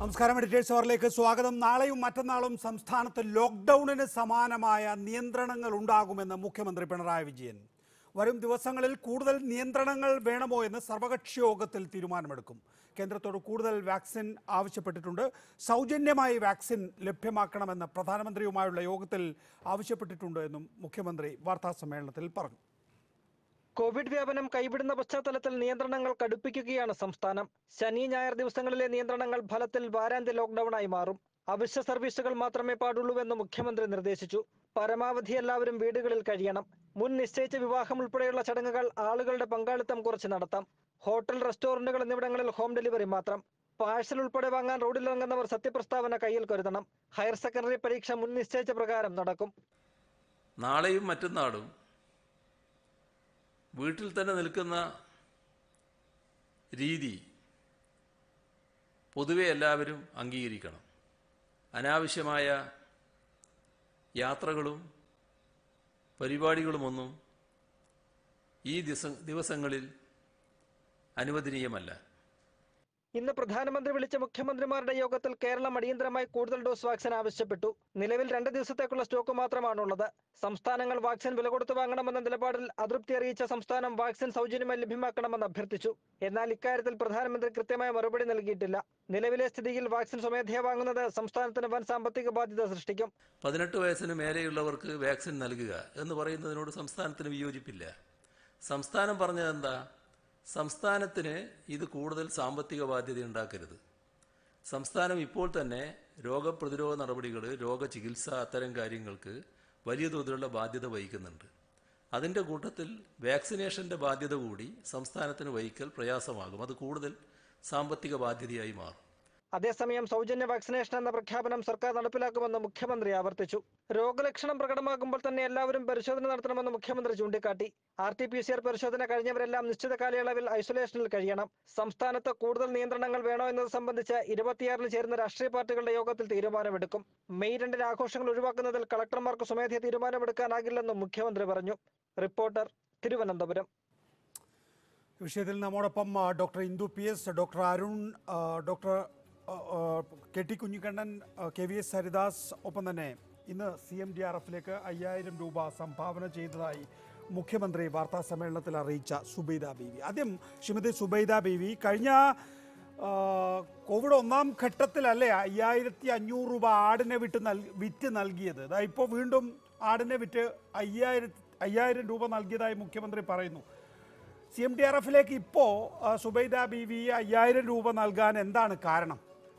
നമസ്കാരം എഡിറ്റേഴ്സ് അവറിലേക്ക് സ്വാഗതം നാളെയും മറ്റന്നാളും സംസ്ഥാനത്ത് ലോക്ക്ഡൌണിന് സമാനമായ നിയന്ത്രണങ്ങൾ ഉണ്ടാകുമെന്ന് മുഖ്യമന്ത്രി പിണറായി വിജയൻ വരും ദിവസങ്ങളിൽ കൂടുതൽ നിയന്ത്രണങ്ങൾ വേണമോ എന്ന് സർവകക്ഷി യോഗത്തിൽ തീരുമാനമെടുക്കും കേന്ദ്രത്തോട് കൂടുതൽ വാക്സിൻ ആവശ്യപ്പെട്ടിട്ടുണ്ട് സൗജന്യമായി വാക്സിൻ ലഭ്യമാക്കണമെന്ന് പ്രധാനമന്ത്രിയുമായുള്ള യോഗത്തിൽ ആവശ്യപ്പെട്ടിട്ടുണ്ട് എന്നും മുഖ്യമന്ത്രി വാർത്താസമ്മേളനത്തിൽ പറഞ്ഞു കോവിഡ് വ്യാപനം കൈവിടുന്ന പശ്ചാത്തലത്തിൽ നിയന്ത്രണങ്ങൾ കടുപ്പിക്കുകയാണ് സംസ്ഥാനം ശനി ഞായർ ദിവസങ്ങളിലെ നിയന്ത്രണങ്ങൾ ഫലത്തിൽ വാരാന്ത്യ ലോക്ക്ഡൌണായി മാറും അവശ്യ സർവീസുകൾ മാത്രമേ പാടുള്ളൂവെന്ന് മുഖ്യമന്ത്രി നിർദ്ദേശിച്ചു പരമാവധി എല്ലാവരും വീടുകളിൽ കഴിയണം മുൻ നിശ്ചയിച്ച വിവാഹം ഉൾപ്പെടെയുള്ള ചടങ്ങുകൾ ആളുകളുടെ പങ്കാളിത്തം കുറച്ച് നടത്താം ഹോട്ടൽ റെസ്റ്റോറന്റുകൾ എന്നിവിടങ്ങളിൽ ഹോം ഡെലിവറി മാത്രം പാഴ്സൽ ഉൾപ്പെടെ വാങ്ങാൻ റോഡിലിറങ്ങുന്നവർ സത്യപ്രസ്താവന കയ്യിൽ കരുതണം ഹയർ സെക്കൻഡറി പരീക്ഷ മുൻ നിശ്ചയിച്ച പ്രകാരം നടക്കും നാളെയും മറ്റന്നാളും വീട്ടിൽ തന്നെ നിൽക്കുന്ന രീതി പൊതുവെ എല്ലാവരും അംഗീകരിക്കണം അനാവശ്യമായ യാത്രകളും പരിപാടികളുമൊന്നും ഈ ദിവസ ദിവസങ്ങളിൽ അനുവദനീയമല്ല ഇന്ന് പ്രധാനമന്ത്രി വിളിച്ച മുഖ്യമന്ത്രിമാരുടെ യോഗത്തിൽ കേരളം അടിയന്തരമായി കൂടുതൽ ഡോസ് വാക്സിൻ ആവശ്യപ്പെട്ടു നിലവിൽ രണ്ട് ദിവസത്തേക്കുള്ള സ്റ്റോക്ക് മാത്രമാണുള്ളത് സംസ്ഥാനങ്ങൾ വാക്സിൻ വില കൊടുത്തു വാങ്ങണമെന്ന നിലപാടിൽ അതൃപ്തി അറിയിച്ച സംസ്ഥാനം വാക്സിൻ സൗജന്യമായി ലഭ്യമാക്കണമെന്ന് അഭ്യർത്ഥിച്ചു എന്നാൽ ഇക്കാര്യത്തിൽ പ്രധാനമന്ത്രി കൃത്യമായ മറുപടി നൽകിയിട്ടില്ല നിലവിലെ സ്ഥിതിയിൽ വാക്സിൻ സ്വമേധയാ വാങ്ങുന്നത് സംസ്ഥാനത്തിന് വൻ സാമ്പത്തിക ബാധ്യത സൃഷ്ടിക്കും പതിനെട്ട് വയസ്സിന് മേലെയുള്ളവർക്ക് വാക്സിൻ നൽകുക എന്ന് പറയുന്നതിനോട് സംസ്ഥാനത്തിന് വിയോജിപ്പില്ല സംസ്ഥാനം പറഞ്ഞതെന്താ സംസ്ഥാനത്തിന് ഇത് കൂടുതൽ സാമ്പത്തിക ബാധ്യത ഉണ്ടാക്കരുത് സംസ്ഥാനം ഇപ്പോൾ തന്നെ രോഗപ്രതിരോധ നടപടികൾ രോഗചികിത്സ അത്തരം കാര്യങ്ങൾക്ക് വലിയ തോതിലുള്ള ബാധ്യത വഹിക്കുന്നുണ്ട് അതിൻ്റെ കൂട്ടത്തിൽ വാക്സിനേഷൻ്റെ ബാധ്യത കൂടി സംസ്ഥാനത്തിന് വഹിക്കൽ പ്രയാസമാകും അത് കൂടുതൽ സാമ്പത്തിക ബാധ്യതയായി മാറും അതേസമയം സൗജന്യ വാക്സിനേഷൻ എന്ന പ്രഖ്യാപനം സർക്കാർ നടപ്പിലാക്കുമെന്ന് മുഖ്യമന്ത്രി ആവർത്തിച്ചു രോഗലക്ഷണം പ്രകടമാകുമ്പോൾ തന്നെ എല്ലാവരും പരിശോധന നടത്തണമെന്ന് മുഖ്യമന്ത്രി ചൂണ്ടിക്കാട്ടി R T P C R പരിശോധന കഴിഞ്ഞവരെല്ലാം നിശ്ചിത കാലയളവിൽ ഐസൊലേഷനിൽ കഴിയണം സംസ്ഥാനത്ത് കൂടുതൽ നിയന്ത്രണങ്ങൾ വേണോ എന്നത് സംബന്ധിച്ച് ഇരുപത്തിയാറിന് ചേരുന്ന രാഷ്ട്രീയ പാർട്ടികളുടെ യോഗത്തിൽ തീരുമാനമെടുക്കും മെയ് രണ്ടിന് ആഘോഷങ്ങൾ ഒഴിവാക്കുന്നതിൽ കളക്ടർമാർക്ക് സ്വമേധയാ തീരുമാനമെടുക്കാനാകില്ലെന്നും മുഖ്യമന്ത്രി പറഞ്ഞു റിപ്പോർട്ടർ തിരുവനന്തപുരം വിഷയത്തിൽ നമ്മോടൊപ്പം ആ, doctor Indu P S doctor Arun ആ, ഡോക്ടർ ആ, ആ, കെ ടി കുഞ്ഞിക്കണ്ണൻ ആ, കെ വി എസ് ഹരിദാസ് ഒപ്പം തന്നെ ഇന്ന് സി എം ഡി ആർ എഫിലേക്ക് അയ്യായിരം രൂപ സംഭാവന ചെയ്തതായി മുഖ്യമന്ത്രി വാർത്താ സമ്മേളനത്തിൽ അറിയിച്ച സുബൈദ ബീവി ആദ്യം ശ്രീമതി സുബൈദ ബീവി കഴിഞ്ഞ ആ, കോവിഡ് ഒന്നാം ഘട്ടത്തിലല്ലേ അയ്യായിരത്തി അഞ്ഞൂറ് രൂപ ആടിനെ വിട്ട് നൽ വിറ്റ് നൽകിയത് അതാ ഇപ്പോൾ വീണ്ടും ആടിനെ വിറ്റ് അയ്യായിരത്തി അയ്യായിരം രൂപ നൽകിയതായി മുഖ്യമന്ത്രി പറയുന്നു സി എം ഡി ആർ എഫിലേക്ക് ഇപ്പോൾ സുബൈദ ബി വി അയ്യായിരം രൂപ നൽകാൻ എന്താണ് കാരണം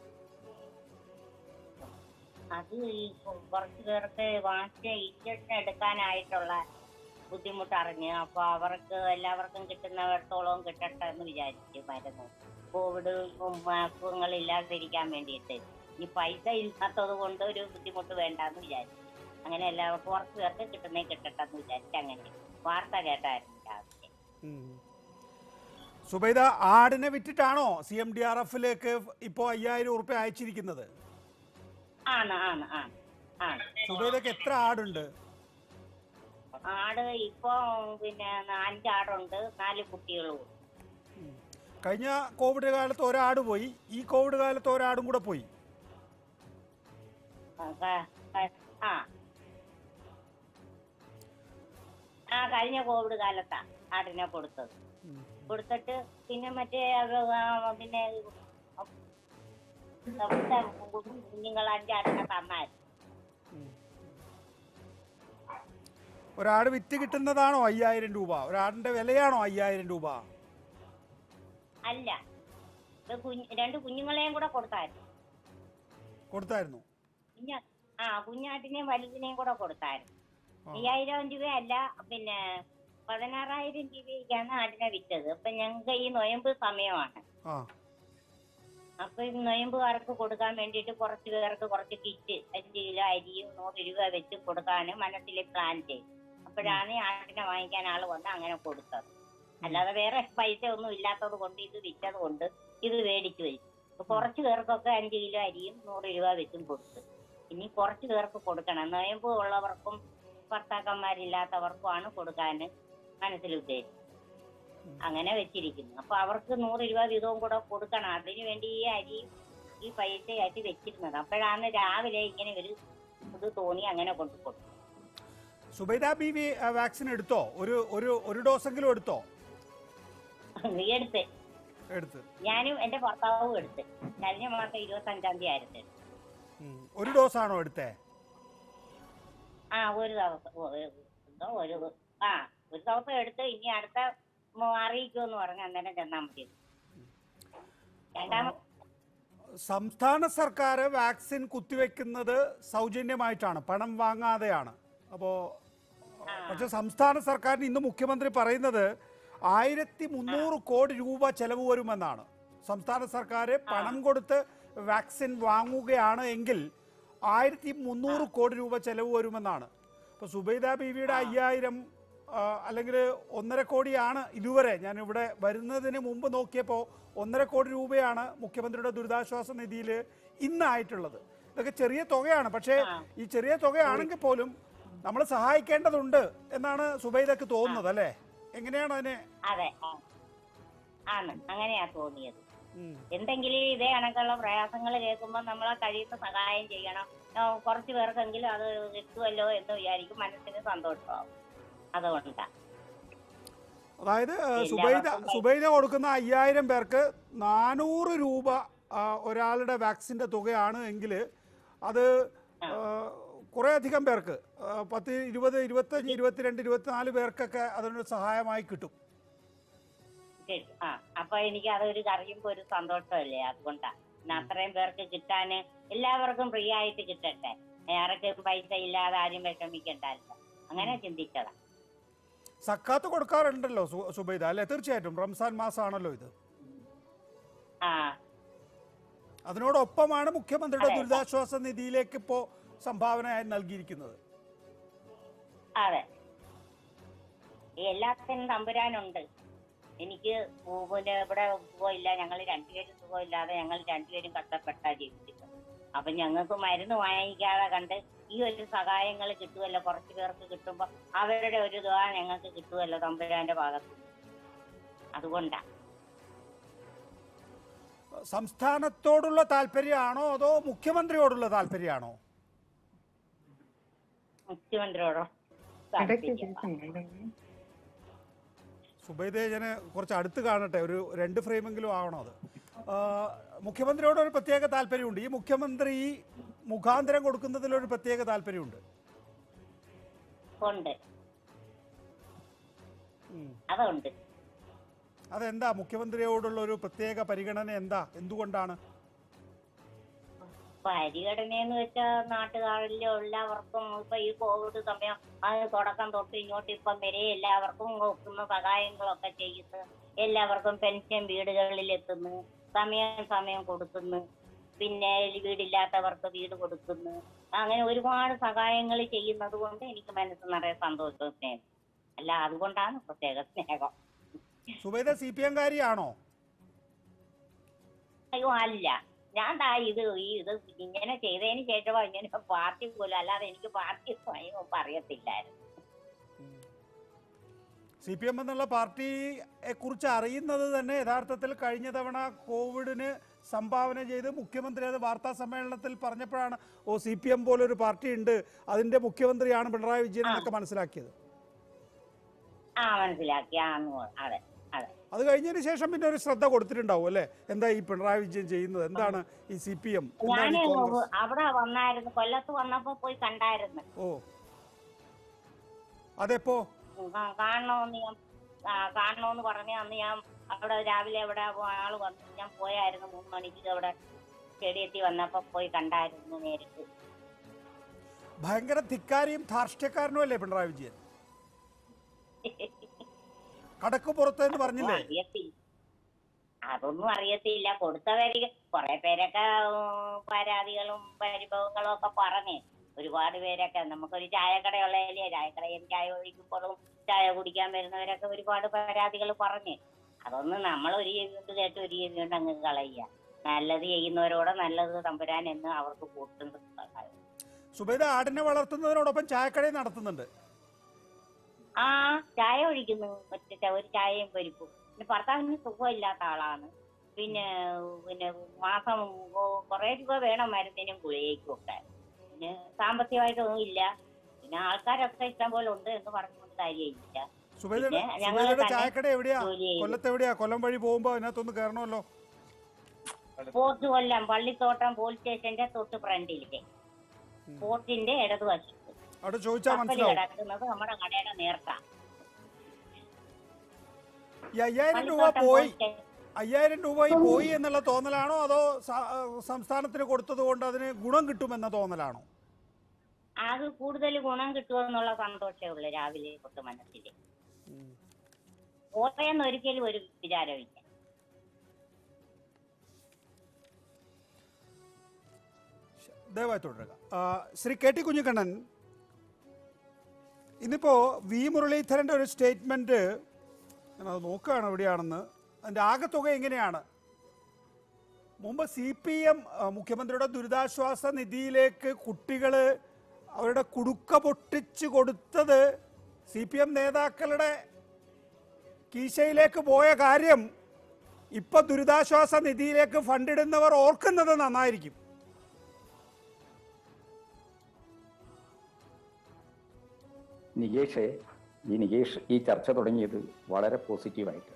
അത് ഈ കുറച്ച് പേർക്ക് വാക്സിൻ ഇഞ്ചക്ഷൻ എടുക്കാനായിട്ടുള്ള ബുദ്ധിമുട്ട് അറിഞ്ഞ് അപ്പൊ അവർക്ക് എല്ലാവർക്കും കിട്ടുന്നിടത്തോളം കിട്ടട്ടെ എന്ന് വിചാരിച്ചു മരുന്ന് കോവിഡ് അസുഖങ്ങൾ ഇല്ലാതിരിക്കാൻ വേണ്ടിയിട്ട് ഈ പൈസ ഇല്ലാത്തത് കൊണ്ട് ഒരു ബുദ്ധിമുട്ട് വേണ്ടെന്ന് വിചാരിച്ചു അങ്ങനെ എല്ലാവർക്കും കുറച്ച് പേർക്ക് കിട്ടുന്നേ കിട്ടട്ടെ എന്ന് വിചാരിച്ചു അങ്ങനെ വാർത്ത കേട്ടായിരുന്നു രാവിലെ ഉം. സുബൈദ ആടിനെ വിറ്റിട്ടാണോ സി എം ഡി ആർ എഫിലേക്ക് ഇപ്പോൾ അയ്യായിരം ഉറുപ്പ്യ അയച്ചിരിക്കുന്നത് ആണ് ആണ് ആണ് ആണ് സുബൈദക്ക് എത്ര ആടുണ്ട് ആട് ഇപ്പൊ പിന്നെ അഞ്ച് ആടുണ്ട് നാല് കുട്ടികളും ഉണ്ട്. കഴിഞ്ഞ കോവിഡ് കാലത്ത് ഒരാട് പോയി ഈ കോവിഡ് കാലത്ത് ഒരാടും കൂടെ പോയി ആ, ക- ക- ആ ആ കഴിഞ്ഞ കോവിഡ് കാലത്താ ആടിനെ കൊടുത്തത് കൊടുത്തിട്ട് പിന്നെ മറ്റേ അത് ആ പിന്നെ അവിടുത്തെ കുഞ്ഞുങ്ങൾ അഞ്ചാടിനെ തന്നായിരുന്നു ഒരാട് വിറ്റ് കിട്ടുന്നതാണോ അയ്യായിരം രൂപ ഒരാടിന്റെ വിലയാണോ അയ്യായിരം രൂപ അല്ല ഇത് കുഞ്ഞ് രണ്ട് കുഞ്ഞുങ്ങളെയും കൂടെ കൊടുത്തായിരുന്നു കൊടുത്തായിരുന്നു കുഞ്ഞ ആ കുഞ്ഞാട്ടിനെയും വലുതിനെയും കൂടെ കൊടുത്തായിരുന്നു ആ. അയ്യായിരം രൂപയല്ല പിന്നെ പതിനാറായിരം രൂപയ്ക്കാണ് ആടിനെ വിറ്റത് അപ്പൊ ഞങ്ങൾക്ക് ഈ നൊയമ്പ് സമയമാണ് ആ അപ്പൊ ഈ നൊയമ്പുകാർക്ക് കൊടുക്കാൻ വേണ്ടിയിട്ട് കുറച്ച് പേർക്ക് കുറച്ച് കിറ്റ് അഞ്ച് കിലോ അരിയും നൂറ് രൂപ വെച്ച് കൊടുക്കാൻ മനസ്സിൽ പ്ലാൻ ചെയ്തു അപ്പോഴാണ് ഈ ആടിനെ വാങ്ങിക്കാൻ ആള് വന്ന് അങ്ങനെ കൊടുത്തത് അല്ലാതെ വേറെ പൈസ ഒന്നും ഇല്ലാത്തത് കൊണ്ട് ഇത് വിറ്റത് കൊണ്ട് ഇത് മേടിച്ചു വെച്ചു അപ്പൊ കുറച്ച് പേർക്കൊക്കെ അഞ്ച് കിലോ അരിയും നൂറ് രൂപ വെച്ചും കൊടുത്തു ഇനി കുറച്ച് പേർക്ക് കൊടുക്കണം നൊയമ്പ് ഉള്ളവർക്കും ഭർത്താക്കന്മാരില്ലാത്തവർക്കുമാണ് കൊടുക്കാൻ മനസ്സിൽ ഉദ്ദേശിച്ചത് അങ്ങനെ വെച്ചിരിക്കുന്നു അപ്പൊ അവർക്ക് നൂറ് രൂപ വീതവും കൂടെ കൊടുക്കണം അതിനു വേണ്ടി ഈ അരിയും ഈ പൈസയായിട്ട് വെച്ചിരുന്നത് അപ്പോഴാണ് രാവിലെ ഇങ്ങനെ ഒരു ഇത് തോന്നി അങ്ങനെ കൊണ്ടു കൊടുത്തു സുബൈദ ബീവി ആ, വാക്സിൻ എടുത്തോ ഒരു ഒരു ഒരു ഡോസെങ്കിലും എടുത്തോ എടുത്ത് എടുത്ത് ഞാനും എന്റെ ഭർത്താവും എടുത്ത് കഴിഞ്ഞ മാസം ഇരുപത്തി അഞ്ചാം തീയതി ആയിരുന്നു ഉം. ഒരു ഡോസ് ആണോ എടുത്തേ ആ ഒരു ദിവസം ഓ, ഒരു- എന്തോ ഒരു ആ ഒരു ദിവസം എടുത്ത് ഇനി അടുത്ത മ- അറിയിക്കുമെന്ന് പറഞ്ഞു അന്നേരം ചെന്നാൽ മതി രണ്ടാമത് സംസ്ഥാന സർക്കാർ വാക്സിൻ കുത്തിവെക്കുന്നത് സൗജന്യമായിട്ടാണ് പണം വാങ്ങാതെയാണ് അപ്പോൾ പക്ഷെ സംസ്ഥാന സർക്കാരിന് ഇന്ന് മുഖ്യമന്ത്രി പറയുന്നത് ആയിരത്തി മുന്നൂറ് കോടി രൂപ ചെലവ് വരുമെന്നാണ് സംസ്ഥാന സർക്കാർ പണം കൊടുത്ത് വാക്സിൻ വാങ്ങുകയാണ് എങ്കിൽ ആയിരത്തി മുന്നൂറ് കോടി രൂപ ചെലവ് വരുമെന്നാണ് ഇപ്പോൾ സുബൈദ ബീവിയുടെ അയ്യായിരം ആ, അല്ലെങ്കിൽ ഒന്നര കോടിയാണ് ഇതുവരെ ഞാൻ ഇവിടെ വരുന്നതിന് മുമ്പ് നോക്കിയപ്പോൾ ഒന്നര കോടി രൂപയാണ് മുഖ്യമന്ത്രിയുടെ ദുരിതാശ്വാസ നിധിയിൽ ഇന്നായിട്ടുള്ളത് ഇതൊക്കെ ചെറിയ തുകയാണ് പക്ഷേ ഈ ചെറിയ തുകയാണെങ്കിൽ പോലും നമ്മൾ സഹായിക്കേണ്ടതുണ്ട് എന്നാണ് സുബൈദക്ക് തോന്നുന്നത് അല്ലേ എങ്ങനെയാണ് അതിനെ അതെ ആ. ആണ് അങ്ങനെയാ തോന്നിയത് ഉം. എന്തെങ്കിലും ഇതേ കണക്കുള്ള പ്രയാസങ്ങൾ കേൾക്കുമ്പോൾ നമ്മളെ കഴിയുന്ന സഹായം ചെയ്യണം ആ, കുറച്ച് പേർക്കെങ്കിലും അത് കിട്ടുമല്ലോ എന്ന് വിചാരിക്കും മനസ്സിന് സന്തോഷമാവും അതുകൊണ്ടാ അതായത് ആ, എല്ലാവർക്കും സുബൈദ പൈസ- സുബൈദ കൊടുക്കുന്ന അയ്യായിരം പേർക്ക് നാനൂറ് രൂപ ആ, ഒരാളുടെ വാക്സിൻ്റെ തുകയാണ് എങ്കിൽ അത് കുറേ അധികം പേർക്ക് ആ, പത്ത് ഇരുപത് ഇരുപത്തഞ്ച് ഇരുപത്തിരണ്ട് ഇരുപത്തിനാല് പേർക്കൊക്കെ അതിനൊരു സഹായമായി കിട്ടും കിട്ടും ആ അപ്പൊ എനിക്ക് അതൊരു അറിയുമ്പോ ഒരു സന്തോഷമല്ലേ അതുകൊണ്ടാ പിന്നെ അത്രയും പേർക്ക് കിട്ടാന് എല്ലാവർക്കും ഫ്രീ ആയിട്ട് കിട്ടട്ടെ ആർക്കും പൈസ ഇല്ലാതെ ആരും വിഷമിക്കണ്ടല്ലോ അങ്ങനെ ചിന്തിച്ചതാ സക്കാത്ത് കൊടുക്കാറുണ്ടല്ലോ സു- സുബൈദ അല്ലേ തീർച്ചയായിട്ടും റംസാൻ മാസമാണല്ലോ ഇത് ആ അതിനോടൊപ്പമാണ് മുഖ്യമന്ത്രിയുടെ അതെ. ദുരിതാശ്വാസ നിധിയിലേക്ക് ഇപ്പോൾ സംഭാവനയായി നൽകിയിരിക്കുന്നത് അതെ ഈ എല്ലാത്തിനും തമ്പുരാനുണ്ട് എനിക്ക് പു- പിന്നെ ഇവിടെ സുഖമില്ല ഞങ്ങൾ രണ്ടുപേരും സുഖമില്ലാതെ ഞങ്ങൾ രണ്ടുപേരും കഷ്ടപ്പെട്ടാ ജീവിച്ചിട്ട് അപ്പൊ ഞങ്ങൾക്ക് മരുന്ന് വാങ്ങിക്കാതെ കണ്ട് ഈ ഒരു സഹായങ്ങൾ കിട്ടുമല്ലോ കുറച്ച് പേർക്ക് കിട്ടുമ്പോ അവരുടെ ഒരു ഇതാ ഞങ്ങൾക്ക് കിട്ടുമല്ലോ തമ്പുരാന്റെ ഭാഗത്ത് അതുകൊണ്ടാ സംസ്ഥാനത്തോടുള്ള താല്പര്യമാണോ അതോ മുഖ്യമന്ത്രിയോടുള്ള താല്പര്യമാണോ മുഖ്യമന്ത്രിയോടോ ഇടയ്ക്ക് താല്പര്യം. സുബൈദേജന് കുറച്ച് അടുത്ത് കാണട്ടെ ഒരു രണ്ട് ഫ്രെയിമെങ്കിലും ആവണം അത് ആ, മുഖ്യമന്ത്രിയോട് ഒരു പ്രത്യേക താല്പര്യമുണ്ട് ഈ മുഖ്യമന്ത്രി മുഖാന്തരം കൊടുക്കുന്നതിലൊരു പ്രത്യേക താല്പര്യമുണ്ട് ഉണ്ട് ഉം. അതുണ്ട് അതെന്താ മുഖ്യമന്ത്രിയോടുള്ള ഒരു പ്രത്യേക പരിഗണന എന്താ എന്തുകൊണ്ടാണ് പരിഗണനയെന്ന് വെച്ചാൽ നാട്ടുകാരിലെ എല്ലാവർക്കും ഇപ്പൊ ഈ കോവിഡ് സമയം അത് തുടക്കം തൊട്ട് ഇങ്ങോട്ട് ഇപ്പം വരെ എല്ലാവർക്കും നോക്കുന്ന സഹായങ്ങളൊക്കെ ചെയ്യുന്നു എല്ലാവർക്കും പെൻഷൻ വീടുകളിൽ എത്തുന്നു സമയം സമയം കൊടുക്കുന്നു പിന്നെ വീടില്ലാത്തവർക്ക് വീട് കൊടുക്കുന്നു അങ്ങനെ ഒരുപാട് സഹായങ്ങൾ ചെയ്യുന്നത് കൊണ്ട് എനിക്ക് മനസ്സ് നിറയെ സന്തോഷവും സ്നേഹം അല്ല അതുകൊണ്ടാണ് പ്രത്യേക സ്നേഹം സുബൈദ സി പി എംകാരിയാണോ അയ്യോ അല്ല ഞാൻ ദാ ഇത് ഈ ഇത് ഇങ്ങനെ ചെയ്തതിന് ശേഷമാ ഇങ്ങനെ പാർട്ടി പോലും അല്ലാതെ എനിക്ക് പാർട്ടി സ്വയം അറിയത്തില്ലായിരുന്നു സി പി എം എന്നുള്ള പാർട്ടിയെ കുറിച്ച് അറിയുന്നത് തന്നെ യഥാർത്ഥത്തിൽ കഴിഞ്ഞ തവണ കോവിഡിന് സംഭാവന ചെയ്ത് മുഖ്യമന്ത്രി അത് വാർത്താ സമ്മേളനത്തിൽ പറഞ്ഞപ്പോഴാണ് ഓ സി പി എം പോലൊരു പാർട്ടി ഉണ്ട് അതിന്റെ മുഖ്യമന്ത്രിയാണ് പിണറായി വിജയൻ എന്നൊക്കെ മനസ്സിലാക്കിയത് ആ മനസ്സിലാക്കി ആ എന്ന് പറ- അതെ അതെ അത് കഴിഞ്ഞതിന് ശേഷം പിന്നെ ഒരു ശ്രദ്ധ കൊടുത്തിട്ടുണ്ടാവും അല്ലേ എന്താ ഈ പിണറായി വിജയൻ ചെയ്യുന്നത് എന്താണ് ഈ സി പി എം എന്താണ് ഞാൻ ഈ കോൺഗ്രസ് അവിടെ വന്നായിരുന്നു കൊല്ലത്ത് വന്നപ്പോ പോയി കണ്ടായിരുന്നു ഓ അതെപ്പോ ഉം, കാ- കാണണമെന്ന് ഞാൻ ആ, കാണണമെന്ന് പറഞ്ഞ് അന്ന് ഞാൻ അവിടെ രാവിലെ അവിടെ ആള് വന്നു ഞാൻ പോയായിരുന്നു മൂന്ന് മണിക്ക് അവിടെ സ്റ്റേഡിയത്തിൽ വന്നപ്പോ പോയി കണ്ടായിരുന്നു നേരിട്ട് ഭയങ്കര ധിക്കാരിയും ധാർഷ്ട്യക്കാരനും അല്ലേ പിണറായി വിജയൻ കടക്ക് പുറത്ത് എന്ന് പറഞ്ഞില്ലേ അറിയത്തില്ല അതൊന്നും അറിയത്തില്ല കൊടുത്തവര് കുറെ പേരൊക്കെ ഉം, പരാതികളും പരിഭവങ്ങളും ഒക്കെ പറഞ്ഞ് ഒരുപാട് പേരൊക്കെ നമുക്കൊരു ചായക്കടയുള്ളതല്ലേ ചായക്കടയിൽ ചായ ഒഴിക്കുമ്പോഴും ചായ കുടിക്കാൻ വരുന്നവരൊക്കെ ഒരുപാട് പരാതികൾ പറഞ്ഞ് അതൊന്നും നമ്മൾ ഒരു ചെവി കൊണ്ട് കേട്ട് ഒരു ചെവി കൊണ്ട് അങ്ങ് കളയുക നല്ലത് ചെയ്യുന്നവരോട് നല്ലത് തമ്പുരാൻ എന്ന് അവർക്ക് കൂട്ടുന്നത് സുബൈദ ആടിനെ വളർത്തുന്നതിനോടൊപ്പം ചായക്കടയും നടത്തുന്നുണ്ട് ആ ചായ ഒഴിക്കുന്നു ഒറ്റ ഒരു ചായയും പരിപ്പും പിന്നെ ഭർത്താവിന് സുഖമില്ലാത്ത ആളാണ് പിന്നെ പിന്നെ മാസം ഓ- കുറേ രൂപ വേണം മരുന്നിനും ഗുളികയ്ക്കും ഒക്കെ പിന്നെ സാമ്പത്തികമായിട്ടൊന്നും ഇല്ല പിന്നെ ആൾക്കാരൊക്കെ ഇഷ്ടം പോലെ ഉണ്ട് എന്ന് പറഞ്ഞുകൊണ്ട് കാര്യമില്ല സുബൈദയുടെ പിന്നെ ഞങ്ങൾ സുബൈദയുടെ തന്നെ ചായക്കട എവിടെയാ ജോലി ചെയ്തു. കൊല്ലത്ത് എവിടെയാ കൊല്ലം വഴി പോകുമ്പോ അതിനകത്തൊന്ന് കയറണമല്ലോ പോർട്ട് കൊല്ലം പള്ളിത്തോട്ടം പോലീസ് സ്റ്റേഷന്റെ തൊട്ട് ഫ്രണ്ടിലേക്ക് പോർട്ടിന്റെ ഇടതുവശത്ത് അവിടെ ചോദിച്ചാൽ കപ്പൽ മനസ്സിലാവും കിടക്കുന്നത് നമ്മുടെ കടയുടെ നേർക്കാം ഈ അയ്യായിരം രൂപ പള്ളിത്തോട്ടം പോയി പോലീസ് സ്റ്റേഷൻ അയ്യായിരം രൂപ ഈ പോയി എന്നുള്ള തോന്നലാണോ അതോ സ- സംസ്ഥാനത്തിന് കൊടുത്തത് കൊണ്ട് അതിന് ഗുണം കിട്ടുമെന്ന തോന്നലാണോ അത് കൂടുതൽ ഗുണം കിട്ടുമെന്നുള്ള സന്തോഷമേ ഉള്ളൂ രാവിലെ തൊട്ട് മനസ്സിൽ ഓട്ടയെന്ന് ഒരിക്കലും ഒരു വിചാരമില്ല ദയവായി തുടരുക ആ, ശ്രീ കെ ടി കുഞ്ഞിക്കണ്ണൻ ഇന്നിപ്പോൾ വി മുരളീധരൻ്റെ ഒരു സ്റ്റേറ്റ്മെൻറ്റ് ഞാനത് നോക്കുകയാണ് എവിടെയാണെന്ന് അതിൻ്റെ ആകെത്തുക എങ്ങനെയാണ് മുമ്പ് സി പി എം മുഖ്യമന്ത്രിയുടെ ദുരിതാശ്വാസ നിധിയിലേക്ക് കുട്ടികൾ അവരുടെ കുടുക്ക പൊട്ടിച്ച് കൊടുത്തത് സി പി എം നേതാക്കളുടെ കീശയിലേക്ക് പോയ കാര്യം ഇപ്പൊ ദുരിതാശ്വാസ നിധിയിലേക്ക് ഫണ്ടിടുന്നവർ ഓർക്കുന്നത് നന്നായിരിക്കും നികേഷ് ഈ നികേഷ് ഈ ചർച്ച തുടങ്ങിയത് വളരെ പോസിറ്റീവായിട്ട്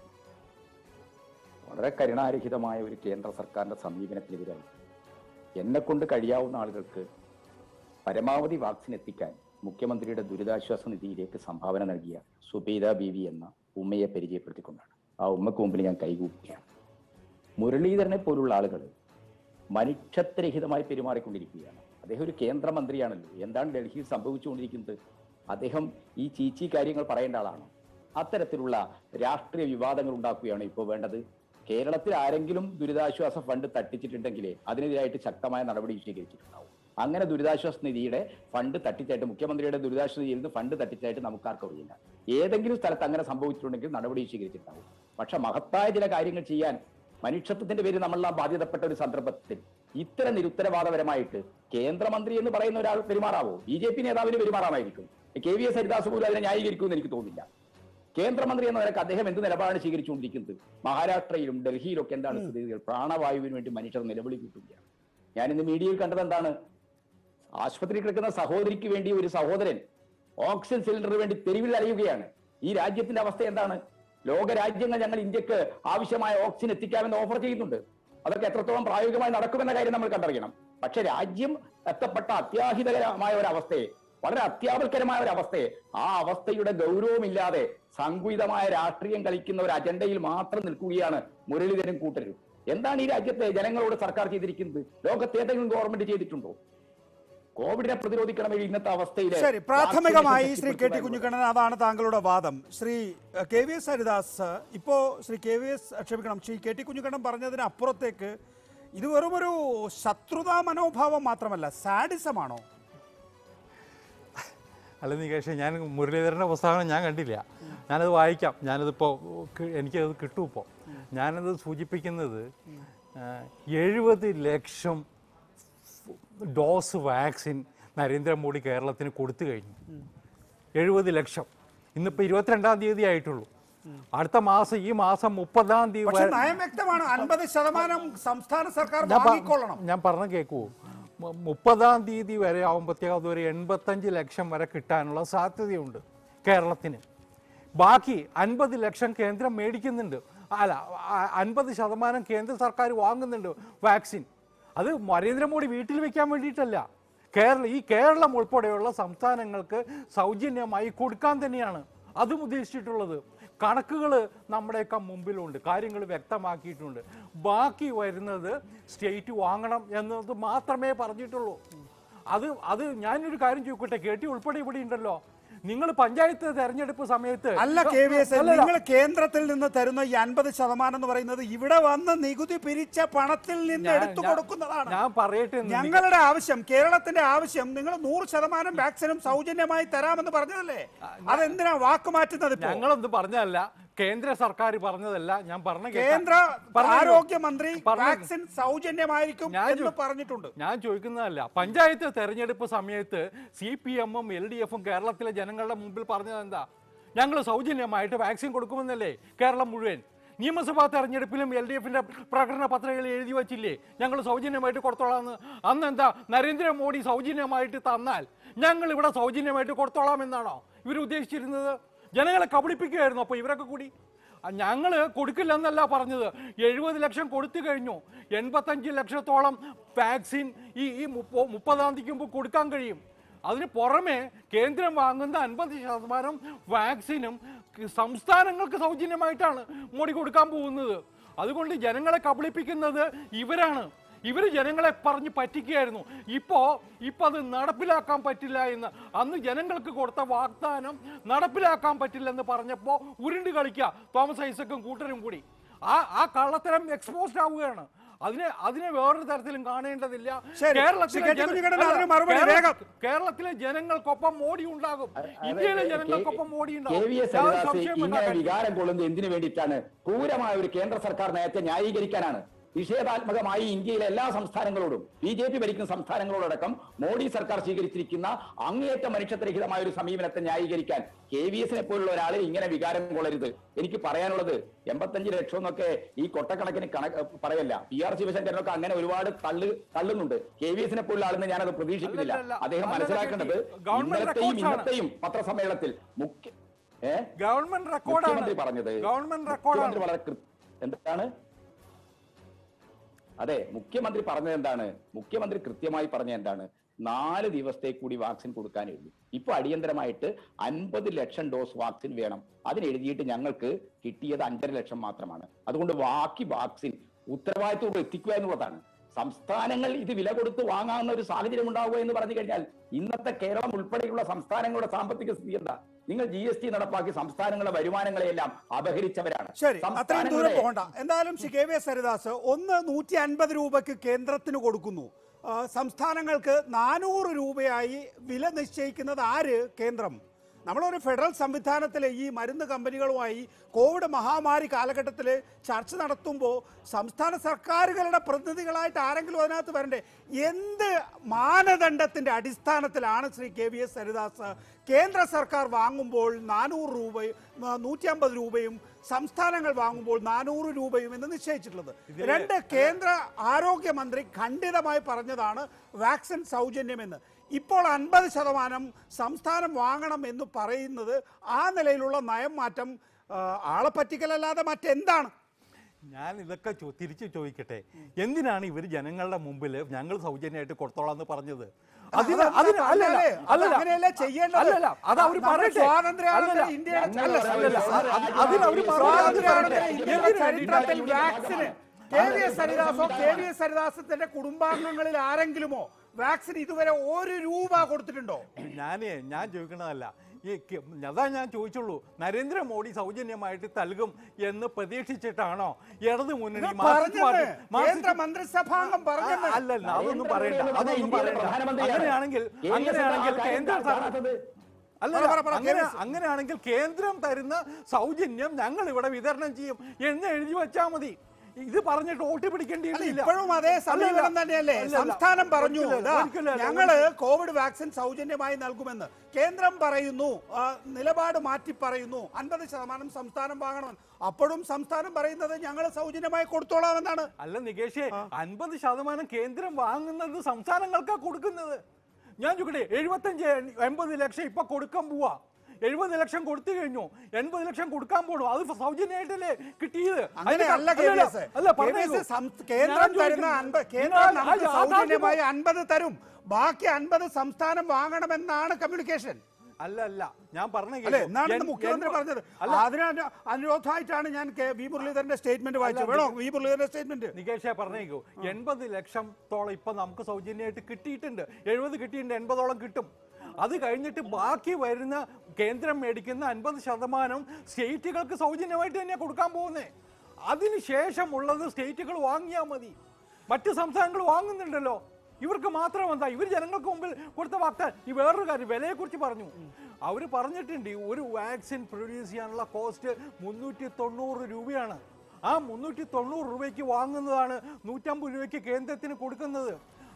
വളരെ കരുണാരഹിതമായ ഒരു കേന്ദ്ര സർക്കാരിന്റെ സമീപനത്തിനെതിരായി എന്നെ കൊണ്ട് കഴിയാവുന്ന ആളുകൾക്ക് പരമാവധി വാക്സിൻ എത്തിക്കാൻ മുഖ്യമന്ത്രിയുടെ ദുരിതാശ്വാസ നിധിയിലേക്ക് സംഭാവന നൽകിയ സുബൈദ ബീവി എന്ന ഉമ്മയെ പരിചയപ്പെടുത്തിക്കൊണ്ടാണ് ആ ഉമ്മക്ക് മുമ്പിൽ ഞാൻ കൈകൂപ്പുകയാണ് മുരളീധരനെ പോലുള്ള ആളുകൾ മനുഷ്യത്വരഹിതമായി പെരുമാറിക്കൊണ്ടിരിക്കുകയാണ് അദ്ദേഹം ഒരു കേന്ദ്രമന്ത്രിയാണല്ലോ എന്താണ് ഡൽഹിയിൽ സംഭവിച്ചുകൊണ്ടിരിക്കുന്നത് അദ്ദേഹം ഈ ചീച്ചി കാര്യങ്ങൾ പറയേണ്ട ആളാണ് അത്തരത്തിലുള്ള രാഷ്ട്രീയ വിവാദങ്ങൾ ഉണ്ടാക്കുകയാണ് ഇപ്പോൾ വേണ്ടത് കേരളത്തിൽ ആരെങ്കിലും ദുരിതാശ്വാസ ഫണ്ട് തട്ടിച്ചിട്ടുണ്ടെങ്കിൽ അതിനെതിരായിട്ട് ശക്തമായ നടപടി സ്വീകരിച്ചിട്ടുണ്ടാവും അങ്ങനെ ദുരിതാശ്വാസ നിധിയുടെ ഫണ്ട് തട്ടിച്ചായിട്ട് മുഖ്യമന്ത്രിയുടെ ദുരിതാശ്വാസ നിധിയിൽ നിന്ന് ഫണ്ട് തട്ടിച്ചായിട്ട് നമുക്കാർക്കും അറിയില്ല ഏതെങ്കിലും സ്ഥലത്ത് അങ്ങനെ സംഭവിച്ചിട്ടുണ്ടെങ്കിൽ നടപടി സ്വീകരിച്ചിട്ടുണ്ടാവും പക്ഷെ മഹത്തായ ചില കാര്യങ്ങൾ ചെയ്യാൻ മനുഷ്യത്വത്തിന്റെ പേരിൽ നമ്മളെല്ലാം ബാധ്യതപ്പെട്ട ഒരു സന്ദർഭത്തിൽ ഇത്തരം നിരുത്തരവാദപരമായിട്ട് കേന്ദ്രമന്ത്രി എന്ന് പറയുന്ന ഒരാൾ പെരുമാറാവോ ബി ജെ പി നേതാവിന് പെരുമാറാമായിരിക്കും കെ വി എസ് ഹരിദാസ് പോലും അതിനെ ന്യായീകരിക്കുമെന്ന് എനിക്ക് തോന്നുന്നില്ല കേന്ദ്രമന്ത്രി എന്ന നിലക്ക് അദ്ദേഹം എന്ത് നിലപാടാണ് സ്വീകരിച്ചുകൊണ്ടിരിക്കുന്നത് മഹാരാഷ്ട്രയിലും ഡൽഹിയിലും ഒക്കെ എന്താണ് സ്ഥിതികൾ പ്രാണവായുവിന് വേണ്ടി മനുഷ്യർ നിലവിളി കൂട്ടുകയാണ് ഞാൻ ഇന്ന് മീഡിയയിൽ കണ്ടത് എന്താണ് ആശുപത്രിയിൽ കിടക്കുന്ന സഹോദരിക്ക് വേണ്ടി ഒരു സഹോദരൻ ഓക്സിജൻ സിലിണ്ടറിന് വേണ്ടി തെരുവിൽ അറിയുകയാണ് ഈ രാജ്യത്തിന്റെ അവസ്ഥ എന്താണ് ലോക രാജ്യങ്ങൾ ഞങ്ങൾ ഇന്ത്യക്ക് ആവശ്യമായ ഓക്സിജൻ എത്തിക്കാമെന്ന് ഓഫർ ചെയ്യുന്നുണ്ട് അതൊക്കെ എത്രത്തോളം പ്രായോഗികമായി നടക്കുമെന്ന കാര്യം നമ്മൾ കണ്ടറിയണം പക്ഷെ രാജ്യം എത്തപ്പെട്ട അത്യാഹിതകരമായ ഒരു അവസ്ഥയെ വളരെ അത്യാവൽക്കരമായ ഒരു അവസ്ഥയെ ആ അവസ്ഥയുടെ ഗൗരവമില്ലാതെ സങ്കുചിതമായ രാഷ്ട്രീയം കളിക്കുന്ന ഒരു അജണ്ടയിൽ മാത്രം നിൽക്കുകയാണ് മുരളീധരൻ കൂട്ടരും എന്താണ് ഈ രാജ്യത്തെ ജനങ്ങളോട് സർക്കാർ ചെയ്തിരിക്കുന്നത് ലോകത്ത് ഏതെങ്കിലും ഗവൺമെന്റ് ചെയ്തിട്ടുണ്ടോ കോവിഡിനെ പ്രതിരോധിക്കണമെങ്കിൽ ഇന്നത്തെ അവസ്ഥയിൽ ശരി പ്രാഥമികമായി ശ്രീ കെ ടി കുഞ്ഞിക്കണ്ണൻ അതാണ് താങ്കളുടെ വാദം ശ്രീ അഹ്, കെ വി എസ് ഹരിദാസ് ഇപ്പോ ശ്രീ കെ വി എസ് ക്ഷമിക്കണം ശ്രീ കെ ടി കുഞ്ഞിക്കണ്ണൻ പറഞ്ഞതിന് അപ്പുറത്തേക്ക് ഇത് വെറും ഒരു ശത്രുതാ മനോഭാവം മാത്രമല്ല സാഡിസമാണോ അല്ല നികേഷ് ഞാൻ മുരളീധരൻ്റെ പുസ്തകം ഞാൻ കണ്ടില്ല ഞാനത് വായിക്കാം ഞാനതിപ്പോൾ എനിക്കത് കിട്ടും ഇപ്പോൾ ഞാനത് സൂചിപ്പിക്കുന്നത് എഴുപത് ലക്ഷം ഡോസ് വാക്സിൻ നരേന്ദ്രമോദി കേരളത്തിന് കൊടുത്തു കഴിഞ്ഞു എഴുപത് ലക്ഷം ഇന്നിപ്പോൾ ഇരുപത്തിരണ്ടാം തീയതി ആയിട്ടുള്ളൂ അടുത്ത മാസം ഈ മാസം മുപ്പതാം തീയതി പക്ഷെ വരെ- നയം വ്യക്തമാണ് അൻപത് ശതമാനം സംസ്ഥാന സർക്കാർ ഞാൻ പ- വാങ്ങിക്കൊള്ളണം ഞാൻ പറഞ്ഞ കേൾക്കൂ മു- മുപ്പതാം തീയതി വരെ ആകുമ്പോഴത്തേക്ക് അതൊരു എൺപത്തഞ്ച് ലക്ഷം വരെ കിട്ടാനുള്ള സാധ്യതയുണ്ട് കേരളത്തിന് ബാക്കി അൻപത് ലക്ഷം കേന്ദ്രം മേടിക്കുന്നുണ്ട് അല്ല അ- അൻപത് ശതമാനം കേന്ദ്ര സർക്കാർ വാങ്ങുന്നുണ്ട് വാക്സിൻ അത് നരേന്ദ്രമോദി വീട്ടിൽ വെക്കാൻ വേണ്ടിയിട്ടല്ല കേരള ഈ കേരളം ഉൾപ്പെടെയുള്ള സംസ്ഥാനങ്ങൾക്ക് സൗജന്യമായി കൊടുക്കാൻ തന്നെയാണ് അതും ഉദ്ദേശിച്ചിട്ടുള്ളത് കണക്കുകൾ നമ്മുടെയൊക്കെ മുമ്പിലുണ്ട് കാര്യങ്ങൾ വ്യക്തമാക്കിയിട്ടുണ്ട് ബാക്കി വരുന്നത് സ്റ്റേറ്റ് വാങ്ങണം എന്നത് മാത്രമേ പറഞ്ഞിട്ടുള്ളൂ അത് അത് ഞാനൊരു കാര്യം ചോദിക്കട്ടെ കേട്ടി ഉൾപ്പെടെ ഇവിടെ ഉണ്ടല്ലോ നിങ്ങൾ പഞ്ചായത്ത് തെരഞ്ഞെടുപ്പ് സമയത്ത് അല്ല കെ വി എസ് അല്ലല്ല. നിങ്ങൾ കേന്ദ്രത്തിൽ നിന്ന് തരുന്ന ഈ അൻപത് ശതമാനം എന്ന് പറയുന്നത് ഇവിടെ വന്ന് നികുതി പിരിച്ച പണത്തിൽ നിന്ന് ഞാൻ- എടുത്തു ഞാൻ- കൊടുക്കുന്നതാണ് ഞാൻ പറയട്ടെ എന്ന് ഞങ്ങളുടെ ആവശ്യം കേരളത്തിന്റെ ആവശ്യം നിങ്ങൾ നൂറ് ശതമാനം വാക്സിനും സൗജന്യമായി തരാമെന്ന് പറഞ്ഞതല്ലേ അതെന്തിനാ വാക്ക് മാറ്റുന്നത് ഇപ്പോ? ഞങ്ങളൊന്നും പറഞ്ഞതല്ല കേന്ദ്ര സർക്കാർ പറഞ്ഞതല്ല ഞാൻ പറഞ്ഞ കേൾക്കാം. കേന്ദ്ര പറഞ്ഞല്ലോ. ആരോഗ്യമന്ത്രി പറഞ്ഞല്ലോ. വാക്സിൻ സൗജന്യമായിരിക്കും ഞാൻ എന്ന് ചോ- പറഞ്ഞിട്ടുണ്ട് ഞാൻ ചോദിക്കുന്നതല്ല പഞ്ചായത്ത് തെരഞ്ഞെടുപ്പ് സമയത്ത് സി പി എമ്മും എൽ ഡി എഫും കേരളത്തിലെ ജനങ്ങളുടെ മുമ്പിൽ പറഞ്ഞത് എന്താ ഞങ്ങൾ സൗജന്യമായിട്ട് വാക്സിൻ കൊടുക്കുമെന്നല്ലേ കേരളം മുഴുവൻ നിയമസഭാ തെരഞ്ഞെടുപ്പിലും എൽ ഡി എഫിന്റെ പ്രകടന പത്രികയിൽ എഴുതി വച്ചില്ലേ ഞങ്ങൾ സൗജന്യമായിട്ട് കൊടുത്തോളാമെന്ന് അന്ന് എന്താ നരേന്ദ്രമോദി സൗജന്യമായിട്ട് തന്നാൽ ഞങ്ങൾ ഇവിടെ സൗജന്യമായിട്ട് കൊടുത്തോളാം എന്നാണോ ഇവർ ഉദ്ദേശിച്ചിരുന്നത് ജനങ്ങളെ കബളിപ്പിക്കുകയായിരുന്നു അപ്പോൾ ഇവരൊക്കെ കൂടി ഞങ്ങൾ കൊടുക്കില്ലെന്നല്ല പറഞ്ഞത് എഴുപത് ലക്ഷം കൊടുത്തു കഴിഞ്ഞു എൺപത്തഞ്ച് ലക്ഷത്തോളം വാക്സിൻ ഈ ഈ മുപ്പ മുപ്പതാം തീയതിക്ക് മുമ്പ് കൊടുക്കാൻ കഴിയും അതിന് പുറമെ കേന്ദ്രം വാങ്ങുന്ന അൻപത് ശതമാനം വാക്സിനും ക- സംസ്ഥാനങ്ങൾക്ക് സൗജന്യമായിട്ടാണ് മോഡി കൊടുക്കാൻ പോകുന്നത് അതുകൊണ്ട് ജനങ്ങളെ കബളിപ്പിക്കുന്നത് ഇവരാണ് ഇവർ ജനങ്ങളെ പറഞ്ഞ് പറ്റിക്കുകയായിരുന്നു ഇപ്പോൾ ഇപ്പം അത് നടപ്പിലാക്കാൻ പറ്റില്ല എന്ന് അന്ന് ജനങ്ങൾക്ക് കൊടുത്ത വാഗ്ദാനം നടപ്പിലാക്കാൻ പറ്റില്ലെന്ന് പറഞ്ഞപ്പോൾ ഉരുണ്ട് കളിക്കുക തോമസ് ഐസക്കും കൂട്ടരും കൂടി ആ ആ കള്ളത്തരം എക്സ്പോസ്ഡ് ആവുകയാണ് അതിനെ അതിനെ വേറൊരു തരത്തിലും കാണേണ്ടതില്ല ശരി. കേരളത്തിലെ ശ്രീ കെ. ടി. ജന- കുഞ്ഞിക്കണ്ണൻ അല്ല, അതിന് മറുപടി കേരള- വേഗം. കേരളത്തിലെ ജനങ്ങൾക്കൊപ്പം മോഡി ഉണ്ടാകും ഇന്ത്യയിലെ ജനങ്ങൾക്കൊപ്പം മോഡി കെ ഉണ്ടാകും വി എസ് യാതൊരു ഹരിദാസ് സംശയവും ഇങ്ങനെ ഉണ്ടാക്കാൻ വികാരം കൊള്ളുന്നത് എന്തിനു വേണ്ടിയിട്ടാണ് ക്രൂരമായ ഒരു കേന്ദ്ര സർക്കാർ നയത്തെ ന്യായീകരിക്കാനാണ് നിഷേധാത്മകമായി ഇന്ത്യയിലെ എല്ലാ സംസ്ഥാനങ്ങളോടും ബി ജെ പി ഭരിക്കുന്ന സംസ്ഥാനങ്ങളോടക്കം മോഡി സർക്കാർ സ്വീകരിച്ചിരിക്കുന്ന അങ്ങേയറ്റ മനുഷ്യത്വരഹിതമായ ഒരു സമീപനത്തെ ന്യായീകരിക്കാൻ കെ വി എസിനെ പോലുള്ള ഒരാളെ ഇങ്ങനെ വികാരം കൊള്ളരുത് എനിക്ക് പറയാനുള്ളത് എൺപത്തഞ്ച് ലക്ഷം എന്നൊക്കെ ഈ കൊട്ടക്കണക്കിന് കണക്ക് പറയല്ല പി ആർ ശിവശങ്കരനൊക്കെ അങ്ങനെ ഒരുപാട് തള്ളു തള്ളുന്നുണ്ട് കെ വി എസിനെ പോലുള്ള ആളെന്ന് ഞാനത് പ്രതീക്ഷിക്കുന്നില്ല അല്ലല്ല, അദ്ദേഹം അല്ലല്ല, മനസ്സിലാക്കേണ്ടത് ഗവൺമെന്റ് ഇന്നലത്തെയും records ആണ്. ഇന്നത്തെയും പത്രസമ്മേളനത്തിൽ മുഖ്യ ഏഹ് ഗവൺമെന്റ് റെക്കോർഡാണ് മുഖ്യമന്ത്രി പറഞ്ഞത് ഗവൺമെന്റ് മുഖ്യമന്ത്രി റെക്കോർഡാണ് വളരെ കൃ- എന്താണ് അതെ മുഖ്യമന്ത്രി പറഞ്ഞത് എന്താണ് മുഖ്യമന്ത്രി കൃത്യമായി പറഞ്ഞത് എന്താണ് നാല് ദിവസത്തെ കൂടി വാക്സിൻ കൊടുക്കാനേ ഉള്ളൂ ഇപ്പൊ അടിയന്തരമായിട്ട് അൻപത് ലക്ഷം ഡോസ് വാക്സിൻ വേണം അതിന് എഴുതിയിട്ട് ഞങ്ങൾക്ക് കിട്ടിയത് അഞ്ചര ലക്ഷം മാത്രമാണ് അതുകൊണ്ട് ബാക്കി വാക്സിൻ ഉത്തരവാദിത്വം എത്തിക്കുക എന്നുള്ളതാണ് സംസ്ഥാനങ്ങൾ ഇത് വില കൊടുത്ത് വാങ്ങാവുന്ന ഒരു സാഹചര്യം ഉണ്ടാവുക എന്ന് പറഞ്ഞു കഴിഞ്ഞാൽ ഇന്നത്തെ കേരളം ഉൾപ്പെടെയുള്ള സംസ്ഥാനങ്ങളുടെ സാമ്പത്തിക സ്ഥിതി എന്താ നിങ്ങൾ ജി എസ് ടി നടപ്പാക്കി സംസ്ഥാനങ്ങളുടെ വരുമാനങ്ങളെയെല്ലാം അപഹരിച്ചവരാണ് ശരി അത്രയും ദൂരം സംസ്ഥാനങ്ങളുടെ- പോകണ്ട എന്തായാലും Shri K V S Haridas ഒന്ന് നൂറ്റി അൻപത് രൂപയ്ക്ക് കേന്ദ്രത്തിന് കൊടുക്കുന്നു ആ, സംസ്ഥാനങ്ങൾക്ക് നാനൂറ് രൂപയായി വില നിശ്ചയിക്കുന്നത് ആര് കേന്ദ്രം നമ്മളൊരു ഫെഡറൽ സംവിധാനത്തിൽ ഈ മരുന്ന് കമ്പനികളുമായി കോവിഡ് മഹാമാരി കാലഘട്ടത്തിൽ ചർച്ച നടത്തുമ്പോൾ സംസ്ഥാന സർക്കാരുകളുടെ പ്രതിനിധികളായിട്ട് ആരെങ്കിലും അതിനകത്ത് വരണ്ടേ എന്ത് മാനദണ്ഡത്തിന്റെ അടിസ്ഥാനത്തിലാണ് Shri K V S Haridas കേന്ദ്ര സർക്കാർ വാങ്ങുമ്പോൾ നാനൂറ് രൂപയും നൂറ്റി അമ്പത് രൂപയും സംസ്ഥാനങ്ങൾ വാങ്ങുമ്പോൾ നാനൂറ് രൂപയും എന്ന് നിശ്ചയിച്ചിട്ടുള്ളത് രണ്ട് കേന്ദ്ര ആരോഗ്യമന്ത്രി ഖണ്ഡിതമായി പറഞ്ഞതാണ് വാക്സിൻ സൗജന്യമെന്ന് ഇപ്പോൾ അൻപത് ശതമാനം സംസ്ഥാനം വാങ്ങണം എന്ന് പറയുന്നത് ആ നിലയിലുള്ള നയം മാറ്റം ആ, ആളെ പറ്റിക്കലല്ലാതെ മറ്റെന്താണ് ഞാൻ ഇതൊക്കെ ചോ- തിരിച്ചു ചോദിക്കട്ടെ എന്തിനാണ് ഇവർ ജനങ്ങളുടെ മുമ്പിൽ ഞങ്ങൾ സൗജന്യമായിട്ട് കൊടുത്തോളാം എന്ന് പറഞ്ഞത് അതിന് അതെന്താ അതിന് അല്ലല്ല പറഞ്ഞാലേ, അത് അല്ലല്ല അങ്ങനെയല്ലേ ചെയ്യേണ്ടത്? അല്ലല്ല അത് അവർ നമ്മുടെ പറയട്ടെ സ്വാതന്ത്ര്യാനന്തര അല്ലല്ല, ഇന്ത്യയുടെ ഞങ്ങൾ അല്ല, അല്ലല്ല, അല്ലല്ല, അത് അതിന് അവർ മറുപടി സ്വാതന്ത്ര്യാനന്തര പറയട്ടെ. ഇന്ത്യയുടെ എന്തിന് ചരിത്രത്തിൽ വേണ്ടിയിട്ടാണ് വാക്സിന് കെ വി എസ് ഹരിദാസോ കെ വി എസ് ഹരിദാസത്തിന്റെ കുടുംബാംഗങ്ങളിൽ ആരെങ്കിലുമോ വാക്സിൻ ഇതുവരെ ഒരു രൂപ കൊടുത്തിട്ടുണ്ടോ ഞാനേ ഞാൻ ചോദിക്കണതല്ല ഈ കെ- അതാ ഞാൻ ചോദിച്ചുള്ളൂ നരേന്ദ്രമോദി സൗജന്യമായിട്ട് നൽകും എന്ന് പ്രതീക്ഷിച്ചിട്ടാണോ ഇടതു മുന്നണി നിങ്ങൾ മാർക്സിസ്റ്റ് പറഞ്ഞത് പാർട്ടി- മാർക്സിസ്റ്റ് കേന്ദ്ര മന്ത്രിസഭാംഗം പറഞ്ഞത് ആ, അല്ലല്ല അതൊന്നും നരേന്ദ്ര പറയണ്ട മോദി എന്ന് പറഞ്ഞ അതൊന്നും ഇന്ത്യയുടെ പറയണ്ട പ്രധാനമന്ത്രിയാണ്. അങ്ങനെയാണെങ്കിൽ കെ വി എസ് അങ്ങനെയാണെങ്കിൽ ആ കാര്യം കേന്ദ്ര സർക്കാർ കാണാത്തത്. അല്ല പറ, പറ, പറ, അങ്ങനെ കേന്ദ്ര- അങ്ങനെയാണെങ്കിൽ കേന്ദ്രം തരുന്ന സൗജന്യം ഞങ്ങൾ ഇവിടെ വിതരണം ചെയ്യും എന്ന് എഴുതി വെച്ചാൽ മതി ഇത് പറഞ്ഞിട്ട് വോട്ട് അല്ല, പിടിക്കേണ്ടിയില്ല ഇപ്പോഴും അതേ സമീപനം തന്നെയല്ലേ സംസ്ഥാനം പറഞ്ഞു ഒരിക്കലല്ല, "ദാ, ഒരിക്കലല്ല, ഞങ്ങള് കോവിഡ് വാക്സിൻ സൗജന്യമായി നൽകുമെന്ന് കേന്ദ്രം പറയുന്നു ആ, നിലപാട് മാറ്റി പറയുന്നു അൻപത് ശതമാനം സംസ്ഥാനം വാങ്ങണമെന്ന് അപ്പോഴും സംസ്ഥാനം പറയുന്നത് ഞങ്ങൾ സൗജന്യമായി കൊടുത്തോളാം എന്നാണ് അല്ല നികേഷേ അൻപത് ശതമാനം കേന്ദ്രം വാങ്ങുന്നത് സംസ്ഥാനങ്ങൾക്കാ കൊടുക്കുന്നത് ഞാൻ ചോദിക്കട്ടെ എഴുപത്തഞ്ച് എൺപത് ലക്ഷം ഇപ്പൊ കൊടുക്കാൻ പോവാ എഴുപത് ലക്ഷം കൊടുത്തു കഴിഞ്ഞു എൺപത് ലക്ഷം കൊടുക്കാൻ പോണു അത് സൗജന്യമായിട്ടല്ലേ കിട്ടിയത് അങ്ങനെ അതിന് അല്ല അല്ലല്ല, KBS. അല്ല KBS പറഞ്ഞേക്കൂ. സം- കേന്ദ്രം ഞാൻ തരുന്ന ചോദിക്കുന്നത്, അൻപത് നിങ്ങൾ കേന്ദ്രം ആ നമുക്ക് യാഥാർത്ഥ്യം സൗജന്യമായി അൻപത് തരും ബാക്കി അൻപത് സംസ്ഥാനം വാങ്ങണമെന്നാണ് കമ്മ്യൂണിക്കേഷൻ അല്ല അല്ല ഞാൻ പറഞ്ഞ അല്ലെ കേൾക്കൂ. എന്നാണ് എൻ- മുഖ്യമന്ത്രി എൻ- പറഞ്ഞത് അല്ല അതിന് അനു- അനുരോധമായിട്ടാണ് ഞാൻ കെ- വി മുരളീധരന്റെ സ്റ്റേറ്റ്മെന്റ് വായിച്ചത് അല്ല, വേണോ വി മുരളീധരന്റെ സ്റ്റേറ്റ്മെന്റ് നികേഷേ പറഞ്ഞേക്കൂ എൺപത് ലക്ഷത്തോളം ഇപ്പൊ നമുക്ക് സൗജന്യമായിട്ട് കിട്ടിയിട്ടുണ്ട് എഴുപത് കിട്ടിയിട്ടുണ്ട് എൺപതോളം കിട്ടും അത് കഴിഞ്ഞിട്ട് ബാക്കി വരുന്ന കേന്ദ്രം മേടിക്കുന്ന അൻപത് ശതമാനം സ്റ്റേറ്റുകൾക്ക് സൗജന്യമായിട്ട് തന്നെയാണ് കൊടുക്കാൻ പോകുന്നത് അതിനുശേഷമുള്ളത് സ്റ്റേറ്റുകൾ വാങ്ങിയാൽ മതി മറ്റ് സംസ്ഥാനങ്ങൾ വാങ്ങുന്നുണ്ടല്ലോ ഇവർക്ക് മാത്രം എന്താ ഇവർ ജനങ്ങൾക്ക് മുമ്പിൽ കൊടുത്ത വാഗ്ദാനം ഈ വേറൊരു കാര്യം വിലയെക്കുറിച്ച് പറഞ്ഞു അവർ പറഞ്ഞിട്ടുണ്ട് ഈ ഒരു വാക്സിൻ പ്രൊഡ്യൂസ് ചെയ്യാനുള്ള കോസ്റ്റ് മുന്നൂറ്റി തൊണ്ണൂറ് രൂപയാണ് ആ മുന്നൂറ്റി തൊണ്ണൂറ് രൂപയ്ക്ക് വാങ്ങുന്നതാണ് നൂറ്റമ്പത് രൂപയ്ക്ക് കേന്ദ്രത്തിന് കൊടുക്കുന്നത്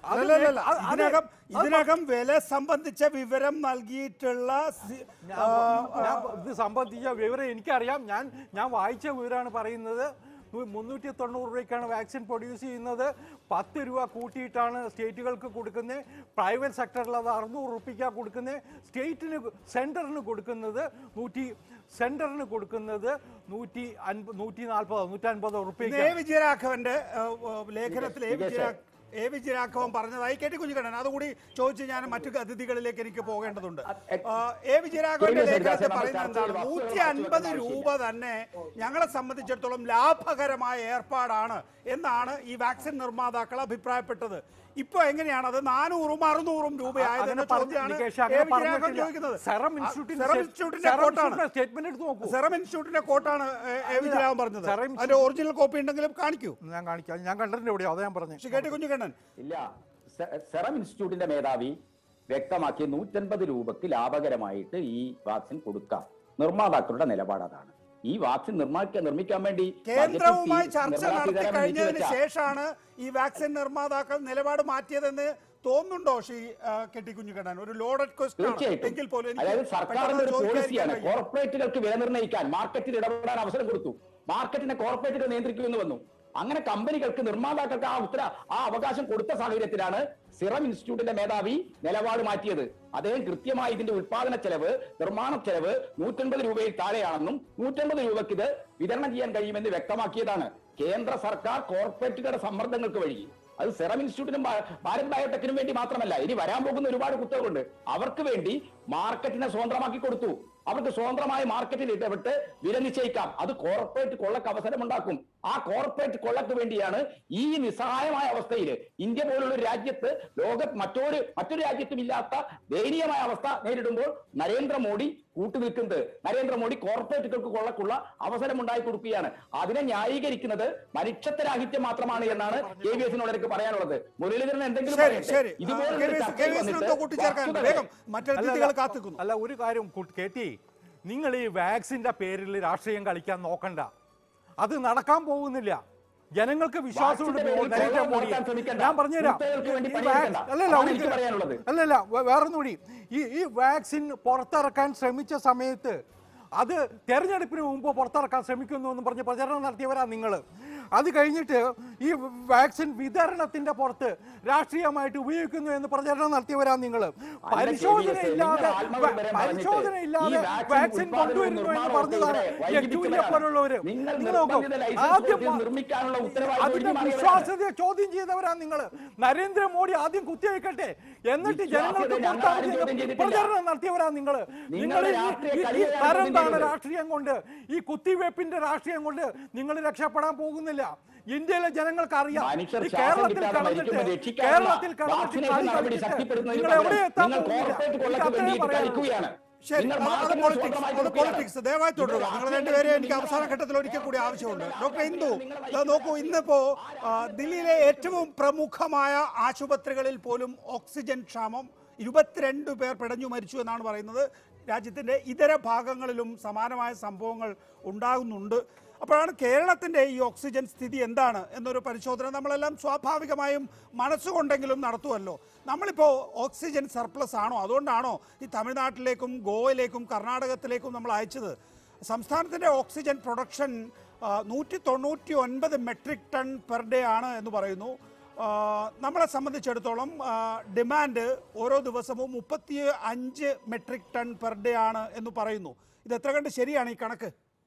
അത് അല്ലല്ലല്ല അത് അത് ഇതിനകം അത് ഇതിനകം വില സംബന്ധിച്ച വിവരം നൽകിയിട്ടുള്ള സി- ആ, ഞാൻ ഇത് സംബന്ധിച്ച വിവരം എനിക്കറിയാം ഞാൻ ഞാൻ വായിച്ച വിവരമാണ് പറയുന്നത് മു- മുന്നൂറ്റി തൊണ്ണൂറ് രൂപയ്ക്കാണ് വാക്സിൻ പ്രൊഡ്യൂസ് ചെയ്യുന്നത് പത്ത് രൂപ കൂട്ടിയിട്ടാണ് സ്റ്റേറ്റുകൾക്ക് കൊടുക്കുന്നത് പ്രൈവറ്റ് സെക്ടറിൽ അത് അറുന്നൂറ് റുപ്യക്കാണ് കൊടുക്കുന്നത് സ്റ്റേറ്റിന് സെൻറ്ററിന് കൊടുക്കുന്നത് നൂറ്റി സെൻറ്ററിന് കൊടുക്കുന്നത് നൂറ്റി അൻപത് നൂറ്റി നാൽപ്പതോ നൂറ്റി അൻപതോ ഇന്ന് റുപ്യക്ക് എ വിജയരാഘവന്റെ ആ, ആ, ലേഖനത്തിൽ എ വിജയ എ വിജയരാഘവൻ പറഞ്ഞതായി കെട്ടി കുഞ്ഞിക്കണ്ണൻ അതുകൂടി ചോദിച്ച് ഞാൻ മറ്റു അതിഥികളിലേക്ക് എനിക്ക് പോകേണ്ടതുണ്ട് ആ, എ വിജയരാഘവന്റെ ശരി, ലേഖനത്തിൽ നമ്മൾ പറയുന്നത് ചർച്ചയിൽ എന്താണ് വസ്തുതകൾ നൂറ്റി അൻപത് മാറ്റി രൂപ തന്നെ ഞങ്ങളെ സംബന്ധിച്ചിടത്തോളം ലാഭകരമായ ഏർപ്പാടാണ് എന്നാണ് ഈ വാക്സിൻ നിർമ്മാതാക്കൾ അഭിപ്രായപ്പെട്ടത് ഇപ്പൊ എങ്ങനെയാണ് അത് നാനൂറും അറുന്നൂറും രൂപയായതെന്ന അങ്ങനെ പറഞ്ഞ- ചോദ്യമാണ് നികേഷ്, എ അങ്ങനെ വിജയരാഘവൻ പറഞ്ഞിട്ടില്ല. ചോദിക്കുന്നത് സെറം ആ, ഇൻസ്റ്റിറ്റ്യൂട്ടിന്റെ സെറം സ്റ്റേ- ഇൻസ്റ്റിറ്റ്യൂട്ടിന്റെ സെറം കോട്ടാണ് ഇൻസ്റ്റിറ്റ്യൂട്ടിന്റെ സ്റ്റേറ്റ്മെന്റ് എടുത്ത് നോക്കൂ സെറം ഇൻസ്റ്റിറ്റ്യൂട്ടിന്റെ കോട്ടാണ് എ, എ വിജയരാഘവൻ പറഞ്ഞത് സെറം അതിന്റെ ഒറിജിനൽ കോപ്പി ഉണ്ടെങ്കിലും കാണിക്കൂ ഞാൻ കാണിക്കാം ഞാൻ കണ്ടിട്ടുണ്ട് എവിടെയോ അതാ ഞാൻ പറഞ്ഞു പക്ഷെ കേട്ടി കുഞ്ഞുകണ്ണൻ ഇല്ല സെ- സെറം ഇൻസ്റ്റിറ്റ്യൂട്ടിന്റെ മേധാവി വ്യക്തമാക്കി നൂറ്റൻപത് രൂപക്ക് ലാഭകരമായിട്ട് ഈ വാക്സിൻ കൊടുക്കാം നിർമ്മാതാക്കളുടെ നിലപാട് അതാണ് ഈ വാക്സിൻ നിർമ്മാക്കാൻ നിർമ്മിക്കാൻ വേണ്ടി കേന്ദ്രവുമായി ബജറ്റിൽ ചർച്ച നിർമ്മലാ നടത്തി സീതാരാമൻ കഴിഞ്ഞതിന് നീക്കിവെച്ച ശേഷമാണ് ഈ വാക്സിൻ നിർമ്മാതാക്കൾ നിലപാട് മാറ്റിയതെന്ന് തോന്നുന്നുണ്ടോ ശ്രീ ആ, കെട്ടി കുഞ്ഞുകണ്ണൻ ഒരു ലോഡഡ് ക്വസ്റ്റ്യൻ തീർച്ചയായിട്ടും എങ്കിൽ പോലും എനിക്ക് അതായത് പെട്ടെന്ന് സർക്കാരിന്റെ ഒരു ചോദിക്കാതിരിക്കാൻ പോളിസിയാണ് വയ്യ. കോർപ്പറേറ്റുകൾക്ക് വില നിർണ്ണയിക്കാൻ മാർക്കറ്റിൽ ഇടപെടാൻ അവസരം കൊടുത്തു മാർക്കറ്റിനെ കോർപ്പറേറ്റുകൾ നിയന്ത്രിക്കുമെന്ന് വന്നു അങ്ങനെ കമ്പനികൾക്ക് നിർമ്മാതാക്കൾക്ക് ആ ഉത്തര ആ അവകാശം കൊടുത്ത സാഹചര്യത്തിലാണ് സിറം ഇൻസ്റ്റിറ്റ്യൂട്ടിന്റെ മേധാവി നിലപാട് മാറ്റിയത് അദ്ദേഹം കൃത്യമായി ഇതിന്റെ ഉൽപാദന ചെലവ് നിർമ്മാണ ചെലവ് നൂറ്റൻപത് രൂപയിൽ താഴെയാണെന്നും നൂറ്റൻപത് രൂപയ്ക്ക് ഇത് വിതരണം ചെയ്യാൻ കഴിയുമെന്ന് വ്യക്തമാക്കിയതാണ് കേന്ദ്ര സർക്കാർ കോർപ്പറേറ്റുകളുടെ സമ്മർദ്ദങ്ങൾക്ക് വഴി അത് സെറം ഇൻസ്റ്റിറ്റ്യൂട്ടിനും ഭാ- ഭാരത് ബയോടെക്കിനും വേണ്ടി മാത്രമല്ല ഇനി വരാൻ പോകുന്ന ഒരുപാട് കുത്തകളുണ്ട് അവർക്ക് വേണ്ടി മാർക്കറ്റിനെ സ്വതന്ത്രമാക്കി കൊടുത്തു അവർക്ക് സ്വതന്ത്രമായ മാർക്കറ്റിൽ ഇടപെട്ട് വില നിശ്ചയിക്കാം അത് കോർപ്പറേറ്റ് കൊള്ളക്ക് അവസരമുണ്ടാക്കും ആ കോർപ്പറേറ്റ് കൊള്ളക്ക് വേണ്ടിയാണ് ഈ നിസ്സഹായമായ അവസ്ഥയിൽ ഇന്ത്യ പോലുള്ള ഒരു രാജ്യത്ത് ലോക മറ്റൊരു മറ്റൊരു രാജ്യത്തും ഇല്ലാത്ത ദയനീയമായ അവസ്ഥ നേരിടുമ്പോൾ നരേന്ദ്രമോദി കൂട്ടുനിൽക്കുന്നത് നരേന്ദ്രമോദി കോർപ്പറേറ്റുകൾക്ക് കൊള്ളക്കുള്ള അവസരം ഉണ്ടായി കൊടുക്കുകയാണ് അതിനെ ന്യായീകരിക്കുന്നത് മനുഷ്യത്വരാഹിത്യം മാത്രമാണ് എന്നാണ് കെ വി എസിനോട് എനിക്ക് പറയാനുള്ളത് മുരളീധരൻ എന്തെങ്കിലും ശരി പറയട്ടെ. ശരി ആ, ഇതുപോലൊരു കെ വി എസ്- ചർച്ചയിൽ കെ വി എസിന് വന്നിട്ട് എന്തോ കൂട്ടിച്ചേർക്കാൻ വസ്തുതകളെ- വേഗം മറ്റതിഥികൾ കാത്തിക്കുന്നു അല്ല ഒരു കാര്യം കു- കേട്ടി നിങ്ങൾ ഈ വാക്സിന്റെ പേരിൽ രാഷ്ട്രീയം കളിക്കാൻ നോക്കണ്ട അത് നടക്കാൻ പോകുന്നില്ല ജനങ്ങൾക്ക് വിശ്വാസമുണ്ട് വാക്സിന്റെ പേരിൽ നരേന്ദ്രമോദിയെ നടത്താൻ ശ്രമിക്കണ്ട. ഞാൻ പറഞ്ഞുതരാം കുത്തകൾക്ക് വേണ്ടി ഈ പണിയെടുക്കണ്ട. വാക്സ്- അല്ലല്ല അതാണ് ഒരു- എനിക്ക് പറയാനുള്ളത്. അല്ലല്ല വേ- വേറൊന്നുകൂടി ഈ ഈ വാക്സിൻ പുറത്തിറക്കാൻ ശ്രമിച്ച സമയത്ത് അത് തെരഞ്ഞെടുപ്പിന് മുമ്പ് പുറത്തിറക്കാൻ ശ്രമിക്കുന്നു എന്ന് പറഞ്ഞ് പ്രചരണം നടത്തിയവരാ നിങ്ങൾ അത് കഴിഞ്ഞിട്ട് ഈ വാക്സിൻ വിതരണത്തിന്റെ പുറത്ത് രാഷ്ട്രീയമായിട്ട് ഉപയോഗിക്കുന്നു എന്ന് പ്രചരണം നടത്തിയവരാ നിങ്ങൾ പരിശോധന KVS, ഇല്ലാതെ നിങ്ങൾ ആത്മവിവരം പറഞ്ഞിട്ട് പരിശോധന ഇല്ലാതെ ഈ വാക്സിൻ വാക്സിൻ ഉൽപ്പാദനവും കൊണ്ടുവരുന്നു എന്ന് നിർമ്മാണവും പറഞ്ഞതാണ് ഇവിടെ വൈകിപ്പിക്കുകയാണ്. യെച്ചൂരിയെ പോലുള്ളവര് നിങ്ങൾ നിങ്ങൾ നോക്കൂ നിർബന്ധിത ലൈസൻസ് ആദ്യം കൊടുത്ത് നിർമ്മിക്കാനുള്ള ഉത്തരവാദിത്വം അതിന്റെ ഒഴിഞ്ഞു മാറിയവരാണ്. വിശ്വാസ്യതയെ ചോദ്യം ചെയ്തവരാ നിങ്ങൾ നരേന്ദ്രമോദി ആദ്യം കുത്തിവെക്കട്ടെ എന്നിട്ട് ജനങ്ങൾക്ക് വിശ്വാസ്യത ഞങ്ങൾ ആരും ചോദ്യം പുറത്താക്കി ചെയ്തിട്ടില്ല. പ്രചരണം നടത്തിയവരാ നിങ്ങൾ നിങ്ങൾ നിങ്ങളുടെ ഈ- രാഷ്ട്രീയ ഈ- ഈ കളിയാണ് തരം ചോദ്യം താണ ചെയ്തത്. രാഷ്ട്രീയം കൊണ്ട് ഈ കുത്തിവെപ്പിന്റെ രാഷ്ട്രീയം കൊണ്ട് നിങ്ങൾ രക്ഷപ്പെടാൻ പോകുന്നില്ല ഇന്ത്യയിലെ ജനങ്ങൾക്ക് അറിയാം മനുഷ്യർ ഈ ശ്വാസം കേരളത്തിൽ കിട്ടാതെ കടന്നിട്ട് മരിക്കുമ്പോൾ രക്ഷിക്കാനുള്ള കേരളത്തിൽ കടന്നിട്ട് വാക്സിനേഷൻ കളി നടപടി കളിച്ചിട്ട് ശക്തിപ്പെടുത്തുന്നതിന് നിങ്ങൾ എവിടെ പകരം എത്താൻ നിങ്ങൾ പോകുന്നില്ല കോർപ്പറേറ്റ് എനിക്ക് കൊള്ളക്ക് അത്രേ വേണ്ടിയിട്ട് പറയാനുള്ളൂ കളിക്കുകയാണ് ശരി നിങ്ങൾ അത് അത് മാർക്കറ്റിനെ പൊളിറ്റിക്സ് സ്വതന്ത്രമായി അത് കൊടുക്കുകയാണ്. പൊളിറ്റിക്സ് ദയവായി തുടരുക നിങ്ങൾ നിങ്ങൾ രാഷ്ട്രീയം രണ്ടുപേരെ എനിക്ക് നിങ്ങൾ അവസാന ഘട്ടത്തിൽ ഒരിക്കൽ കൂടി ആവശ്യമുണ്ട് ഡോക്ടർ ഇന്ദു ദാ നോക്കൂ ഇന്നിപ്പോ ആ, ദില്ലിയിലെ ഏറ്റവും പ്രമുഖമായ ആശുപത്രികളിൽ പോലും ഓക്സിജൻ ക്ഷാമം ഇരുപത്തിരണ്ട് പേർ പിടഞ്ഞു മരിച്ചു എന്നാണ് പറയുന്നത് രാജ്യത്തിന്റെ ഇതര ഭാഗങ്ങളിലും സമാനമായ സംഭവങ്ങൾ ഉണ്ടാകുന്നുണ്ട് അപ്പോഴാണ് കേരളത്തിന്റെ ഈ ഓക്സിജൻ സ്ഥിതി എന്താണ് എന്നൊരു പരിശോധന നമ്മളെല്ലാം സ്വാഭാവികമായും മനസ്സുകൊണ്ടെങ്കിലും നടത്തുമല്ലോ നമ്മളിപ്പോൾ ഓക്സിജൻ സർപ്ലസ് ആണോ അതുകൊണ്ടാണോ ഈ തമിഴ്നാട്ടിലേക്കും ഗോവയിലേക്കും കർണാടകത്തിലേക്കും നമ്മൾ അയച്ചത് സംസ്ഥാനത്തിൻ്റെ ഓക്സിജൻ പ്രൊഡക്ഷൻ നൂറ്റി തൊണ്ണൂറ്റി ഒൻപത് മെട്രിക് ടൺ പെർ ഡേ ആണ് എന്ന് പറയുന്നു ആ, നമ്മളെ സംബന്ധിച്ചിടത്തോളം ആ, ഡിമാൻഡ് ഓരോ ദിവസവും മുപ്പത്തി അഞ്ച് മെട്രിക് ടൺ പെർ ഡേ ആണ് എന്ന് പറയുന്നു ഇത് എത്ര കണ്ട് ശരിയാണ് ഈ കണക്ക്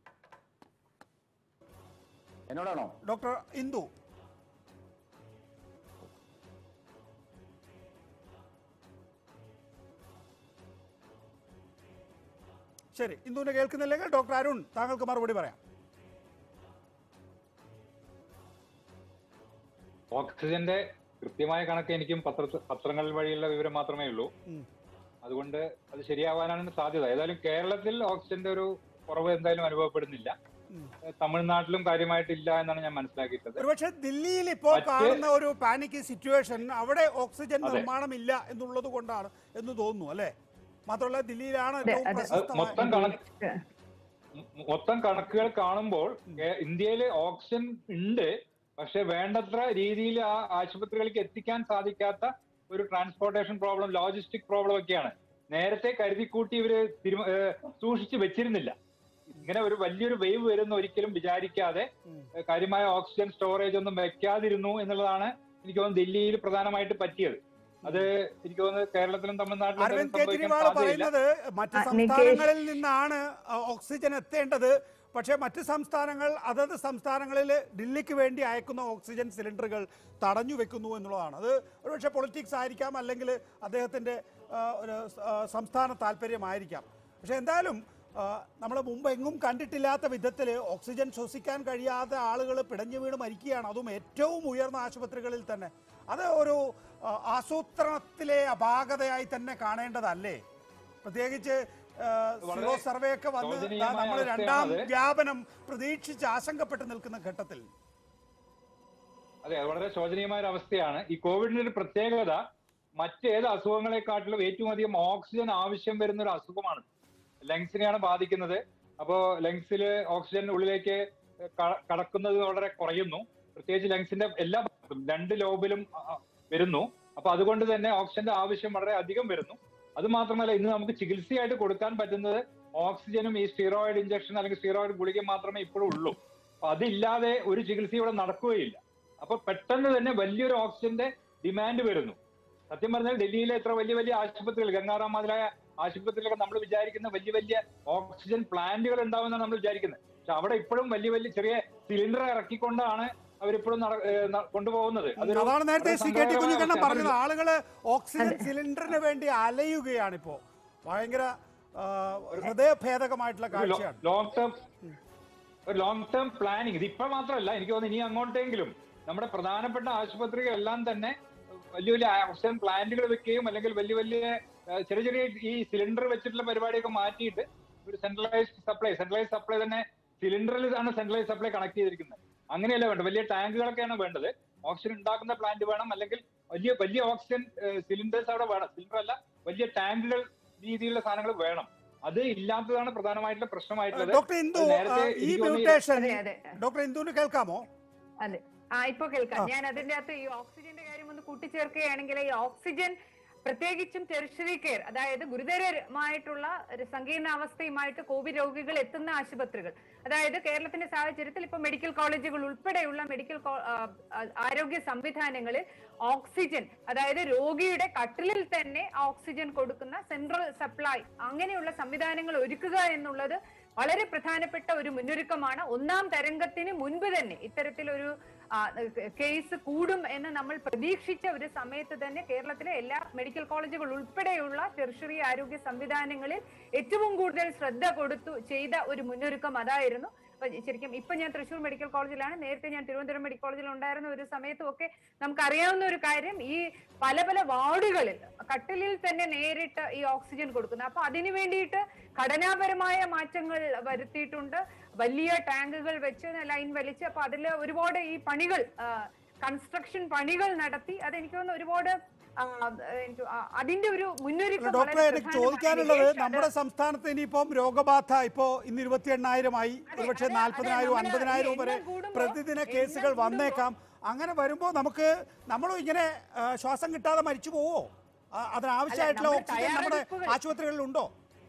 എന്നോടാണോ ഡോക്ടർ ഇന്ദു ശരി ഇന്ദുവിനെ കേൾക്കുന്നില്ലെങ്കിൽ ഡോക്ടർ അരുൺ താങ്കൾക്ക് മറുപടി പറയാം ഓക്സിജന്റെ കൃത്യമായ കണക്ക് എനിക്കും പത്ര പത്രങ്ങൾ വഴിയുള്ള വിവരം മാത്രമേ ഉള്ളൂ ഉം. അതുകൊണ്ട് അത് ശരിയാവാനാണ് സാധ്യത ഏതായാലും കേരളത്തിൽ ഓക്സിജന്റെ ഒരു കുറവ് എന്തായാലും അനുഭവപ്പെടുന്നില്ല ഉം. തമിഴ്നാട്ടിലും കാര്യമായിട്ടില്ല എന്നാണ് ഞാൻ മനസ്സിലാക്കിയിട്ടുള്ളത് ഒരുപക്ഷെ ദില്ലിയിൽ ഇപ്പോൾ മറ്റ് കാണുന്ന ഒരു പാനിക് സിറ്റുവേഷൻ അവിടെ ഓക്സിജൻ അതെ. നിർമ്മാണം ഇല്ല എന്നുള്ളത് കൊണ്ടാണ് എന്ന് തോന്നുന്നു അല്ലേ മാത്രമല്ല ദില്ലിയിലാണ് അതെ, ഏറ്റവും അതെ. അത് മൊത്തം പ്രശസ്തമായ കണക്ക് മൊത്തം കണക്കുകൾ കാണുമ്പോൾ ഏ- ഇന്ത്യയിൽ ഓക്സിജൻ ഉണ്ട് പക്ഷെ വേണ്ടത്ര രീതിയിൽ ആ ആശുപത്രികളിലേക്ക് എത്തിക്കാൻ സാധിക്കാത്ത ഒരു ട്രാൻസ്പോർട്ടേഷൻ പ്രോബ്ലം ലോജിസ്റ്റിക് പ്രോബ്ലം ഒക്കെയാണ് നേരത്തെ കരുതിക്കൂട്ടി ഇവര് തിരുമ ഏഹ് സൂക്ഷിച്ച് വെച്ചിരുന്നില്ല ഇങ്ങനെ ഒരു വലിയൊരു വേവ് വരുന്ന ഒരിക്കലും വിചാരിക്കാതെ ഉം. ഏഹ് കാര്യമായ ഓക്സിജൻ സ്റ്റോറേജ് ഒന്നും വെക്കാതിരുന്നു എന്നുള്ളതാണ് എനിക്ക് തോന്നുന്നു ഡൽഹിയിൽ പ്രധാനമായിട്ട് പറ്റിയത് അത് എനിക്ക് തോന്നുന്നത് കേരളത്തിലും തമിഴ്നാട്ടിലും അരവിന്ദ് സംഭവിക്കാൻ കെജ്രിവാൾ സാധ്യതയില്ല പറയുന്നത് മറ്റ് ആ, സംസ്ഥാനങ്ങളിൽ നിന്നാണ് ആ, ഓക്സിജൻ എത്തേണ്ടത് പക്ഷേ മറ്റ് സംസ്ഥാനങ്ങൾ അതത് സംസ്ഥാനങ്ങളിൽ ഡൽഹിക്ക് വേണ്ടി അയക്കുന്ന ഓക്സിജൻ സിലിണ്ടറുകൾ തടഞ്ഞു വെക്കുന്നു എന്നുള്ളതാണ് അത് ഒരുപക്ഷെ പൊളിറ്റിക്സ് ആയിരിക്കാം അല്ലെങ്കിൽ അദ്ദേഹത്തിൻ്റെ ആ, ഒരു ആ, സംസ്ഥാന താല്പര്യമായിരിക്കാം പക്ഷേ എന്തായാലും നമ്മൾ മുമ്പ് എങ്ങും കണ്ടിട്ടില്ലാത്ത വിധത്തിൽ ഓക്സിജൻ ശ്വസിക്കാൻ കഴിയാത്ത ആളുകൾ പിടഞ്ഞു വീണ് മരിക്കുകയാണ് അതും ഏറ്റവും ഉയർന്ന ആശുപത്രികളിൽ തന്നെ അത് ഒരു ആ, ആസൂത്രണത്തിലെ അപാകതയായി തന്നെ കാണേണ്ടതല്ലേ പ്രത്യേകിച്ച് ആ, വളരെ സീറോ സർവേ ഒക്കെ വന്ന് ശോചനീയമായ നമ്മൾ രണ്ടാം അവസ്ഥയാണത്. വ്യാപനം പ്രതീക്ഷിച്ച് ആശങ്കപ്പെട്ട് നിൽക്കുന്ന ഘട്ടത്തിൽ അതെ അത് വളരെ ശോചനീയമായ ഒരു അവസ്ഥയാണ് ഈ കോവിഡിന്റെ ഒരു പ്രത്യേകത മറ്റേത് അസുഖങ്ങളെക്കാട്ടിലും ഏറ്റവും അധികം ഓക്സിജൻ ആവശ്യം വരുന്ന ഒരു അസുഖമാണ് ലങ്സിനെയാണ് ബാധിക്കുന്നത് അപ്പോ ലങ്സിൽ ഓക്സിജൻ ഉള്ളിലേക്ക് ക- കടക്കുന്നത് വളരെ കുറയുന്നു പ്രത്യേകിച്ച് ലങ്സിന്റെ എല്ലാ ഭാഗത്തും രണ്ട് ലോബിലും ആ, ആ, വരുന്നു അപ്പൊ അതുകൊണ്ട് തന്നെ ഓക്സിജന്റെ ആവശ്യം വളരെ അധികം വരുന്നു അത് മാത്രമല്ല ഇന്ന് നമുക്ക് ചികിത്സയായിട്ട് കൊടുക്കാൻ പറ്റുന്നത് ഓക്സിജനും ഈ സ്റ്റീറോയിഡ് ഇഞ്ചക്ഷൻ അല്ലെങ്കിൽ സ്റ്റീറോയിഡ് ഗുളിക മാത്രമേ ഇപ്പോഴും ഉള്ളൂ അപ്പൊ അതില്ലാതെ ഒരു ചികിത്സ ഇവിടെ നടക്കുകയില്ല അപ്പൊ പെട്ടെന്ന് തന്നെ വലിയൊരു ഓക്സിജന്റെ ഡിമാൻഡ് വരുന്നു സത്യം പറഞ്ഞാൽ ഡൽഹിയിലെ എത്ര വലിയ വലിയ ആശുപത്രികൾ ഗംഗാറാം മുതലായ ആശുപത്രികളൊക്കെ നമ്മൾ വിചാരിക്കുന്ന വലിയ വലിയ ഓക്സിജൻ പ്ലാന്റുകൾ ഉണ്ടാവുമെന്നാണ് നമ്മൾ വിചാരിക്കുന്നത് പക്ഷെ അവിടെ ഇപ്പോഴും വലിയ വലിയ ചെറിയ സിലിണ്ടർ ഇറക്കിക്കൊണ്ടാണ് അവരിപ്പോഴും നട- ഏഹ് ന- കൊണ്ടുപോകുന്നത് അതൊരു അതാണ് നേരത്തെ വളരെ സി കെ ടി സങ്കടകരമായ കുഞ്ഞിക്കണ്ണൻ അവസ്ഥയാണ്. പറഞ്ഞത് ആളുകള് ഓക്സിജൻ സിലിണ്ടറിന് വേണ്ടി അലയുകയാണ് ഇപ്പോ ഭയങ്കര ആ, ഹൃദയഭേദകമായിട്ടുള്ള കാഴ്ചയാണ് ലോങ് ടേം ഒരു ലോങ് ടേം പ്ലാനിങ് ഇത് ഇപ്പൊ മാത്രമല്ല എനിക്ക് തോന്നുന്നു ഇനി അങ്ങോട്ടെങ്കിലും നമ്മുടെ പ്രധാനപ്പെട്ട ആശുപത്രികളെല്ലാം തന്നെ വലിയ വലിയ ഓക്സിജൻ പ്ലാന്റുകൾ വെക്കുകയും അല്ലെങ്കിൽ വലിയ വലിയ ഏഹ്, ചെറിയ ചെറിയ ഈ സിലിണ്ടർ വെച്ചിട്ടുള്ള പരിപാടിയൊക്കെ മാറ്റിയിട്ട് ഒരു സെൻട്രലൈസ്ഡ് സപ്ലൈ സെൻട്രലൈസ് സപ്ലൈ തന്നെ സിലിണ്ടറിൽ ആണ് സെൻട്രലൈസ് സപ്ലൈ കണക്ട് ചെയ്തിരിക്കുന്നത് അങ്ങനെയല്ല വേണ്ടത് വലിയ ടാങ്കുകളൊക്കെയാണ് വേണ്ടത് ഓക്സിജൻ ഉണ്ടാക്കുന്ന പ്ലാന്റ് വേണം അല്ലെങ്കിൽ വലിയ വലിയ ഓക്സിജൻ സിലിണ്ടേഴ്സ് അവിടെ വേണം സിലിണ്ടർ അല്ല വലിയ ടാങ്കുകൾ രീതിയിലുള്ള സാധനങ്ങൾ വേണം അത് ഇല്ലാത്തതാണ് പ്രധാനമായിട്ടുള്ള പ്രശ്നമായിട്ടുള്ളത് ഡോക്ടർ ഇന്ദു അത് നേരത്തെ ആ, ഈ എനിക്ക് തോന്നി- മ്യൂട്ടേഷൻ അതെ അതെ ഡോക്ടർ ഇന്ദുവിന് കേൾക്കാമോ അതെ ആ ഇപ്പൊ കേൾക്കാം ആ. ഞാൻ അതിന്റെ അകത്ത് ഈ ഓക്സിജന്റെ കാര്യം ഒന്ന് കൂട്ടിച്ചേർക്കുകയാണെങ്കിൽ ഈ ഓക്സിജൻ പ്രത്യേകിച്ചും ടെറിഷറി കെയർ അതായത് ഗുരുതരമായിട്ടുള്ള ഒരു സങ്കീർണാവസ്ഥയുമായിട്ട് കോവിഡ് രോഗികൾ എത്തുന്ന ആശുപത്രികൾ അതായത് കേരളത്തിന്റെ സാഹചര്യത്തിൽ ഇപ്പൊ മെഡിക്കൽ കോളേജുകൾ ഉൾപ്പെടെയുള്ള മെഡിക്കൽ കോ- ആ, ആ, ആരോഗ്യ സംവിധാനങ്ങളിൽ ഓക്സിജൻ അതായത് രോഗിയുടെ കട്ടിലിൽ തന്നെ ഓക്സിജൻ കൊടുക്കുന്ന സെൻട്രൽ സപ്ലൈ അങ്ങനെയുള്ള സംവിധാനങ്ങൾ ഒരുക്കുക എന്നുള്ളത് വളരെ പ്രധാനപ്പെട്ട ഒരു മുന്നൊരുക്കമാണ് ഒന്നാം തരംഗത്തിന് മുൻപ് തന്നെ ഇത്തരത്തിലൊരു ആ, കേസ് കൂടും എന്ന് നമ്മൾ പ്രതീക്ഷിച്ച ഒരു സമയത്ത് തന്നെ കേരളത്തിലെ എല്ലാ മെഡിക്കൽ കോളേജുകൾ ഉൾപ്പെടെയുള്ള ടെറിഷറി ആരോഗ്യ സംവിധാനങ്ങളിൽ ഏറ്റവും കൂടുതൽ ശ്രദ്ധ കൊടുത്തു ചെയ്ത ഒരു മുന്നൊരുക്കം അതായിരുന്നു അപ്പൊ ശരിക്കും ഇപ്പൊ ഞാൻ തൃശ്ശൂർ മെഡിക്കൽ കോളേജിലാണ് നേരത്തെ ഞാൻ തിരുവനന്തപുരം മെഡിക്കൽ കോളേജിൽ ഉണ്ടായിരുന്ന ഒരു സമയത്തും ഒക്കെ നമുക്കറിയാവുന്ന ഒരു കാര്യം ഈ പല പല വാർഡുകളിൽ കട്ടിലിൽ തന്നെ നേരിട്ട് ഈ ഓക്സിജൻ കൊടുക്കുന്നത് അപ്പൊ അതിനു വേണ്ടിയിട്ട് ഘടനാപരമായ മാറ്റങ്ങൾ വരുത്തിയിട്ടുണ്ട് വലിയ ടാങ്കുകൾ വെച്ച് ലൈൻ വലിച്ച് അപ്പൊ അതിൽ ഒരുപാട് ഈ പണികൾ കൺസ്ട്രക്ഷൻ പണികൾ നടത്തി അതെനിക്ക് തോന്നുന്നു ഒരുപാട് ആ, എനിക്ക് ആ, അതിന്റെ ഒരു മുന്നൊരുക്കം ഡോക്ടറെ വളരെ എനിക്ക് പ്രധാനമാണ്. ചോദിക്കാനുള്ളത് നികേഷ്, അത് നമ്മുടെ സംസ്ഥാനത്ത് ഇനിയിപ്പം രോഗബാധ ഇപ്പോ ഇന്ന് ഇരുപത്തി എണ്ണായിരമായി അതെ, ഒരുപക്ഷെ അതെ, നാൽപ്പതിനായിരവും അതെ, അൻപതിനായിരവും നമ്മുടെ വരെ എണ്ണം കൂടുമ്പോ- പ്രതിദിന എണ്ണം കേസുകൾ കൂടുമ്പോ- വന്നേക്കാം അങ്ങനെ വരുമ്പോൾ നമുക്ക് നമ്മളും ഇങ്ങനെ ആ, ശ്വാസം കിട്ടാതെ മരിച്ചു പോവോ ആ, അതിനാവശ്യമായിട്ടുള്ള നമ്മുടെ ഓക്സിജൻ നമ്മുടെ തയ്യാറെടുപ്പുകൾ- ആശുപത്രികളിൽ ഉണ്ടോ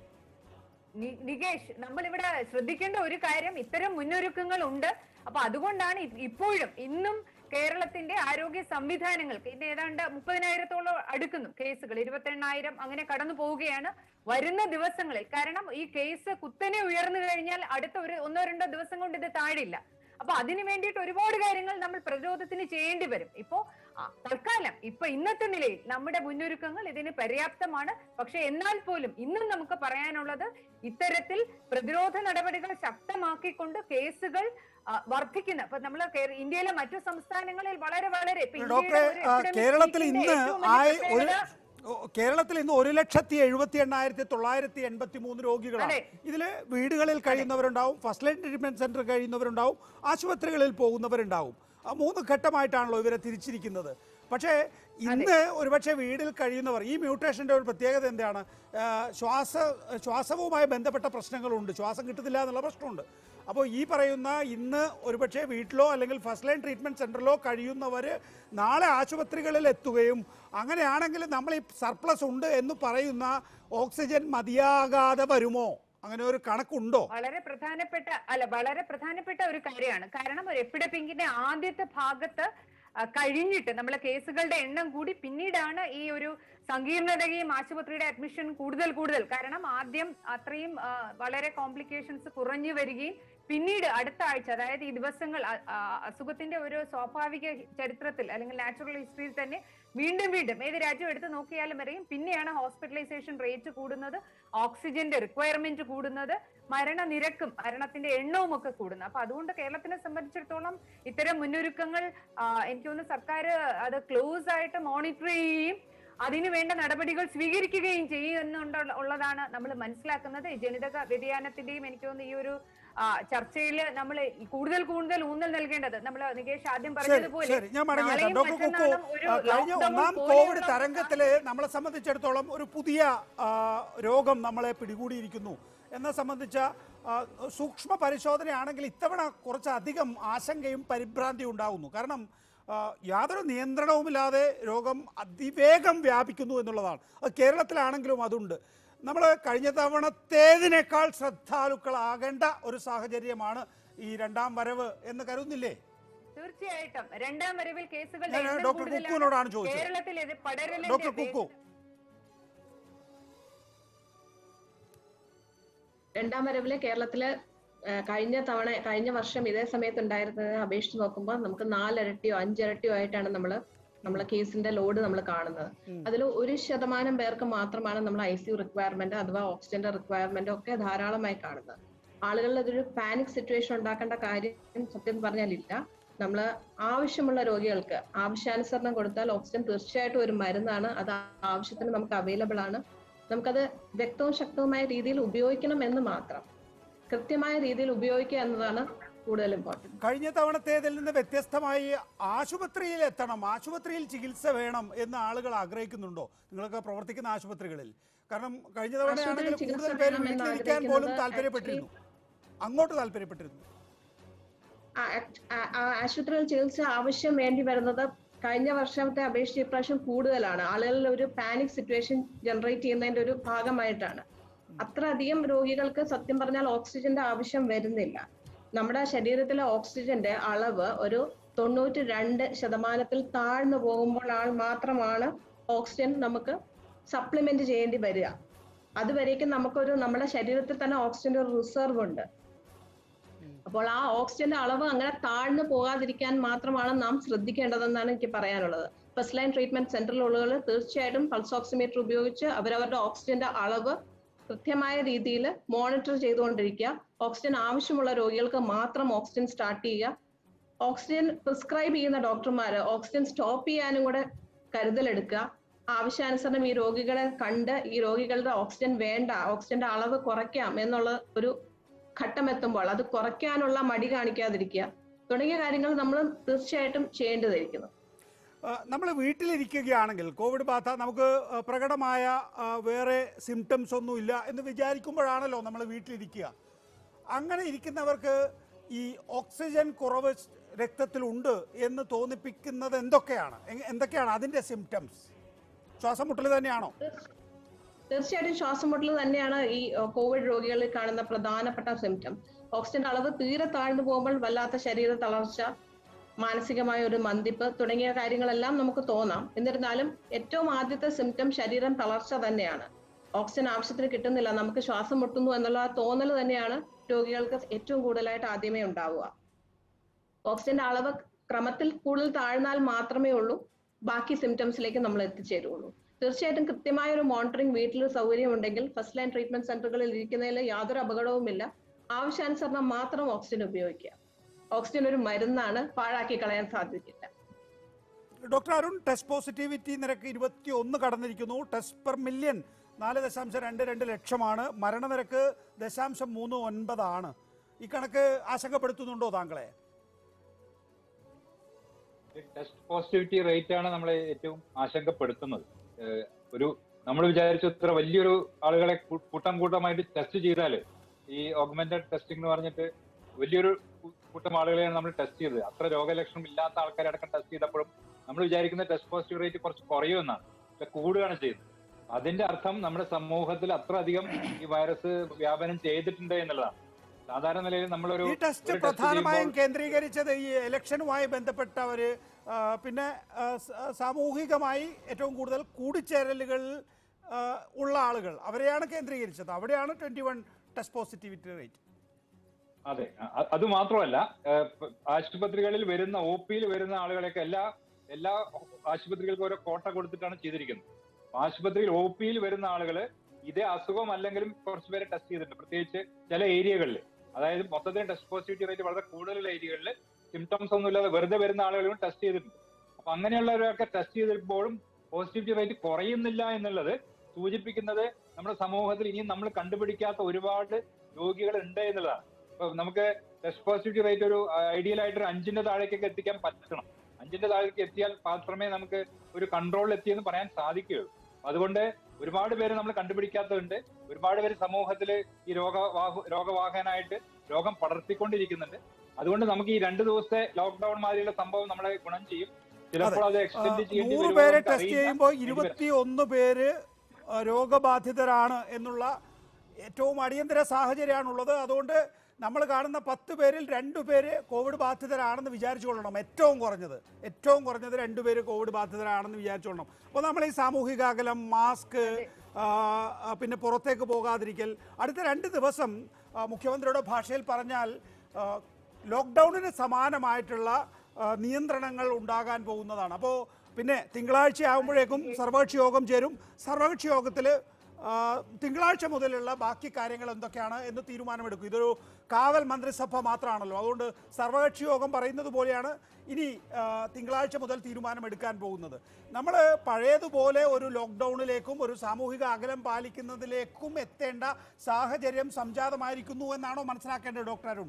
നി- നികേഷ് നമ്മൾ ഇവിടെ ശ്രദ്ധിക്കേണ്ട ഒരു കാര്യം ഇത്തരം മുന്നൊരുക്കങ്ങൾ ഉണ്ട് അപ്പൊ അതുകൊണ്ടാണ് ഇ- ഇപ്പോഴും ഇന്നും കേരളത്തിന്റെ ആരോഗ്യ സംവിധാനങ്ങൾക്ക് ഇന്ന് ഏതാണ്ട് മുപ്പതിനായിരത്തോളം അടുക്കുന്നു കേസുകൾ ഇരുപത്തെണ്ണായിരം അങ്ങനെ കടന്നു പോവുകയാണ് വരുന്ന ദിവസങ്ങളിൽ കാരണം ഈ കേസ് കുത്തനെ ഉയർന്നു കഴിഞ്ഞാൽ അടുത്ത ഒരു ഒന്നോ രണ്ടോ ദിവസം കൊണ്ട് ഇത് താഴില്ല അപ്പൊ അതിനു വേണ്ടിയിട്ട് ഒരുപാട് കാര്യങ്ങൾ നമ്മൾ പ്രതിരോധത്തിന് ചെയ്യേണ്ടി വരും ഇപ്പോ ആ, തൽക്കാലം ഇപ്പൊ ഇന്നത്തെ നിലയിൽ നമ്മുടെ മുന്നൊരുക്കങ്ങൾ ഇതിന് പര്യാപ്തമാണ് പക്ഷെ എന്നാൽ പോലും ഇന്നും നമുക്ക് പറയാനുള്ളത് ഇത്തരത്തിൽ പ്രതിരോധ നടപടികൾ ശക്തമാക്കിക്കൊണ്ട് കേസുകൾ ആ, വർദ്ധിക്കുന്ന ഇപ്പൊ നമ്മൾ ഇന്ത്യയിലെ മറ്റു സംസ്ഥാനങ്ങളിൽ വളരെ വളരെ ഇപ്പൊ ഡോക്ടറെ ഇന്ത്യയുടെ ഒരു ആ, epidemic കേരളത്തിൽ peak ന്റെ ഇന്ന് ഏറ്റവും വലിയ ആയി ഒരു പ്രത്യേകത ഓ, കേരളത്തിൽ ഇന്ന് ഒരു ലക്ഷത്തി എഴുപത്തി എണ്ണായിരത്തി തൊള്ളായിരത്തി എൺപത്തി മൂന്ന് രോഗികളാണ് അതെ. ഇതില് വീടുകളിൽ കഴിയുന്നവരുണ്ടാവും ഫസ്റ്റ് ലൈൻ ട്രീറ്റ്മെന്റ് സെന്റർ കഴിയുന്നവരുണ്ടാവും ആശുപത്രികളിൽ പോകുന്നവരുണ്ടാവും ആ മൂന്ന് ഘട്ടമായിട്ടാണല്ലോ ഇവരെ തിരിച്ചിരിക്കുന്നത് പക്ഷേ ഇന്ന് ഒരുപക്ഷെ വീട്ടിൽ കഴിയുന്നവർ ഈ മ്യൂട്ടേഷൻ്റെ ഒരു പ്രത്യേകത എന്താണ് ആ, ശ്വാസ ശ്വാസവുമായി ബന്ധപ്പെട്ട പ്രശ്നങ്ങളുണ്ട് ശ്വാസം കിട്ടുന്നില്ല എന്നുള്ള പ്രശ്നമുണ്ട് അപ്പോൾ ഈ പറയുന്ന ഇന്ന് ഒരുപക്ഷെ വീട്ടിലോ അല്ലെങ്കിൽ ഫസ്റ്റ് ലൈൻ ട്രീറ്റ്മെൻറ്റ് സെൻറ്ററിലോ കഴിയുന്നവർ നാളെ ആശുപത്രികളിൽ എത്തുകയും അങ്ങനെയാണെങ്കിൽ നമ്മൾ ഈ സർപ്ലസ് ഉണ്ട് എന്ന് പറയുന്ന ഓക്സിജൻ മതിയാകാതെ വരുമോ അങ്ങനെ ഒരു കണക്കുണ്ടോ വളരെ പ്രധാനപ്പെട്ട അല്ല വളരെ പ്രധാനപ്പെട്ട ഒരു കാര്യമാണ് കാരണം ഒരു എപ്പിഡമിക്കിന്റെ ആദ്യത്തെ ഭാഗത്ത് ആ, കഴിഞ്ഞിട്ട് നമ്മളെ കേസുകളുടെ എണ്ണം കൂടി പിന്നീടാണ് ഈ ഒരു സങ്കീർണതയും ആശുപത്രിയുടെ അഡ്മിഷൻ കൂടുതൽ കൂടുതൽ കാരണം ആദ്യം അത്രയും ആ, വളരെ കോംപ്ലിക്കേഷൻസ് കുറഞ്ഞു വരികയും പിന്നീട് അടുത്ത ആഴ്ച അതായത് ഈ ദിവസങ്ങൾ അ- ആ, അസുഖത്തിന്റെ ഒരു സ്വാഭാവിക ചരിത്രത്തിൽ അല്ലെങ്കിൽ നാച്ചുറൽ ഹിസ്റ്ററിയിൽ തന്നെ വീണ്ടും വീണ്ടും ഏത് രാജ്യം എടുത്ത് നോക്കിയാലും അറിയും പിന്നെയാണ് ഹോസ്പിറ്റലൈസേഷൻ റേറ്റ് കൂടുന്നത് ഓക്സിജന്റെ റിക്വയർമെന്റ് കൂടുന്നത് മരണനിരക്കും മരണത്തിന്റെ എണ്ണവും ഒക്കെ കൂടുന്നത് അപ്പൊ അതുകൊണ്ട് കേരളത്തിനെ സംബന്ധിച്ചിടത്തോളം ഇത്തരം മുന്നൊരുക്കങ്ങൾ ആ, എനിക്ക് തോന്നുന്നു സർക്കാർ അത് ക്ലോസ് ആയിട്ട് മോണിറ്റർ ചെയ്യുകയും അതിനു വേണ്ട നടപടികൾ സ്വീകരിക്കുകയും ചെയ്യുന്നുണ്ട് ഉള്ളതാണ് നമ്മൾ മനസ്സിലാക്കുന്നത് ഈ ജനിതക വ്യതിയാനത്തിന്റെയും എനിക്ക് തോന്നുന്നു ഈ ഒരു ചർച്ചയിൽ നമ്മൾ കൂടുതൽ കൂടുതൽ ഊന്നൽ നൽകേണ്ടത് നമ്മൾ നികേഷ് ആദ്യം ശരി പറഞ്ഞതുപോലെ ശരി ഞാൻ മടങ്ങിയെത്താം നാളെയും ഡോക്ടർ കുക്കു മറ്റന്നാളും ഒരു ആ, കഴിഞ്ഞ lockdown ഒന്നാം പോലെയുള്ള കോവിഡ് തരംഗത്തില് നമ്മളെ സംബന്ധിച്ചിടത്തോളം ഒരു പുതിയ ആ, രോഗം നമ്മളെ പിടികൂടിയിരിക്കുന്നു എന്നെ സംബന്ധിച്ച ആ, സൂക്ഷ്മ പരിശോധനയാണെങ്കിൽ ഇത്തവണ കുറച്ചധികം ആശങ്കയും പരിഭ്രാന്തിയും ഉണ്ടാകുന്നു കാരണം ആ, യാതൊരു നിയന്ത്രണവുമില്ലാതെ രോഗം അതിവേഗം വ്യാപിക്കുന്നു എന്നുള്ളതാണ് അത് കേരളത്തിലാണെങ്കിലും അതുണ്ട് നമ്മൾ കഴിഞ്ഞ തവണത്തേതിനേക്കാൾ ശ്രദ്ധാലുക്കളാകേണ്ട ഒരു സാഹചര്യമാണ് ഈ രണ്ടാം വരവ് എന്ന് കരുതുന്നില്ലേ തീർച്ചയായിട്ടും രണ്ടാം വരവിൽ കേസുകൾ ഞാൻ ഡോക്ടർ കുക്കുവിനോടാണ് ചോദിച്ചത്. കേരളത്തിൽ ഇത് പടരലിന്റെ ഡോക്ടർ കുക്കു രണ്ടാം വരവില് കേരളത്തില് ആ, കഴിഞ്ഞ തവണ കഴിഞ്ഞ വർഷം ഇതേ സമയത്ത് ഉണ്ടായിരുന്നതിനെ അപേക്ഷിച്ച് നോക്കുമ്പോൾ നമുക്ക് നാലിരട്ടിയോ അഞ്ചിരട്ടിയോ ആയിട്ടാണ് നമ്മൾ നമ്മളെ കേസിന്റെ ലോഡ് നമ്മൾ കാണുന്നത് അതിൽ ഒരു ശതമാനം പേർക്ക് മാത്രമാണ് നമ്മൾ ഐ സി യു റിക്വയർമെന്റ് അഥവാ ഓക്സിജന്റെ റിക്വയർമെന്റ് ഒക്കെ ധാരാളമായി കാണുന്നത് ആളുകളിൽ അതൊരു പാനിക് സിറ്റുവേഷൻ ഉണ്ടാക്കേണ്ട കാര്യം സത്യം പറഞ്ഞാലില്ല നമ്മൾ ആവശ്യമുള്ള രോഗികൾക്ക് ആവശ്യാനുസരണം കൊടുത്താൽ ഓക്സിജൻ തീർച്ചയായിട്ടും ഒരു മരുന്നാണ് അത് ആവശ്യത്തിന് നമുക്ക് അവൈലബിൾ ആണ് നമുക്കത് വ്യക്തവും ശക്തവുമായ രീതിയിൽ ഉപയോഗിക്കണം എന്ന് മാത്രം കൃത്യമായ രീതിയിൽ ഉപയോഗിക്കുക എന്നതാണ് കൂടുതൽ ഇമ്പോർട്ടൻറ്റ് കഴിഞ്ഞ തവണത്തേതിൽ നിന്ന് വ്യത്യസ്തമായി ആശുപത്രിയിൽ എത്തണം ആശുപത്രിയിൽ ചികിത്സ വേണം എന്ന് ആളുകൾ ആഗ്രഹിക്കുന്നുണ്ടോ നിങ്ങളൊക്കെ പ്രവർത്തിക്കുന്ന ആശുപത്രികളിൽ കാരണം കഴിഞ്ഞ തവണയാണെങ്കിൽ ആശുപത്രിയിൽ ചികിത്സ കൂടുതൽ പേര് വേണം എന്ന് വീട്ടിലിരിക്കാൻ പോലും ആഗ്രഹിക്കുന്നത് താല്പര്യപ്പെട്ടിരുന്നു അങ്ങോട്ട് താല്പര്യപ്പെട്ടിരുന്നു ആ- ആ- ആ ആശുപത്രിയിൽ ചികിത്സ ആവശ്യം വേണ്ടി വരുന്നത് കഴിഞ്ഞ വർഷത്തെ അപേക്ഷിച്ച് ഇപ്രാവശ്യം കൂടുതലാണ് ആളുകളിൽ ഒരു പാനിക് സിറ്റുവേഷൻ ജനറേറ്റ് ചെയ്യുന്നതിന്റെ ഒരു ഭാഗമായിട്ടാണ് അത്ര അധികം രോഗികൾക്ക് സത്യം പറഞ്ഞാൽ ഓക്സിജന്റെ ആവശ്യം വരുന്നില്ല നമ്മുടെ ശരീരത്തിലെ ഓക്സിജന്റെ അളവ് ഒരു തൊണ്ണൂറ്റി രണ്ട് ശതമാനത്തിൽ താഴ്ന്നു പോകുമ്പോൾ ആൾ മാത്രമാണ് ഓക്സിജൻ നമുക്ക് സപ്ലിമെന്റ് ചെയ്യേണ്ടി വരിക അതുവരേക്കും നമുക്കൊരു നമ്മുടെ ശരീരത്തിൽ തന്നെ ഓക്സിജന്റെ ഒരു റിസർവ് ഉണ്ട് അപ്പോൾ ആ ഓക്സിജന്റെ അളവ് അങ്ങനെ താഴ്ന്നു പോകാതിരിക്കാൻ മാത്രമാണ് നാം ശ്രദ്ധിക്കേണ്ടതെന്നാണ് എനിക്ക് പറയാനുള്ളത് ഫസ്റ്റ് ലൈൻ ട്രീറ്റ്മെന്റ് സെന്ററിലുള്ളവർ തീർച്ചയായിട്ടും പൾസ് ഓക്സിമീറ്റർ ഉപയോഗിച്ച് അവരവരുടെ ഓക്സിജന്റെ അളവ് കൃത്യമായ രീതിയിൽ മോണിറ്റർ ചെയ്തുകൊണ്ടിരിക്കുക ഓക്സിജൻ ആവശ്യമുള്ള രോഗികൾക്ക് മാത്രം ഓക്സിജൻ സ്റ്റാർട്ട് ചെയ്യുക ഓക്സിജൻ പ്രിസ്ക്രൈബ് ചെയ്യുന്ന ഡോക്ടർമാർ ഓക്സിജൻ സ്റ്റോപ്പ് ചെയ്യാനും കൂടെ കരുതലെടുക്കുക ആവശ്യാനുസരണം ഈ രോഗികളെ കണ്ട് ഈ രോഗികളുടെ ഓക്സിജൻ വേണ്ട ഓക്സിജന്റെ അളവ് കുറയ്ക്കാം എന്നുള്ള ഒരു ഘട്ടം എത്തുമ്പോൾ അത് കുറയ്ക്കാനുള്ള മടി കാണിക്കാതിരിക്കുക തുടങ്ങിയ കാര്യങ്ങൾ നമ്മൾ തീർച്ചയായിട്ടും ചെയ്യേണ്ടതായിരിക്കുന്നു നമ്മൾ വീട്ടിലിരിക്കുകയാണെങ്കിൽ കോവിഡ് ബാധ നമുക്ക് ആ, പ്രകടമായ ആ, വേറെ സിംറ്റംസ് ഒന്നുമില്ല എന്ന് വിചാരിക്കുമ്പോഴാണല്ലോ നമ്മൾ വീട്ടിലിരിക്കുക അങ്ങനെ ഇരിക്കുന്നവർക്ക് ഈ ഓക്സിജൻ കുറവ് രക്തത്തിലുണ്ട് എന്ന് തോന്നിപ്പിക്കുന്നത് എന്തൊക്കെയാണ് എ- എന്തൊക്കെയാണ് അതിൻ്റെ സിംറ്റംസ് ശ്വാസം മുട്ടൽ തന്നെയാണോ തീർച്ചയായിട്ടും ശ്വാസം മുട്ടൽ തന്നെയാണ് ഈ അഹ്, കോവിഡ് രോഗികളിൽ കാണുന്ന പ്രധാനപ്പെട്ട സിംറ്റം ഓക്സിജൻ അളവ് തീരെ താഴ്ന്നു പോകുമ്പോൾ വല്ലാത്ത ശരീര തളർച്ച മാനസികമായ ഒരു മന്ദിപ്പ് തുടങ്ങിയ കാര്യങ്ങളെല്ലാം നമുക്ക് തോന്നാം എന്നിരുന്നാലും ഏറ്റവും ആദ്യത്തെ സിംറ്റം ശരീരം തളർച്ച തന്നെയാണ് ഓക്സിജൻ ആവശ്യത്തിന് കിട്ടുന്നില്ല നമുക്ക് ശ്വാസം മുട്ടുന്നു എന്നുള്ള ആ തോന്നൽ തന്നെയാണ് രോഗികൾക്ക് ഏറ്റവും കൂടുതലായിട്ട് ആദ്യമേ ഉണ്ടാവുക ഓക്സിജന്റെ അളവ് ക്രമത്തിൽ കൂടുതൽ താഴ്ന്നാൽ മാത്രമേ ഉള്ളൂ ബാക്കി സിംറ്റംസിലേക്ക് നമ്മൾ എത്തിച്ചേരുള്ളൂ തീർച്ചയായിട്ടും കൃത്യമായ ഒരു മോണിറ്ററിംഗ് വീട്ടിൽ സൗകര്യം ഉണ്ടെങ്കിൽ ഫസ്റ്റ് ലൈൻ ട്രീറ്റ്മെന്റ് സെന്ററുകളിൽ ഇരിക്കുന്നതിൽ യാതൊരു അപകടവുമില്ല ആവശ്യാനുസരണം മാത്രം ഓക്സിജൻ ഉപയോഗിക്കുക ഓക്സിജൻ ഒരു മരുന്നാണ് പാഴാക്കി കളയാൻ സാധിക്കില്ല ഡോക്ടർ അരുൺ ടെസ്റ്റ് പോസിറ്റിവിറ്റി നിരക്ക് ഇരുപത്തി ഒന്ന് കടന്നിരിക്കുന്നു ടെസ്റ്റ് പെർ മില്യൺ നാല് ദശാംശം രണ്ട് രണ്ട് ലക്ഷമാണ് മരണനിരക്ക് ദശാംശം മൂന്ന് ഒൻപതാണ് ഈ കണക്ക് ആശങ്കപ്പെടുത്തുന്നുണ്ടോ താങ്കളെ ടെസ്റ്റ് പോസിറ്റിവിറ്റി റേറ്റ് ആണ് നമ്മളെ ഏറ്റവും ആശങ്കപ്പെടുത്തുന്നത് ഏഹ് ഒരു നമ്മൾ വിചാരിച്ചു ഇത്ര വലിയൊരു ആളുകളെ കൂ- കൂട്ടം കൂട്ടമായിട്ട് ടെസ്റ്റ് ചെയ്താൽ ഈ ഓഗ്മെന്റഡ് ടെസ്റ്റിംഗ് എന്ന് പറഞ്ഞിട്ട് വലിയൊരു കൂ- കൂട്ടം ആളുകളെയാണ് നമ്മൾ ടെസ്റ്റ് ചെയ്തത് അത്ര രോഗലക്ഷണം ഇല്ലാത്ത ആൾക്കാരെ അടക്കം ടെസ്റ്റ് ചെയ്തപ്പോഴും നമ്മൾ വിചാരിക്കുന്ന ടെസ്റ്റ് പോസിറ്റീവ് റേറ്റ് കുറച്ച് കുറയുമെന്നാണ് പക്ഷെ കൂടുകയാണ് ചെയ്യുന്നത് അതിന്റെ അർത്ഥം നമ്മുടെ സമൂഹത്തിൽ അത്ര അധികം ഈ വൈറസ് വ്യാപനം ചെയ്തിട്ടുണ്ട് എന്നുള്ളതാണ് സാധാരണ നിലയിൽ നമ്മളൊരു ഈ ടെസ്റ്റ് ഒരു പ്രധാനമായും ചെയ്യുമ്പോൾ- കേന്ദ്രീകരിച്ചത് ഈ ഇലക്ഷനുമായി ബന്ധപ്പെട്ടവര് ആ, പിന്നെ ആ, സ- സാമൂഹികമായി ഏറ്റവും കൂടുതൽ കൂടിച്ചേരലുകൾ ആ, ഉള്ള ആളുകൾ അവരെയാണ് കേന്ദ്രീകരിച്ചത് അവിടെയാണ് twenty one test positivity rate അതെ അ- അത് മാത്രമല്ല ഏഹ്, പ- ആശുപത്രികളിൽ വരുന്ന ഒ പിയിൽ വരുന്ന ആളുകളെയൊക്കെ എല്ലാ എല്ലാ ആശുപത്രികൾക്കും ഓരോ കോട്ട കൊടുത്തിട്ടാണ് ചെയ്തിരിക്കുന്നത് അപ്പൊ ആശുപത്രിയിൽ ഒ പിയിൽ വരുന്ന ആളുകൾ ഇതേ അസുഖം അല്ലെങ്കിലും കുറച്ച് പേരെ ടെസ്റ്റ് ചെയ്തിട്ടുണ്ട് പ്രത്യേകിച്ച് ചില ഏരിയകളിൽ അതായത് മൊത്തത്തിൽ ടെസ്റ്റ് പോസിറ്റിവിറ്റി റേറ്റ് വളരെ കൂടുതലുള്ള ഏരിയകളിൽ സിംറ്റംസ് ഒന്നും ഇല്ലാതെ വെറുതെ വരുന്ന ആളുകളും ടെസ്റ്റ് ചെയ്തിട്ടുണ്ട് അപ്പൊ അങ്ങനെയുള്ളവരൊക്കെ ടെസ്റ്റ് ചെയ്തപ്പോഴും പോസിറ്റിവിറ്റി റേറ്റ് കുറയുന്നില്ല എന്നുള്ളത് സൂചിപ്പിക്കുന്നത് നമ്മുടെ സമൂഹത്തിൽ ഇനിയും നമ്മൾ കണ്ടുപിടിക്കാത്ത ഒരുപാട് രോഗികൾ ഉണ്ട് എന്നുള്ളതാണ് ഇപ്പൊ നമുക്ക് ടെസ്റ്റ് പോസിറ്റിവിറ്റി റേറ്റ് ഒരു ഐഡിയൽ ആയിട്ട് ഒരു അഞ്ചിന്റെ താഴേക്കൊക്കെ എത്തിക്കാൻ പറ്റണം അഞ്ചിന്റെ താഴേക്ക് എത്തിയാൽ മാത്രമേ നമുക്ക് ഒരു കൺട്രോളിൽ എത്തിയെന്ന് പറയാൻ സാധിക്കുകയുള്ളൂ അതുകൊണ്ട് ഒരുപാട് പേര് നമ്മൾ കണ്ടുപിടിക്കാത്തതുണ്ട് ഒരുപാട് പേര് സമൂഹത്തിൽ ഈ രോഗവാഹു രോഗവാഹകനായിട്ട് രോഗം പടർത്തിക്കൊണ്ടിരിക്കുന്നുണ്ട് അതുകൊണ്ട് നമുക്ക് ഈ രണ്ട് ദിവസത്തെ ലോക്ക്ഡൌൺ മാതിരിയുള്ള സംഭവം നമ്മളെ ഗുണം ചെയ്യും ചിലപ്പോൾ അത് എക്സ്റ്റെൻഡ് ചെയ്യേണ്ടി നൂറ് വരുമോ പേരെ എന്ന് ടെസ്റ്റ് അറിയില്ല. ചെയ്യുമ്പോൾ എനിക്ക് ഇരുപത്തി ഒന്ന് പേര് ആ, രോഗബാധിതരാണ് എന്നുള്ള ഏറ്റവും അടിയന്തര സാഹചര്യമാണുള്ളത് അതുകൊണ്ട് നമ്മൾ കാണുന്ന പത്ത് പേരിൽ രണ്ടു പേര് കോവിഡ് ബാധിതരാണെന്ന് വിചാരിച്ചു കൊള്ളണം ഏറ്റവും കുറഞ്ഞത് ഏറ്റവും കുറഞ്ഞത് രണ്ടു പേര് കോവിഡ് ബാധിതരാണെന്ന് വിചാരിച്ചു കൊള്ളണം അപ്പോൾ നമ്മൾ ഈ സാമൂഹിക അകലം മാസ്ക് ആ, ആ, പിന്നെ പുറത്തേക്ക് പോകാതിരിക്കൽ അടുത്ത രണ്ട് ദിവസം ആ, മുഖ്യമന്ത്രിയുടെ ഭാഷയിൽ പറഞ്ഞാൽ ആ, ലോക്ക്ഡൗണിന് സമാനമായിട്ടുള്ള ആ, നിയന്ത്രണങ്ങൾ ഉണ്ടാകാൻ പോകുന്നതാണ് അപ്പോൾ പിന്നെ തിങ്കളാഴ്ച ആകുമ്പോഴേക്കും സർവകക്ഷി യോഗം ചേരും സർവകക്ഷി യോഗത്തിൽ തിങ്കളാഴ്ച മുതലുള്ള ബാക്കി കാര്യങ്ങൾ എന്തൊക്കെയാണ് എന്ന് തീരുമാനമെടുക്കും ഇതൊരു കാവൽ മന്ത്രിസഭ മാത്രമാണല്ലോ അതുകൊണ്ട് സർവകക്ഷി യോഗം പറയുന്നത് പോലെയാണ് ഇനി ആ, തിങ്കളാഴ്ച മുതൽ തീരുമാനമെടുക്കാൻ പോകുന്നത് നമ്മൾ പഴയതുപോലെ ഒരു ലോക്ക്ഡൗണിലേക്കും ഒരു സാമൂഹിക അകലം പാലിക്കുന്നതിലേക്കും എത്തേണ്ട സാഹചര്യം സംജാതമായിരിക്കുന്നു എന്നാണോ മനസ്സിലാക്കേണ്ടത് ഡോക്ടർ അരുൺ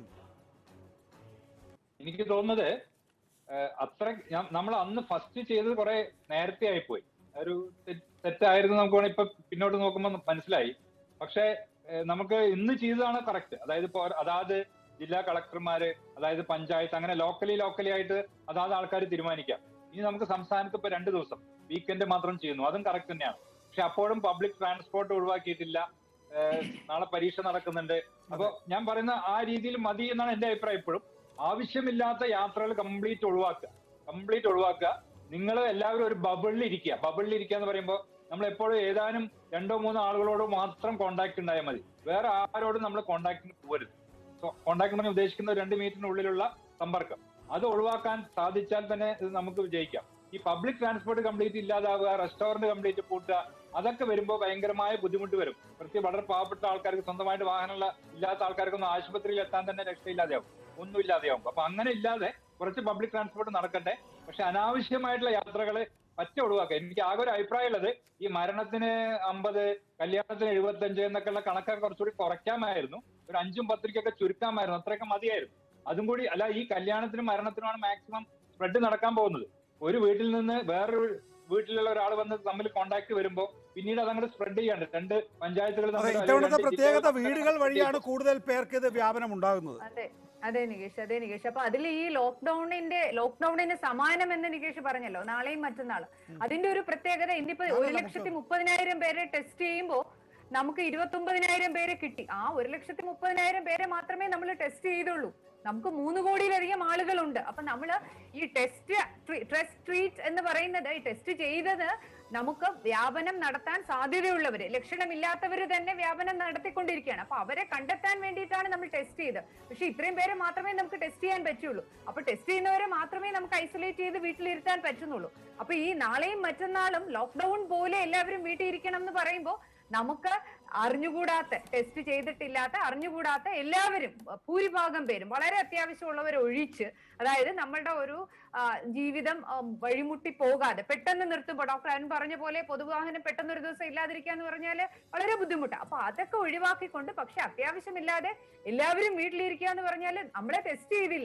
എനിക്ക് തോന്നുന്നത് ഏഹ്, അത്ര നമ്മൾ അന്ന് ഫസ്റ്റ് ചെയ്തത് കുറെ നേരത്തെ ആയിപ്പോയി ഒരു തെ- തെറ്റായിരുന്നു നമുക്ക് വേണമെങ്കിൽ ഇപ്പൊ പിന്നോട്ട് നോക്കുമ്പോൾ മനസ്സിലായി പക്ഷേ ഏഹ്, നമുക്ക് ഇന്ന് ചെയ്തതാണ് കറക്റ്റ് അതായത് ഇപ്പോ അതാത് ജില്ലാ കളക്ടർമാര് അതായത് പഞ്ചായത്ത് അങ്ങനെ ലോക്കലി ലോക്കലി ആയിട്ട് അതാത് ആൾക്കാർ തീരുമാനിക്കാം ഇനി നമുക്ക് സംസ്ഥാനത്ത് ഇപ്പൊ രണ്ട് ദിവസം വീക്കെൻഡ് മാത്രം ചെയ്യുന്നു അതും കറക്റ്റ് തന്നെയാണ് പക്ഷെ അപ്പോഴും പബ്ലിക് ട്രാൻസ്പോർട്ട് ഒഴിവാക്കിയിട്ടില്ല ഏഹ്, നാളെ പരീക്ഷ നടക്കുന്നുണ്ട് അപ്പൊ ഞാൻ പറയുന്ന ആ രീതിയിൽ മതി എന്നാണ് എന്റെ അഭിപ്രായം ഇപ്പോഴും ആവശ്യമില്ലാത്ത യാത്രകൾ കംപ്ലീറ്റ് ഒഴിവാക്കുക കംപ്ലീറ്റ് ഒഴിവാക്കുക നിങ്ങൾ എല്ലാവരും ഒരു ബബിളിൽ ഇരിക്കുക ബബിളിൽ ഇരിക്കുക എന്ന് പറയുമ്പോൾ നമ്മൾ എപ്പോഴും ഏതാനും രണ്ടോ മൂന്നോ ആളുകളോട് മാത്രം കോണ്ടാക്ട് ഉണ്ടായാൽ മതി വേറെ ആരോടും നമ്മൾ കോണ്ടാക്ടിന് പോകരുത് കോണ്ടാക്ട് പറഞ്ഞ് ഉദ്ദേശിക്കുന്ന ഒരു രണ്ട് മീറ്ററിനുള്ളിലുള്ള സമ്പർക്കം അത് ഒഴിവാക്കാൻ സാധിച്ചാൽ തന്നെ ഇത് നമുക്ക് വിജയിക്കാം ഈ പബ്ലിക് ട്രാൻസ്പോർട്ട് കംപ്ലീറ്റ് ഇല്ലാതാവുക റെസ്റ്റോറന്റ് കംപ്ലീറ്റ് പൂട്ടുക അതൊക്കെ വരുമ്പോൾ ഭയങ്കരമായ ബുദ്ധിമുട്ട് വരും പ്രത്യേകം വളരെ പാവപ്പെട്ട ആൾക്കാർക്ക് സ്വന്തമായിട്ട് വാഹനമുള്ള ഇല്ലാത്ത ആൾക്കാർക്കൊന്നും ആശുപത്രിയിൽ എത്താൻ തന്നെ രക്ഷയില്ലാതെയാവും ഒന്നും ഇല്ലാതെയാവും അപ്പൊ അങ്ങനെ ഇല്ലാതെ കുറച്ച് പബ്ലിക് ട്രാൻസ്പോർട്ട് നടക്കട്ടെ പക്ഷെ അനാവശ്യമായിട്ടുള്ള യാത്രകള് പറ്റ ഒഴിവാക്കുക എനിക്ക് ആകെ ഒരു അഭിപ്രായം ഉള്ളത് ഈ മരണത്തിന് അമ്പത് കല്യാണത്തിന് എഴുപത്തഞ്ച് എന്നൊക്കെയുള്ള കണക്കൊക്കെ കുറച്ചുകൂടി കുറയ്ക്കാമായിരുന്നു ഒരു അഞ്ചും പത്തിരിക്കൊക്കെ ചുരുക്കാമായിരുന്നു അത്രയൊക്കെ മതിയായിരുന്നു അതും കൂടി അല്ല ഈ കല്യാണത്തിനും മരണത്തിനുമാണ് മാക്സിമം സ്പ്രെഡ് നടക്കാൻ പോകുന്നത് ഒരു വീട്ടിൽ നിന്ന് വേറൊരു വീട്ടിലുള്ള ഒരാൾ വന്ന് തമ്മിൽ കോണ്ടാക്ട് വരുമ്പോൾ പിന്നീട് അതങ്ങോട്ട് സ്പ്രെഡ് ചെയ്യാണ്ട് രണ്ട് പഞ്ചായത്തുകൾ അതെ തമ്മിൽ അല്ലെങ്കിൽ ഇത്തവണത്തെ രണ്ട് പ്രത്യേകത ജില്ലകൾ തമ്മിൽ വീടുകൾ വഴിയാണ് കൂടുതൽ പേർക്ക് ഇത് വ്യാപനം ഉണ്ടാകുന്നത് അതെ അതെ നികേഷ് അതെ നികേഷ് അപ്പൊ അതിൽ ഈ ലോക്ക്ഡൌണിന്റെ ലോക്ക്ഡൌണിന് സമാനം എന്ന് നികേഷ് പറഞ്ഞല്ലോ നാളെയും മറ്റന്നാളും അതിന്റെ ഒരു പ്രത്യേകത ഇന്നിപ്പോ നാളെ ഒരു നമുക്ക് ലക്ഷത്തി മുപ്പതിനായിരം പേരെ ടെസ്റ്റ് ചെയ്യുമ്പോൾ നമുക്ക് ഇരുപത്തി ഒമ്പതിനായിരം പേരെ കിട്ടി ആ ഒരു ലക്ഷത്തി മുപ്പതിനായിരം പേരെ മാത്രമേ നമ്മൾ ടെസ്റ്റ് ചെയ്തുള്ളൂ നമുക്ക് മൂന്ന് കോടിയിലധികം ആളുകളുണ്ട് അപ്പൊ നമ്മള് ഈ ടെസ്റ്റ് ടെസ്റ്റ് ട്രീറ്റ് എന്ന് പറയുന്നത് ഈ ടെസ്റ്റ് ചെയ്തത് നമുക്ക് വ്യാപനം നടത്താൻ സാധ്യതയുള്ളവര് ലക്ഷണമില്ലാത്തവര് തന്നെ വ്യാപനം നടത്തിക്കൊണ്ടിരിക്കുകയാണ് അപ്പൊ അവരെ കണ്ടെത്താൻ വേണ്ടിയിട്ടാണ് നമ്മൾ ടെസ്റ്റ് ചെയ്തത് പക്ഷെ ഇത്രയും പേരെ മാത്രമേ നമുക്ക് ടെസ്റ്റ് ചെയ്യാൻ പറ്റുള്ളൂ അപ്പൊ ടെസ്റ്റ് ചെയ്യുന്നവരെ മാത്രമേ നമുക്ക് ഐസൊലേറ്റ് ചെയ്ത് വീട്ടിലിരുത്താൻ പറ്റുന്നുള്ളൂ അപ്പൊ ഈ നാളെയും മറ്റന്നാളും ലോക്ക്ഡൌൺ പോലെ എല്ലാവരും വീട്ടിൽ ഇരിക്കണം എന്ന് പറയുമ്പോൾ നമുക്ക് അറിഞ്ഞുകൂടാത്ത ടെസ്റ്റ് ചെയ്തിട്ടില്ലാത്ത അറിഞ്ഞുകൂടാത്ത എല്ലാവരും ഭൂരിഭാഗം പേരും വളരെ അത്യാവശ്യമുള്ളവർ ഒഴിച്ച് അതായത് നമ്മളുടെ ഒരു ആ, ജീവിതം ആ, വഴിമുട്ടി പോകാതെ പെട്ടെന്ന് നിർത്തുമ്പോൾ ഡോക്ടർ അരുൺ പറഞ്ഞ പോലെ പൊതുവാഹനം പെട്ടെന്ന് ഒരു ദിവസം ഇല്ലാതിരിക്കുക എന്ന് പറഞ്ഞാൽ വളരെ ബുദ്ധിമുട്ടാണ് അപ്പൊ അതൊക്കെ ഒഴിവാക്കിക്കൊണ്ട് പക്ഷെ അത്യാവശ്യമില്ലാതെ എല്ലാവരും വീട്ടിലിരിക്കുക എന്ന് പറഞ്ഞാൽ നമ്മളെ ടെസ്റ്റ് ചെയ്തില്ല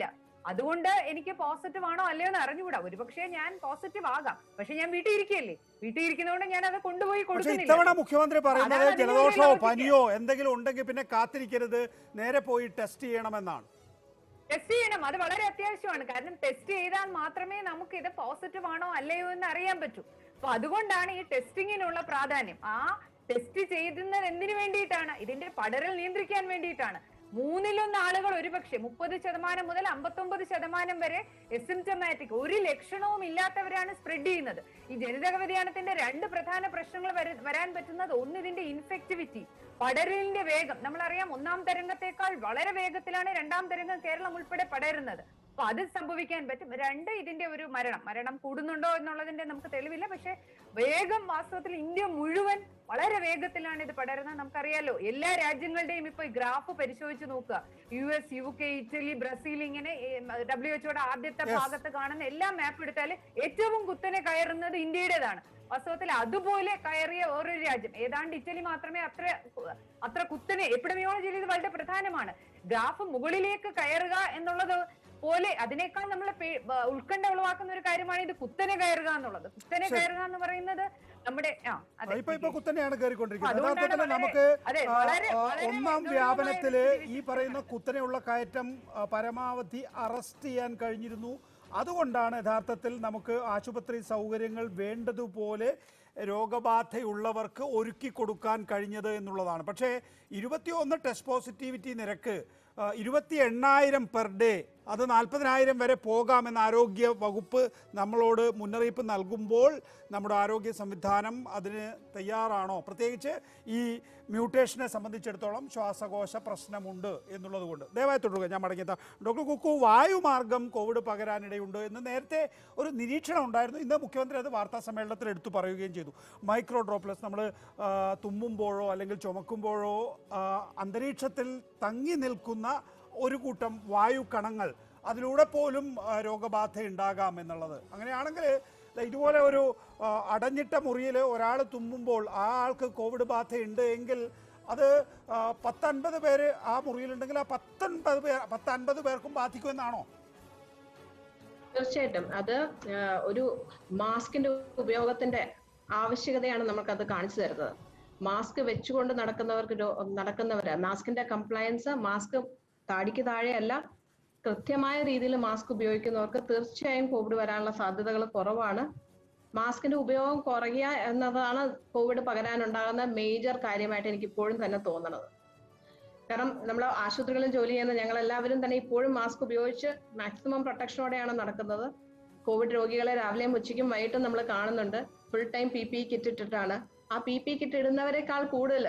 അതുകൊണ്ട് എനിക്ക് പോസിറ്റീവ് ആണോ അല്ലയോ എന്ന് അറിഞ്ഞുകൂടാ ഒരുപക്ഷെ ഞാൻ പോസിറ്റീവ് ആകാം പക്ഷെ ഞാൻ വീട്ടിൽ ഇരിക്കുകയല്ലേ വീട്ടിൽ ഇരിക്കുന്നതുകൊണ്ട് ഞാൻ അത് കൊണ്ടുപോയി പക്ഷെ ഇത്തവണ കൊടുക്കുന്നില്ല മുഖ്യമന്ത്രി പറയുന്നത് അതാണ് അതിന്റെ ജലദോഷമോ ഒരു logic. പനിയോ എന്തെങ്കിലും ഉണ്ടെങ്കിൽ പിന്നെ കാത്തിരിക്കരുത് നേരെ പോയി ടെസ്റ്റ് ചെയ്യണമെന്നാണ് ടെസ്റ്റ് ചെയ്യണം അത് വളരെ അത്യാവശ്യമാണ് കാരണം ടെസ്റ്റ് ചെയ്താൽ മാത്രമേ നമുക്ക് ഇത് പോസിറ്റീവ് ആണോ അല്ലയോ എന്ന് അറിയാൻ പറ്റൂ അപ്പൊ അതുകൊണ്ടാണ് ഈ ടെസ്റ്റിങ്ങിനുള്ള പ്രാധാന്യം ആ ടെസ്റ്റ് ചെയ്യുന്നത് എന്തിനു വേണ്ടിയിട്ടാണ് ഇതിന്റെ പടരൽ നിയന്ത്രിക്കാൻ വേണ്ടിയിട്ടാണ് മൂന്നിലൊന്ന് ആളുകൾ ഒരുപക്ഷെ മുപ്പത് ശതമാനം മുതൽ അമ്പത്തൊമ്പത് ശതമാനം വരെ എസിംറ്റമാറ്റിക് ഒരു ലക്ഷണവും ഇല്ലാത്തവരാണ് സ്പ്രെഡ് ചെയ്യുന്നത് ഈ ജനിതക വ്യതിയാനത്തിന്റെ രണ്ട് പ്രധാന പ്രശ്നങ്ങൾ വര- വരാൻ പറ്റുന്നത് ഒന്ന് ഇതിന്റെ ഇൻഫെക്ടിവിറ്റി പടരലിന്റെ വേഗം നമ്മളറിയാം ഒന്നാം തരംഗത്തെക്കാൾ വളരെ വേഗത്തിലാണ് രണ്ടാം തരംഗം കേരളം ഉൾപ്പെടെ പടരുന്നത് അപ്പൊ അത് സംഭവിക്കാൻ പറ്റും രണ്ട് ഇതിന്റെ ഒരു മരണം മരണം കൂടുന്നുണ്ടോ എന്നുള്ളതിന്റെ നമുക്ക് തെളിവില്ല പക്ഷെ വേഗം വാസ്തവത്തിൽ ഇന്ത്യ മുഴുവൻ വളരെ വേഗത്തിലാണ് ഇത് പടരുന്നത് നമുക്കറിയാലോ എല്ലാ രാജ്യങ്ങളുടെയും ഇപ്പൊ ഗ്രാഫ് പരിശോധിച്ച് നോക്കുക U S U K Italy Brazil ഇങ്ങനെ ഡബ്ല്യു എച്ച്ഒയുടെ ആദ്യത്തെ Yes. ഭാഗത്ത് കാണുന്ന എല്ലാ മാപ്പ് എടുത്താൽ ഏറ്റവും കുത്തനെ കയറുന്നത് ഇന്ത്യയുടേതാണ് വാസ്തവത്തിൽ അതുപോലെ കയറിയ വേറൊരു രാജ്യം ഏതാണ്ട് ഇറ്റലി മാത്രമേ അത്ര അത്ര കുത്തനെ എപ്പിഡമിയോളജിയിൽ ഇത് വളരെ പ്രധാനമാണ് ഗ്രാഫ് മുകളിലേക്ക് കയറുക എന്നുള്ളത് പോലെ അതിനേക്കാൾ നമ്മൾ ഉത്കണ്ഠ ഉളവാക്കുന്ന ഒരു കാര്യമാണ് ഇത് കുത്തനെ കയറുക എന്നുള്ളത് കുത്തനെ ശരി. കയറുക എന്ന് പറയുന്നത് നമ്മുടെ ആ അതെ ഇപ്പൊ ഇപ്പൊ കുത്തനെയാണ് കയറിക്കൊണ്ടിരിക്കുന്നത് അതുകൊണ്ടാണ് യഥാർത്ഥത്തിൽ വളരെ- നമുക്ക് അതെ, ആ, വളരെ- ആ, വളരെ ഒന്നാം ഗൗരവമായ വ്യാപനത്തില് ഒരു ഈ പറയുന്ന കുത്തനെയുള്ള കയറ്റം ആ, പരമാവധി അറസ്റ്റ് ചെയ്യാൻ കഴിഞ്ഞിരുന്നു അതുകൊണ്ടാണ് യഥാർത്ഥത്തിൽ നമുക്ക് ആശുപത്രി സൗകര്യങ്ങൾ വേണ്ടതുപോലെ രോഗബാധയുള്ളവർക്ക് ഒരുക്കി കൊടുക്കാൻ കഴിഞ്ഞത് എന്നുള്ളതാണ് പക്ഷേ ഇരുപത്തിയൊന്ന് ടെസ്റ്റ് പോസിറ്റിവിറ്റി നിരക്ക് ആ, ഇരുപത്തി എണ്ണായിരം പെർ ഡേ അത് നാൽപ്പതിനായിരം വരെ പോകാമെന്ന് ആരോഗ്യ വകുപ്പ് നമ്മളോട് മുന്നറിയിപ്പ് നൽകുമ്പോൾ നമ്മുടെ ആരോഗ്യ സംവിധാനം അതിന് തയ്യാറാണോ പ്രത്യേകിച്ച് ഈ മ്യൂട്ടേഷനെ സംബന്ധിച്ചിടത്തോളം ശ്വാസകോശ പ്രശ്നമുണ്ട് എന്നുള്ളത് കൊണ്ട് ദയവായി തുടരുക ഞാൻ മടങ്ങിയെത്താം ഡോക്ടർ കുക്കു വായുമാർഗം കോവിഡ് പകരാനിടയുണ്ട് എന്ന് നേരത്തെ ഒരു നിരീക്ഷണം ഉണ്ടായിരുന്നു ഇന്ന് മുഖ്യമന്ത്രി അത് വാർത്താ സമ്മേളനത്തിൽ എടുത്തു പറയുകയും ചെയ്തു മൈക്രോ ഡ്രോപ്ലെറ്റ്സ് നമ്മൾ തുമ്മുമ്പോഴോ അല്ലെങ്കിൽ ചുമക്കുമ്പോഴോ ആ, അന്തരീക്ഷത്തിൽ തങ്ങി നിൽക്കുന്ന ഒരു കൂട്ടം വായു കണങ്ങൾ അതിലൂടെ പോലും ആ, രോഗബാധ ഉണ്ടാകാം എന്നുള്ളത് അങ്ങനെയാണെങ്കിൽ ദാ ഇതുപോലെ ഒരു ആ, അടഞ്ഞിട്ട മുറിയിൽ ഒരാൾ തുമ്മുമ്പോൾ ആ ആൾക്ക് കോവിഡ് ബാധ ഉണ്ട് എങ്കിൽ അത് ആ, പത്തൻപത് പേര് ആ മുറിയിലുണ്ടെങ്കിൽ ആ പത്തൊൻപത് പേർ പത്തൻപത് പേർക്കും ബാധിക്കുമെന്നാണോ തീർച്ചയായിട്ടും അത് ആ, ഒരു മാസ്കിന്റെ ഉപയോഗത്തിന്റെ ആവശ്യകതയാണ് നമുക്കത് കാണിച്ചു തരുന്നത് മാസ്ക് വെച്ചുകൊണ്ട് നടക്കുന്നവർക്ക് രോ- നടക്കുന്നവര് മാസ്കിന്റെ കംപ്ലയൻസ് മാസ്ക് താടിക്ക് താഴെയല്ല കൃത്യമായ രീതിയിൽ മാസ്ക് ഉപയോഗിക്കുന്നവർക്ക് തീർച്ചയായും കോവിഡ് വരാനുള്ള സാധ്യതകൾ കുറവാണ് മാസ്കിന്റെ ഉപയോഗം കുറയുക എന്നതാണ് കോവിഡ് പകരാനുണ്ടാകുന്ന മേജർ കാര്യമായിട്ട് എനിക്ക് ഇപ്പോഴും തന്നെ തോന്നുന്നത് കാരണം നമ്മൾ ആശുപത്രികളിൽ ജോലി ചെയ്യുന്ന ഞങ്ങൾ എല്ലാവരും തന്നെ ഇപ്പോഴും മാസ്ക് ഉപയോഗിച്ച് മാക്സിമം പ്രൊട്ടക്ഷനോടെയാണ് നടക്കുന്നത് കോവിഡ് രോഗികളെ രാവിലെയും ഉച്ചയ്ക്കും വൈകിട്ടും നമ്മൾ കാണുന്നുണ്ട് full time P P kit ഇട്ടിട്ടാണ് ആ പി പി കിറ്റ് ഇടുന്നവരെക്കാൾ കൂടുതൽ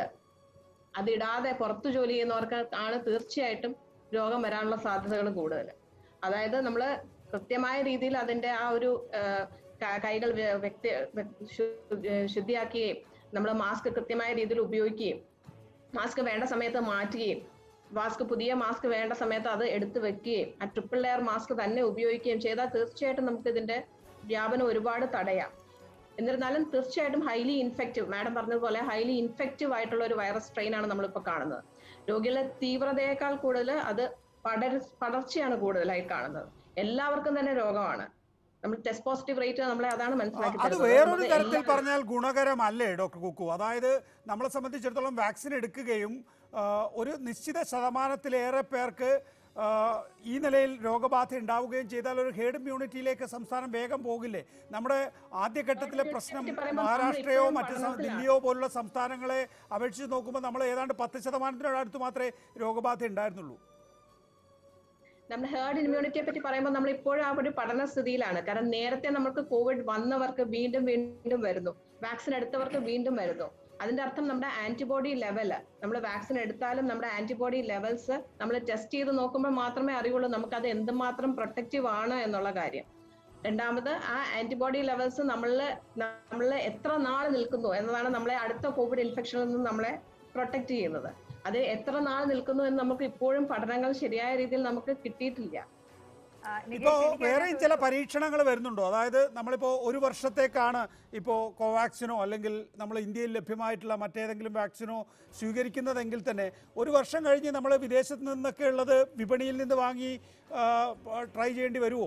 അതിടാതെ പുറത്തു ജോലി ചെയ്യുന്നവർക്ക് ആണ് തീർച്ചയായിട്ടും രോഗം വരാനുള്ള സാധ്യതകൾ കൂടുതൽ അതായത് നമ്മൾ കൃത്യമായ രീതിയിൽ അതിന്റെ ആ ഒരു ആ, ക- കൈകൾ വ്യ- വ്യക്തി വ്യ- ശു- ഏഹ് ശുദ്ധിയാക്കുകയും നമ്മൾ മാസ്ക് കൃത്യമായ രീതിയിൽ ഉപയോഗിക്കുകയും മാസ്ക് വേണ്ട സമയത്ത് മാറ്റുകയും മാസ്ക് പുതിയ മാസ്ക് വേണ്ട സമയത്ത് അത് എടുത്തു വെക്കുകയും ആ ട്രിപ്പിൾ ലെയർ മാസ്ക് തന്നെ ഉപയോഗിക്കുകയും ചെയ്താൽ തീർച്ചയായിട്ടും നമുക്ക് ഇതിന്റെ വ്യാപനം ഒരുപാട് തടയാം എന്നിരുന്നാലും തീർച്ചയായിട്ടും ഹൈലി ഇൻഫെക്റ്റീവ് മാഡം പറഞ്ഞതുപോലെ ഹൈലി ഇൻഫെക്റ്റീവ് ആയിട്ടുള്ള ഒരു വൈറസ് സ്ട്രെയിൻ ആണ് നമ്മളിപ്പോൾ കാണുന്നത് രോഗികളുടെ തീവ്രതയേക്കാൾ കൂടുതൽ അത് പടർ പടർച്ചയാണ് കൂടുതലായി കാണുന്നത് എല്ലാവർക്കും തന്നെ രോഗമാണ് നമ്മൾ ടെസ്റ്റ് പോസിറ്റീവ് റേറ്റ് നമ്മളെ അതാണ് മനസ്സിലാക്കി അത് തരുന്നത്. വേറൊരു നമുക്ക് തരത്തിൽ എല്ലാ- പറഞ്ഞാൽ ഗുണകരമല്ലേ ഡോക്ടർ കുക്കു അതായത് നമ്മളെ സംബന്ധിച്ചിടത്തോളം വാക്സിൻ എടുക്കുകയും ആ, ഒരു നിശ്ചിത ശതമാനത്തിലേറെ പേർക്ക് ആ, ഈ നിലയിൽ രോഗബാധ ഉണ്ടാവുകയും ചെയ്താൽ ഒരു ഹേർഡ് ഇമ്മ്യൂണിറ്റിയിലേക്ക് സംസ്ഥാനം വേഗം പോകില്ലേ നമ്മുടെ ആദ്യഘട്ടത്തിലെ Herd പ്രശ്നം immunity പറയുമ്പോൾ നമ്മൾ മഹാരാഷ്ട്രയോ ഇപ്പോഴും മറ്റ് സം- പഠനത്തിലാണ്. ദില്ലിയോ പോലുള്ള സംസ്ഥാനങ്ങളെ അപേക്ഷിച്ച് നോക്കുമ്പോൾ നമ്മൾ ഏതാണ്ട് പത്ത് ശതമാനത്തിനോട് അടുത്ത് മാത്രമേ രോഗബാധ ഉണ്ടായിരുന്നുള്ളൂ നമ്മൾ ഹേർഡ് ഇമ്മ്യൂണിറ്റിയെ പറ്റി പറയുമ്പോൾ നമ്മൾ ഇപ്പോഴും ആ ഒരു പഠന സ്ഥിതിയിലാണ് കാരണം നേരത്തെ നമുക്ക് കോവിഡ് വന്നവർക്ക് വീണ്ടും വീണ്ടും വരുന്നു വാക്സിൻ എടുത്തവർക്ക് വീണ്ടും വരുന്നു അതിന്റെ അർത്ഥം നമ്മുടെ ആന്റിബോഡി ലെവല് നമ്മൾ വാക്സിൻ എടുത്താലും നമ്മുടെ ആന്റിബോഡി ലെവൽസ് നമ്മൾ ടെസ്റ്റ് ചെയ്ത് നോക്കുമ്പോൾ മാത്രമേ അറിയുള്ളൂ നമുക്ക് അത് എന്തുമാത്രം പ്രൊട്ടക്റ്റീവ് ആണ് എന്നുള്ള കാര്യം രണ്ടാമത് ആ ആന്റിബോഡി ലെവൽസ് നമ്മളിൽ നമ്മളിൽ എത്ര നാൾ നിൽക്കുന്നു എന്നതാണ് നമ്മളെ അടുത്ത കോവിഡ് ഇൻഫെക്ഷനിൽ നിന്ന് നമ്മളെ പ്രൊട്ടക്ട് ചെയ്യുന്നത് അത് എത്ര നാൾ നിൽക്കുന്നു എന്ന് നമുക്ക് ഇപ്പോഴും പഠനങ്ങൾ ശരിയായ രീതിയിൽ നമുക്ക് കിട്ടിയിട്ടില്ല ആ, നികേഷ്, ഇപ്പോൾ എനിക്ക് വേറെയും അതിനകത്ത് ചില പരീക്ഷണങ്ങൾ വരുന്നുണ്ടോ അതായത് നമ്മളിപ്പോൾ ഒരു വർഷത്തേക്കാണ് ഇപ്പോൾ കോവാക്സിനോ അല്ലെങ്കിൽ നമ്മൾ ഇന്ത്യയിൽ ലഭ്യമായിട്ടുള്ള മറ്റേതെങ്കിലും വാക്സിനോ സ്വീകരിക്കുന്നതെങ്കിൽ തന്നെ ഒരു വർഷം കഴിഞ്ഞ് നമ്മൾ വിദേശത്ത് നിന്നൊക്കെ ഉള്ളത് വിപണിയിൽ നിന്ന് വാങ്ങി ട്രൈ ചെയ്യേണ്ടി വരുമോ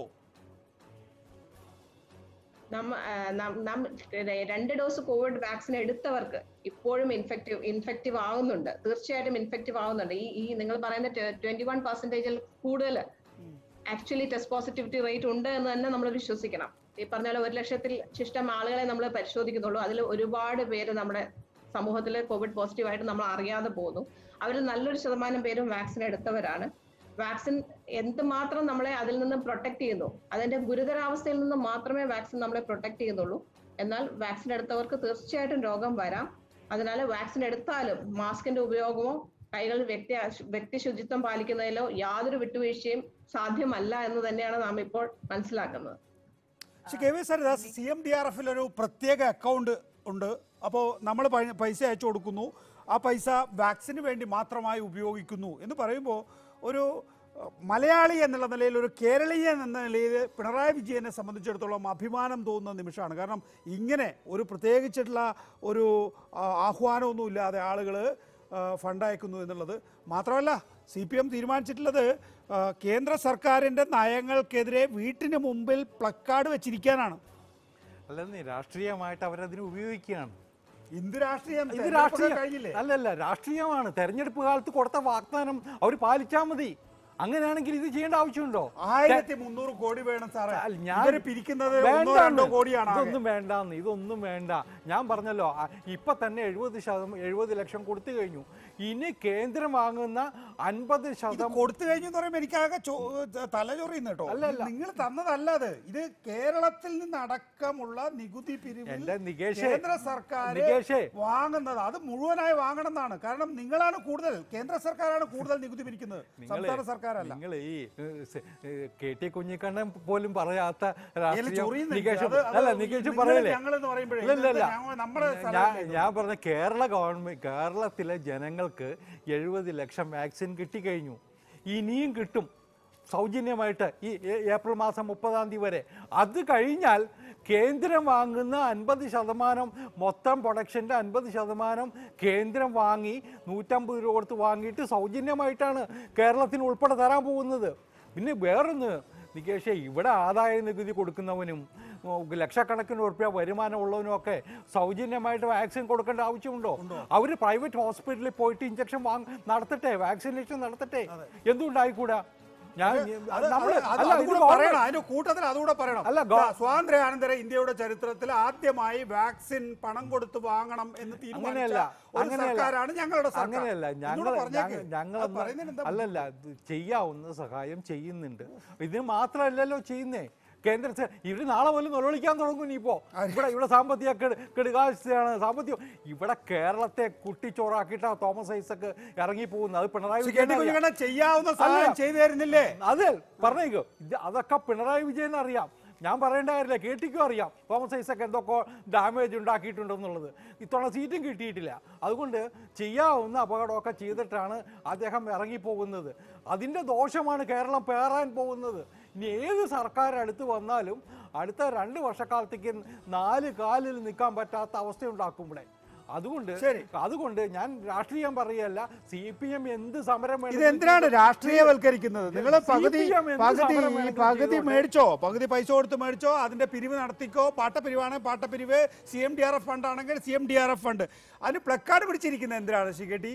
നമ്മ ആ, നം- നം- രണ്ട് ഡോസ് കോവിഡ് വാക്സിൻ എടുത്തവർക്ക് ഇപ്പോഴും ഇൻഫെക്റ്റീവ് ഇൻഫെക്റ്റീവ് ആവുന്നുണ്ട് തീർച്ചയായിട്ടും ഇൻഫെക്റ്റീവ് ആവുന്നുണ്ട് ഈ ഈ നിങ്ങൾ പറയുന്ന ട്വന്റി വൺ പെർസെന്റേജിൽ കൂടുതൽ ആക്ച്വലി ടെസ്റ്റ് പോസിറ്റിവിറ്റി റേറ്റ് ഉണ്ട് എന്ന് തന്നെ നമ്മൾ വിശ്വസിക്കണം ഈ പറഞ്ഞ പോലെ ഒരു ലക്ഷത്തിൽ ശിഷ്ടം ആളുകളെ നമ്മൾ പരിശോധിക്കുന്നുള്ളൂ അതിൽ ഒരുപാട് പേര് നമ്മുടെ സമൂഹത്തിൽ കോവിഡ് പോസിറ്റീവ് ആയിട്ട് നമ്മൾ അറിയാതെ പോകുന്നു അവരിൽ നല്ലൊരു ശതമാനം പേരും വാക്സിൻ എടുത്തവരാണ് വാക്സിൻ എന്തുമാത്രം നമ്മളെ അതിൽ നിന്ന് പ്രൊട്ടക്ട് ചെയ്യുന്നു അതിന്റെ ഗുരുതരാവസ്ഥയിൽ നിന്ന് മാത്രമേ വാക്സിൻ നമ്മളെ പ്രൊട്ടക്ട് ചെയ്യുന്നുള്ളൂ എന്നാൽ വാക്സിൻ എടുത്തവർക്ക് തീർച്ചയായിട്ടും രോഗം വരാം അതിനാൽ വാക്സിൻ എടുത്താലും മാസ്കിന്റെ ഉപയോഗമോ കൈകൾ വ്യക്തി വ്യക്തി ശുചിത്വം പാലിക്കുന്നതിലോ യാതൊരു വിട്ടുവീഴ്ചയും സാധ്യമല്ല എന്ന് തന്നെയാണ് നാം ഇപ്പോൾ മനസ്സിലാക്കുന്നത് പക്ഷെ K V Haridas C M D R എഫിൽ ഒരു പ്രത്യേക അക്കൗണ്ട് ഉണ്ട് അപ്പോൾ നമ്മൾ പൈസ അയച്ചു കൊടുക്കുന്നു ആ പൈസ വാക്സിന് വേണ്ടി മാത്രമായി ഉപയോഗിക്കുന്നു എന്ന് പറയുമ്പോൾ ഒരു അഹ്, മലയാളി എന്നുള്ള നിലയിൽ ഒരു കേരളീയൻ എന്ന നിലയിൽ പിണറായി വിജയനെ സംബന്ധിച്ചിടത്തോളം അഭിമാനം തോന്നുന്ന നിമിഷമാണ് കാരണം ഇങ്ങനെ ഒരു പ്രത്യേകിച്ചിട്ടുള്ള ഒരു ആ, ആഹ്വാനമൊന്നുമില്ലാതെ ആളുകൾ ഫണ്ട് അയക്കുന്നു എന്നുള്ളത് മാത്രമല്ല സി പി എം തീരുമാനിച്ചിട്ടുള്ളത് ആ, കേന്ദ്ര സർക്കാരിൻ്റെ നയങ്ങൾക്കെതിരെ വീട്ടിന് മുമ്പിൽ പ്ലക്കാർഡ് വെച്ചിരിക്കാനാണ് അല്ലെന്നേ രാഷ്ട്രീയമായിട്ട് അവരതിന് ഉപയോഗിക്കുകയാണ് ഇന്ത് രാഷ്ട്രീയം ഇത് തെരഞ്ഞെടുപ്പൊക്കെ രാഷ്ട്രീയം കഴിഞ്ഞില്ലേ അല്ലല്ല രാഷ്ട്രീയമാണ് തെരഞ്ഞെടുപ്പ് കാലത്ത് കൊടുത്ത വാഗ്ദാനം അവർ പാലിച്ചാൽ മതി അങ്ങനെയാണെങ്കിൽ ഇത് ചെയ്യേണ്ട ആവശ്യമുണ്ടോ ആയിരത്തി മുന്നൂറ് കോടി വേണം സാറേ അല്ല, ഞാൻ ഇവര് പിരിക്കുന്നത് ഒന്നോ വേണ്ടാന്ന്. രണ്ടോ കോടിയാണ് ആകെ. ഇതൊന്നും വേണ്ടാന്ന് ഇതൊന്നും വേണ്ട ഞാൻ പറഞ്ഞല്ലോ ആ, ഇപ്പൊ തന്നെ എഴുപത് ശതമാനം എഴുപത് ലക്ഷം കൊടുത്തു കഴിഞ്ഞു ഇനി കേന്ദ്രം വാങ്ങുന്ന അൻപത് ഇത് ശതമാനം കൊടുത്തു കഴിഞ്ഞു എന്ന് പറയുമ്പോൾ എനിക്കാകെ ചോ- തല ചൊറിയുന്നു കേട്ടോ അല്ല, അല്ല. നിങ്ങൾ തന്നതല്ല അത് ഇത് കേരളത്തിൽ നിന്നടക്കമുള്ള നികുതി പിരിവിൽ എന്റെ നികേഷേ, കേന്ദ്ര സർക്കാർ നികേഷേ. വാങ്ങുന്നത് അത് മുഴുവനായി വാങ്ങണം എന്നാണ് കാരണം നിങ്ങളാണ് കൂടുതൽ കേന്ദ്ര സർക്കാരാണ് കൂടുതൽ നികുതി പിരിക്കുന്നത് സംസ്ഥാന സർക്കാരല്ല നിങ്ങൾ ഈ ഏഹ്, സെ- ഏഹ്, കെ ടി കുഞ്ഞിക്കണ്ണൻ പോലും പറയാത്ത ഇതില് രാഷ്ട്രീയം ചൊറിയുന്നില്ല. നികേഷ് അത് അത് അല്ല നികേഷ് നിങ്ങള് പറയല്ലേ ഞങ്ങളെന്ന് പറയുമ്പോഴേ ഇല്ല, ഇല്ല, ഇല്ല. ഇതൊക്കെ ഞങ്ങൾ- നമ്മുടെ ഞാൻ സ്ഥലമല്ലേ ഇത്? ഞാൻ പറഞ്ഞ കേരള ഗവൺമെന്റ് കേരളത്തിലെ ജനങ്ങൾക്ക് എഴുപത് ലക്ഷം വാക്സിൻ കിട്ടിക്കഴിഞ്ഞു ഇനിയും കിട്ടും സൗജന്യമായിട്ട് ഈ ഏ- ഏപ്രിൽ മാസം മുപ്പതാം തീയതി വരെ അത് കഴിഞ്ഞാൽ കേന്ദ്രം വാങ്ങുന്ന അൻപത് ശതമാനം മൊത്തം പ്രൊഡക്ഷൻ്റെ അൻപത് ശതമാനം കേന്ദ്രം വാങ്ങി നൂറ്റമ്പത് രൂപ കൊടുത്ത് വാങ്ങിയിട്ട് സൗജന്യമായിട്ടാണ് കേരളത്തിന് ഉൾപ്പെടെ തരാൻ പോകുന്നത് പിന്നെ വേറൊന്ന് നികേഷേ ഇവിടെ ആദായ നികുതി കൊടുക്കുന്നവനും ഉം, ലക്ഷക്കണക്കിന് ഉറുപ്പ്യ വരുമാനമുള്ളവനും ഒക്കെ സൗജന്യമായിട്ട് വാക്സിൻ കൊടുക്കേണ്ട ആവശ്യമുണ്ടോ അവർ പ്രൈവറ്റ് ഹോസ്പിറ്റലിൽ പോയിട്ട് ഇഞ്ചക്ഷൻ വാങ്ങ നടത്തട്ടെ വാക്സിനേഷൻ നടത്തട്ടെ എന്തുകൊണ്ടായിക്കൂടാ ഞാൻ അത് നമ്മള് അത് അല്ല, അത് ഇത് കൂടെ ഗവൺമെന്റ്- പറയണം അതിന്റെ കൂട്ടത്തിൽ അതുകൂടെ പറയണം അല്ല, ഗവ- ദാ, സ്വാതന്ത്ര്യാനന്തര ഇന്ത്യയുടെ ചരിത്രത്തിൽ ആദ്യമായി വാക്സിൻ പണം കൊടുത്ത് വാങ്ങണം എന്ന് തീരുമാനിച്ച അങ്ങനെയല്ല ഒരു അങ്ങനെയല്ല സർക്കാരാണ് ഞങ്ങളുടെ സർക്കാർ അങ്ങനെയല്ല എന്നോട് ഞങ്ങൾ പറഞ്ഞേക്ക്. ഞങ്ങൾ അത് പറയുന്നതിന് എന്താ അല്ലല്ല ഇത് ചെയ്യാവുന്ന സഹായം ചെയ്യുന്നുണ്ട് ഇതിന് മാത്രമല്ലല്ലോ ചെയ്യുന്നേ കേന്ദ്ര സ- ഇവര് നാളെ മുതൽ നിലവിളിക്കാൻ തുടങ്ങും ഇനിയിപ്പോ ഇവിടെ ഇവിടെ സാമ്പത്തിക കെടു- കെടുകാഴ്ചയാണ് സാമ്പത്തികം ഇവിടെ കേരളത്തെ കുട്ടിച്ചോറാക്കിയിട്ടാ തോമസ് ഐസക്ക് ഇറങ്ങി പോകുന്നത് അത് പിണറായി ശ്രീ കെ ടി വിജയൻ അറിയാം. കുഞ്ഞിക്കണ്ണൻ ചെയ്യാവുന്ന സഹായം അല്ല. ചെയ്തു തരുന്നില്ലേ അതെ പറഞ്ഞേക്കോ ഇത് അതൊക്കെ പിണറായി വിജയൻ അറിയാം ഞാൻ പറയേണ്ട കാര്യമില്ല കേട്ടിക്കും അറിയാം തോമസ് ഐസക്ക് എന്തൊക്കെ ഡാമേജ് ഉണ്ടാക്കിയിട്ടുണ്ടെന്നുള്ളത് ഇത്തവണ സീറ്റും കിട്ടിയിട്ടില്ല അതുകൊണ്ട് ചെയ്യാവുന്ന അപകടമൊക്കെ ചെയ്തിട്ടാണ് അദ്ദേഹം ഇറങ്ങിപ്പോകുന്നത് അതിൻ്റെ ദോഷമാണ് കേരളം പേറാൻ പോകുന്നത് ഇനി ഏത് സർക്കാർ അടുത്ത് വന്നാലും അടുത്ത രണ്ട് വർഷക്കാലത്തേക്ക് നാല് കാലിൽ നിൽക്കാൻ പറ്റാത്ത അവസ്ഥയുണ്ടാക്കും ഇവിടെ അതുകൊണ്ട് ശരി. അതുകൊണ്ട് ഞാൻ രാഷ്ട്രീയം പറയല്ല സി പി എം എന്ത് സമരം ഇത് വേണമെങ്കിലും എന്തിനാണ് രാഷ്ട്രീയവൽക്കരിക്കുന്നത് നിങ്ങൾ പകുതി CPM എന്ത് പകുതി സമരം ഈ വേണമെങ്കിലും പകുതി ചെയ്തോട്ടെ. മേടിച്ചോ പകുതി പൈസ കൊടുത്ത് മേടിച്ചോ അതിന്റെ പിരിവ് നടത്തിക്കോ പാട്ടപ്പിരിവാണ് പാട്ടപ്പിരിവ് C M D R F fund ആണെങ്കിൽ C M D R F fund അതിന് പ്ലക്കാർഡ് പിടിച്ചിരിക്കുന്നത് എന്തിനാണ് ശ്രീ കെ ടി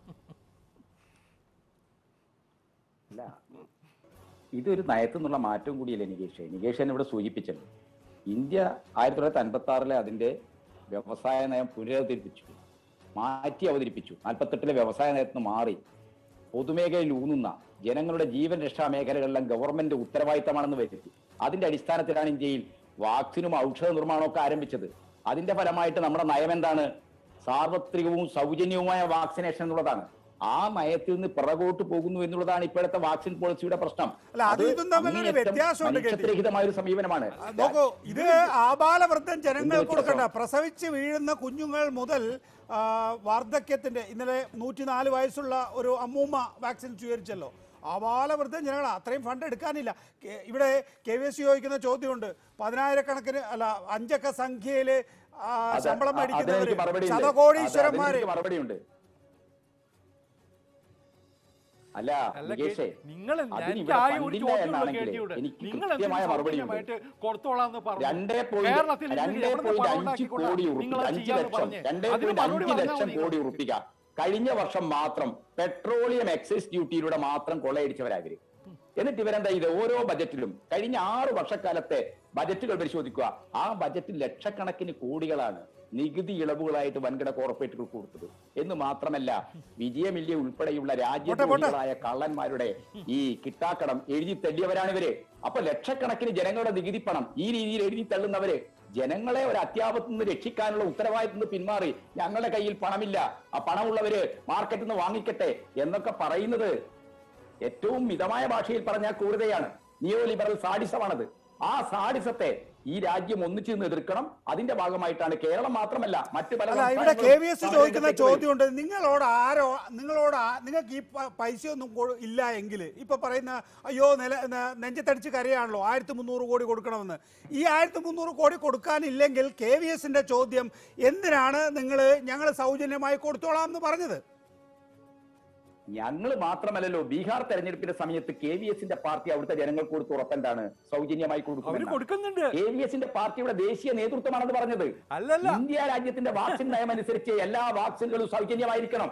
അല്ല ഇതൊരു നയത്തിൽ നിന്നുള്ള മാറ്റം കൂടിയല്ലേ നികേഷ് നികേഷൻ ഇവിടെ സൂചിപ്പിച്ചല്ലോ ഇന്ത്യ ആയിരത്തി തൊള്ളായിരത്തി അൻപത്തി ആറിലെ അതിന്റെ വ്യവസായ നയം പുനരവതരിപ്പിച്ചു മാറ്റി അവതരിപ്പിച്ചു നാൽപ്പത്തെട്ടിലെ വ്യവസായ നയത്തിൽ നിന്ന് മാറി പൊതുമേഖലയിൽ ഊന്നുന്ന ജനങ്ങളുടെ ജീവൻ രക്ഷാ മേഖലകളെല്ലാം ഗവൺമെന്റ് ഉത്തരവാദിത്തമാണെന്ന് വരുത്തി അതിന്റെ അടിസ്ഥാനത്തിലാണ് ഇന്ത്യയിൽ വാക്സിനും ഔഷധ നിർമ്മാണവും ഒക്കെ ആരംഭിച്ചത് അതിന്റെ ഫലമായിട്ട് നമ്മുടെ നയം എന്താണ് സാർവത്രികവും സൗജന്യവുമായ വാക്സിനേഷൻ എന്നുള്ളതാണ് ആ നയത്തിൽ നിന്ന് പിറകോട്ട് പോകുന്നു എന്നുള്ളതാണ് ഇപ്പോഴത്തെ വാക്സിൻ പോളിസിയുടെ പ്രശ്നം അല്ല, അതും ഇതും തമ്മിലൊരു അങ്ങേയറ്റം വ്യത്യാസമുണ്ട് കേട്ടി. മനുഷ്യത്വരഹിതമായ ഒരു സമീപനമാണ് ആ, നോക്കൂ ഇത് ആബാലവൃദ്ധം എന്ത് ജനങ്ങൾ വ്യത്യാസം? കൊടുക്കണ്ട പ്രസവിച്ച് വീഴുന്ന കുഞ്ഞുങ്ങൾ മുതൽ ആ, വാർദ്ധക്യത്തിന്റെ ഇന്നലെ നൂറ്റിനാല് വയസ്സുള്ള ഒരു അമ്മൂമ്മ വാക്സിൻ സ്വീകരിച്ചല്ലോ ആവാലവൃദ്ധം ജനങ്ങൾ അത്രയും ഫണ്ട് എടുക്കാനില്ല കെ- ഇവിടെ കെ വി എസ് ചോദിക്കുന്ന ചോദ്യമുണ്ട് പതിനായിരക്കണക്കിന് അല്ല അഞ്ചക്ക സംഖ്യയിൽ അത് ശമ്പളം അ- മേടിക്കുന്നവര് അതിനെനിക്ക് മറുപടിയുണ്ട്. അത് ശതകോടീശ്വരന്മാര് അതിനെനിക്ക് മറുപടിയുണ്ട് അല്ല അല്ല നികേഷേ നിങ്ങൾ അതിന് എനിക്ക് ഇവിടെ ആകെ ഒരു ഫണ്ടില്ല ചോദ്യമുള്ള എന്നാണെങ്കിൽ കേട്ടിയുടെ എനിക്ക് നിങ്ങൾ കൃത്യമായ എന്തിനു മറുപടിയുണ്ട് സൗജന്യമായിട്ട് കൊടുത്തോളാന്ന് പറഞ്ഞു രണ്ടേ പോയിന്റ് കേരളത്തിൽ ഇരുന്ന് രണ്ടേ എവിടുന്ന് പോയിന്റ് പണം അഞ്ച് ഉണ്ടാക്കിക്കൊണ്ടാ കോടി നിങ്ങൾ ഉറുപ്പിക അത് അഞ്ച് ചെയ്യാന്ന് ലക്ഷം പറഞ്ഞേ രണ്ടേ അതിന് പോയിന്റ് മറുപടി അഞ്ച് പറഞ്ഞാൽ ലക്ഷം മതി കോടി ഉറുപ്പിക കഴിഞ്ഞ വർഷം മാത്രം പെട്രോളിയം എക്സൈസ് ഡ്യൂട്ടിയിലൂടെ മാത്രം കൊള്ളയടിച്ചവരാകര് എന്നിട്ട് ഇവരെന്താ ഇത് ഓരോ ബജറ്റിലും കഴിഞ്ഞ ആറ് വർഷക്കാലത്തെ ബജറ്റുകൾ പരിശോധിക്കുക ആ ബജറ്റിൽ ലക്ഷക്കണക്കിന് കോടികളാണ് നികുതി ഇളവുകളായിട്ട് വൻകിട കോർപ്പറേറ്റുകൾ കൊടുത്തത് എന്ന് മാത്രമല്ല വിജയമില്യ ഉൾപ്പെടെയുള്ള രാജ്യദ്രോഹികളായ കള്ളന്മാരുടെ ഈ കിട്ടാക്കടം എഴുതി തള്ളിയവരാണ് ഇവര് അപ്പൊ ലക്ഷക്കണക്കിന് ജനങ്ങളുടെ നികുതി പണം ഈ രീതിയിൽ എഴുതി തള്ളുന്നവര് ജനങ്ങളെ ഒരു അത്യാപത്തു നിന്ന് രക്ഷിക്കാനുള്ള ഉത്തരവാദിത്തം നിന്ന് പിന്മാറി ഞങ്ങളുടെ കയ്യിൽ പണമില്ല ആ പണമുള്ളവര് മാർക്കറ്റിൽ നിന്ന് വാങ്ങിക്കട്ടെ എന്നൊക്കെ പറയുന്നത് ഏറ്റവും മിതമായ ഭാഷയിൽ പറഞ്ഞാൽ ക്രൂരതയാണ് നിയോ ലിബറൽ സാഡിസമാണത് ആ സാഡിസത്തെ ഈ രാജ്യം ഒന്നിച്ചു നിന്ന് എതിർക്കണം അതിന്റെ ഭാഗമായിട്ടാണ് കേരളം മാത്രമല്ല മറ്റു പല അല്ല ഇവിടെ കെ വി എസ് സംസ്ഥാനങ്ങളും ചോദിക്കുന്ന സമരരംഗത്തേക്ക് വരും. ചോദ്യമുണ്ട് നിങ്ങളോട് ആരോ നിങ്ങളോട് ആ- നിങ്ങൾക്ക് ഈ പ- പൈസയൊന്നും കൊ- ഇല്ല എങ്കിൽ ഇപ്പൊ പറയുന്ന അയ്യോ നില ന- നെഞ്ചത്തടിച്ച് കരയാണല്ലോ ആയിരത്തി മുന്നൂറ് കോടി കൊടുക്കണമെന്ന് ഈ ആയിരത്തി മുന്നൂറ് കോടി കൊടുക്കാനില്ലെങ്കിൽ കെ വി എസിന്റെ ചോദ്യം എന്തിനാണ് നിങ്ങൾ ഞങ്ങൾ സൗജന്യമായി കൊടുത്തോളാം എന്ന് പറഞ്ഞത് ഞങ്ങൾ മാത്രമല്ലല്ലോ ബീഹാർ തെരഞ്ഞെടുപ്പിന്റെ സമയത്ത് കെ വി എസിന്റെ പാർട്ടി അവിടുത്തെ ജനങ്ങൾക്ക് കൊടുത്ത ഉറപ്പെന്താണ് സൗജന്യമായി അവര് കൊടുക്കും കൊടുക്കുന്നുണ്ട് കെ വി എസിന്റെ പാർട്ടിയുടെ ദേശീയ നേതൃത്വമാണെന്ന് പറഞ്ഞത് അല്ലല്ല ഇന്ത്യ രാജ്യത്തിന്റെ വാക്സിൻ നയം അനുസരിച്ച് എല്ലാ വാക്സിനുകളും സൗജന്യമായിരിക്കണം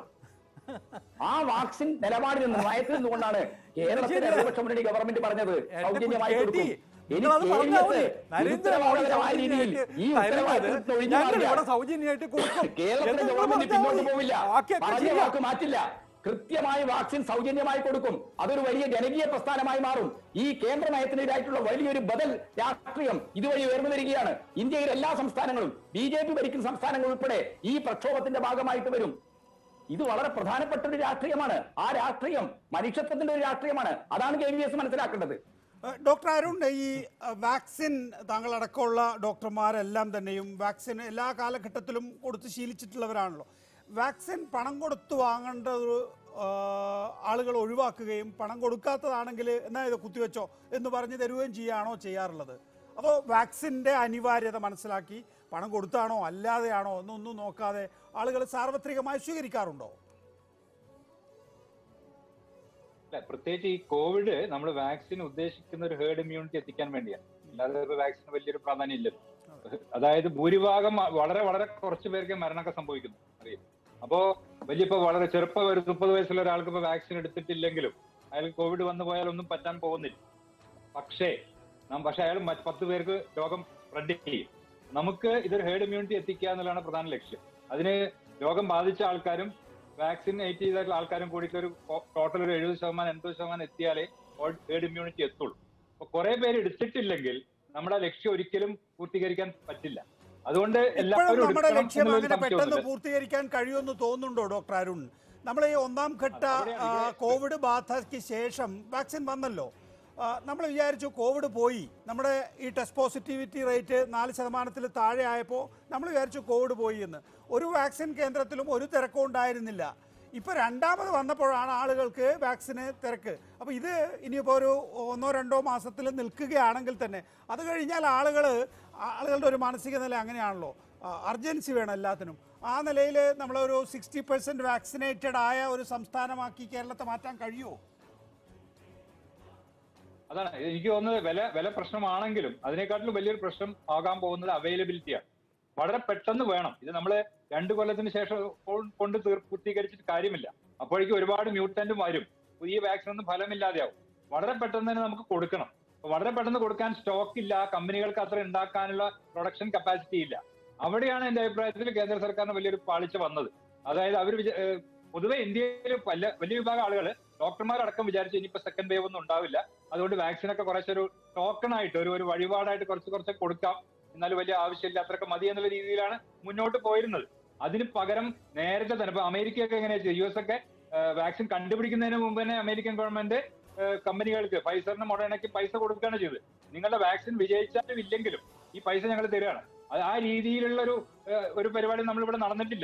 ആ വാക്സിൻ നിലപാടിൽ നിന്ന് നയത്തിൽ നിന്നുകൊണ്ടാണ് കേരളത്തിലെ ശരിയാ. ഇടതുപക്ഷ മുന്നണി ഗവൺമെന്റ് പറഞ്ഞത് എന്റെ സൗജന്യമായി കേട്ടി, കൊടുക്കും ഇനി നിങ്ങളത് കെ വി പറഞ്ഞാൽ മതി. എസ് നരേന്ദ്രമോദി ഉത്തരവാദിത്തമായ രീതിയിൽ സൗജന്യമായിട്ട് ഈ തരുന്നത് ഉത്തരവാദിത്തത്തിൽ ഒഴിഞ്ഞു ഞങ്ങൾ മാറിയാൽ ഇവിടെ സൗജന്യമായിട്ട് കൊടുക്കും കേരളത്തിലെ എന്ന് നിങ്ങൾ ഗവൺമെന്റ് പറഞ്ഞാൽ പിന്നോട്ട് മതി. പോവില്ല ബാക്കിയൊക്കെ പറഞ്ഞ ശരിയാ. വാക്ക് മാറ്റില്ല കൃത്യമായി വാക്സിൻ സൗജന്യമായി കൊടുക്കും അതൊരു വലിയ ജനകീയ പ്രസ്ഥാനമായി മാറും ഈ കേന്ദ്ര നയത്തിനെതിരായിട്ടുള്ള വലിയൊരു ബദൽ രാഷ്ട്രീയം ഇതുവഴി ഉയർന്നു വരികയാണ് ഇന്ത്യയിലെ എല്ലാ സംസ്ഥാനങ്ങളും ബി ജെ പി ഭരിക്കുന്ന സംസ്ഥാനങ്ങൾ ഉൾപ്പെടെ ഈ പ്രക്ഷോഭത്തിന്റെ ഭാഗമായിട്ട് വരും ഇത് വളരെ പ്രധാനപ്പെട്ട ഒരു രാഷ്ട്രീയമാണ് ആ രാഷ്ട്രീയം മനുഷ്യത്വത്തിന്റെ ഒരു രാഷ്ട്രീയമാണ് അതാണ് കെ വി എസ് മനസ്സിലാക്കേണ്ടത് ഏഹ് ഡോക്ടർ അരുൺ ഈ അഹ്, വാക്സിൻ താങ്കളടക്കമുള്ള ഡോക്ടർമാരെല്ലാം തന്നെയും വാക്സിൻ എല്ലാ കാലഘട്ടത്തിലും കൊടുത്ത് ശീലിച്ചിട്ടുള്ളവരാണല്ലോ വാക്സിൻ പണം കൊടുത്ത് വാങ്ങേണ്ട ഒരു ആഹ്, ആളുകൾ ഒഴിവാക്കുകയും പണം കൊടുക്കാത്തതാണെങ്കിൽ എന്നാ ഇത് കുത്തിവെച്ചോ എന്ന് പറഞ്ഞ് തരുകയും ചെയ്യുകയാണോ ചെയ്യാറുള്ളത് അതോ വാക്സിൻ്റെ അനിവാര്യത മനസ്സിലാക്കി പണം കൊടുത്താണോ അല്ലാതെയാണോ എന്നൊന്നും നോക്കാതെ ആളുകൾ സാർവത്രികമായി സ്വീകരിക്കാറുണ്ടോ അല്ല പ്രത്യേകിച്ച് ഈ കോവിഡ് നമ്മൾ വാക്സിൻ ഉദ്ദേശിക്കുന്ന ഒരു ഹേർഡ് ഇമ്മ്യൂണിറ്റി എത്തിക്കാൻ വേണ്ടിയാണ് അല്ലാതെ ഇപ്പൊ വാക്സിന് വലിയൊരു പ്രാധാന്യം ഇല്ല അതായത് ഭൂരിഭാഗം വളരെ വളരെ കുറച്ച് പേർക്ക് മരണമൊക്കെ സംഭവിക്കുന്നു അറിയാം അപ്പോ വലിയ ഇപ്പൊ വളരെ ചെറുപ്പം ഒരു മുപ്പത് വയസ്സുള്ള ഒരാൾക്ക് ഇപ്പൊ വാക്സിൻ എടുത്തിട്ടില്ലെങ്കിലും അയാൾ കോവിഡ് വന്നു പോയാൽ ഒന്നും പറ്റാൻ പോകുന്നില്ല പക്ഷേ നാം പക്ഷെ അയാൾ മറ്റ് പത്ത് പേർക്ക് രോഗം സ്പ്രെഡ് ചെയ്യും നമുക്ക് ഇതൊരു ഹേർഡ് ഇമ്മ്യൂണിറ്റി എത്തിക്കുക എന്നുള്ളതാണ് പ്രധാന ലക്ഷ്യം അതിന് രോഗം ബാധിച്ച ആൾക്കാരും വാക്സിനേറ്റ് ചെയ്തിട്ടുള്ള ആൾക്കാരും കൂടിയിട്ട് ഒരു ടോട്ടൽ ഒരു എഴുപത് ശതമാനം എൺപത് ശതമാനം എത്തിയാലേ ഹേർഡ് ഇമ്മ്യൂണിറ്റി എത്തുള്ളൂ അപ്പൊ കുറെ പേര് എടുത്തിട്ടില്ലെങ്കിൽ നമ്മുടെ ലക്ഷ്യം ഒരിക്കലും പൂർത്തീകരിക്കാൻ പറ്റില്ല അതുകൊണ്ട് ഇപ്പോഴും എല്ലാവരും നമ്മുടെ എടുക്കണം ലക്ഷ്യം എന്നുള്ളൊരു അങ്ങനെ പെട്ടെന്ന് സംശയമൊന്നുമില്ല. പൂർത്തീകരിക്കാൻ കഴിയുമെന്ന് തോന്നുന്നുണ്ടോ ഡോക്ടർ അരുൺ നമ്മൾ ഈ ഒന്നാം ഘട്ട അവിടെയാണ് ആ, ഇവിടെ- കോവിഡ് ബാധയ്ക്ക് ശേഷം വാക്സിൻ വന്നല്ലോ നമ്മൾ വിചാരിച്ചു കോവിഡ് പോയി നമ്മുടെ ഈ ടെസ്റ്റ് പോസിറ്റിവിറ്റി റേറ്റ് നാല് ശതമാനത്തിൽ താഴെ ആയപ്പോൾ നമ്മൾ വിചാരിച്ചു കോവിഡ് പോയി എന്ന് ഒരു വാക്സിൻ കേന്ദ്രത്തിലും ഒരു തിരക്കും ഉണ്ടായിരുന്നില്ല ഇപ്പോൾ രണ്ടാമത് വന്നപ്പോഴാണ് ആളുകൾക്ക് വാക്സിന് തിരക്ക് അപ്പോൾ ഇത് ഇനിയിപ്പോൾ ഒരു ഒന്നോ രണ്ടോ മാസത്തിൽ നിൽക്കുകയാണെങ്കിൽ തന്നെ അത് കഴിഞ്ഞാൽ ആളുകൾ ആളുകളുടെ ഒരു മാനസിക നില അങ്ങനെയാണല്ലോ അർജൻസി വേണം എല്ലാത്തിനും ആ നിലയിൽ നമ്മളൊരു സിക്സ്റ്റി പെർസെൻറ്റ് വാക്സിനേറ്റഡ് ആയ ഒരു സംസ്ഥാനമാക്കി കേരളത്തെ മാറ്റാൻ കഴിയുമോ അതാണ് എനിക്ക് തോന്നുന്നത് വില വില പ്രശ്നമാണെങ്കിലും അതിനെക്കാട്ടിലും വലിയൊരു പ്രശ്നം ആകാൻ പോകുന്നത് അവൈലബിലിറ്റിയാണ് വളരെ പെട്ടെന്ന് വേണം ഇത് നമ്മൾ രണ്ട് കൊല്ലത്തിന് ശേഷം കൊ- കൊണ്ട് തീർ പൂർത്തീകരിച്ചിട്ട് കാര്യമില്ല അപ്പോഴേക്കും ഒരുപാട് മ്യൂട്ടന്റും വരും പുതിയ വാക്സിൻ ഒന്നും ഫലമില്ലാതെയാവും വളരെ പെട്ടെന്ന് തന്നെ നമുക്ക് കൊടുക്കണം അപ്പൊ വളരെ പെട്ടെന്ന് കൊടുക്കാൻ സ്റ്റോക്ക് ഇല്ല കമ്പനികൾക്ക് അത്ര ഉണ്ടാക്കാനുള്ള പ്രൊഡക്ഷൻ കപ്പാസിറ്റി ഇല്ല അവിടെയാണ് എന്റെ അഭിപ്രായത്തിൽ കേന്ദ്ര സർക്കാരിന് വലിയൊരു പാളിച്ച വന്നത് അതായത് അവർ പൊതുവെ ഇന്ത്യയിൽ വലിയ വലിയ വിഭാഗം ആളുകൾ ഡോക്ടർമാരടക്കം വിചാരിച്ചു ഇനിയിപ്പോ സെക്കൻഡ് വേവ് ഒന്നും ഉണ്ടാവില്ല അതുകൊണ്ട് വാക്സിനൊക്കെ കുറച്ചൊരു ടോക്കൺ ആയിട്ട് ഒരു ഒരു വഴിപാടായിട്ട് കുറച്ച് കുറച്ച് കൊടുക്കാം എന്നാലും വലിയ ആവശ്യമില്ല അത്രയൊക്കെ മതി എന്നുള്ള രീതിയിലാണ് മുന്നോട്ട് പോയിരുന്നത് അതിന് പകരം നേരത്തെ തന്നെ ഇപ്പൊ അമേരിക്കയൊക്കെ എങ്ങനെയാ ചെയ്തത് യു എസ് ഒക്കെ വാക്സിൻ കണ്ടുപിടിക്കുന്നതിന് മുമ്പ് തന്നെ അമേരിക്കൻ ഗവൺമെന്റ് കമ്പനികൾക്ക് ഫൈസറിന് മൊഡേണയ്ക്ക് പൈസ കൊടുക്കുകയാണ് ചെയ്തത് നിങ്ങളുടെ വാക്സിൻ വിജയിച്ചാലും ഇല്ലെങ്കിലും ഈ പൈസ ഞങ്ങൾ തരികയാണ് അത് ആ രീതിയിലുള്ള ഒരു ഏഹ്, ഒരു പരിപാടി നമ്മളിവിടെ നടന്നിട്ടില്ല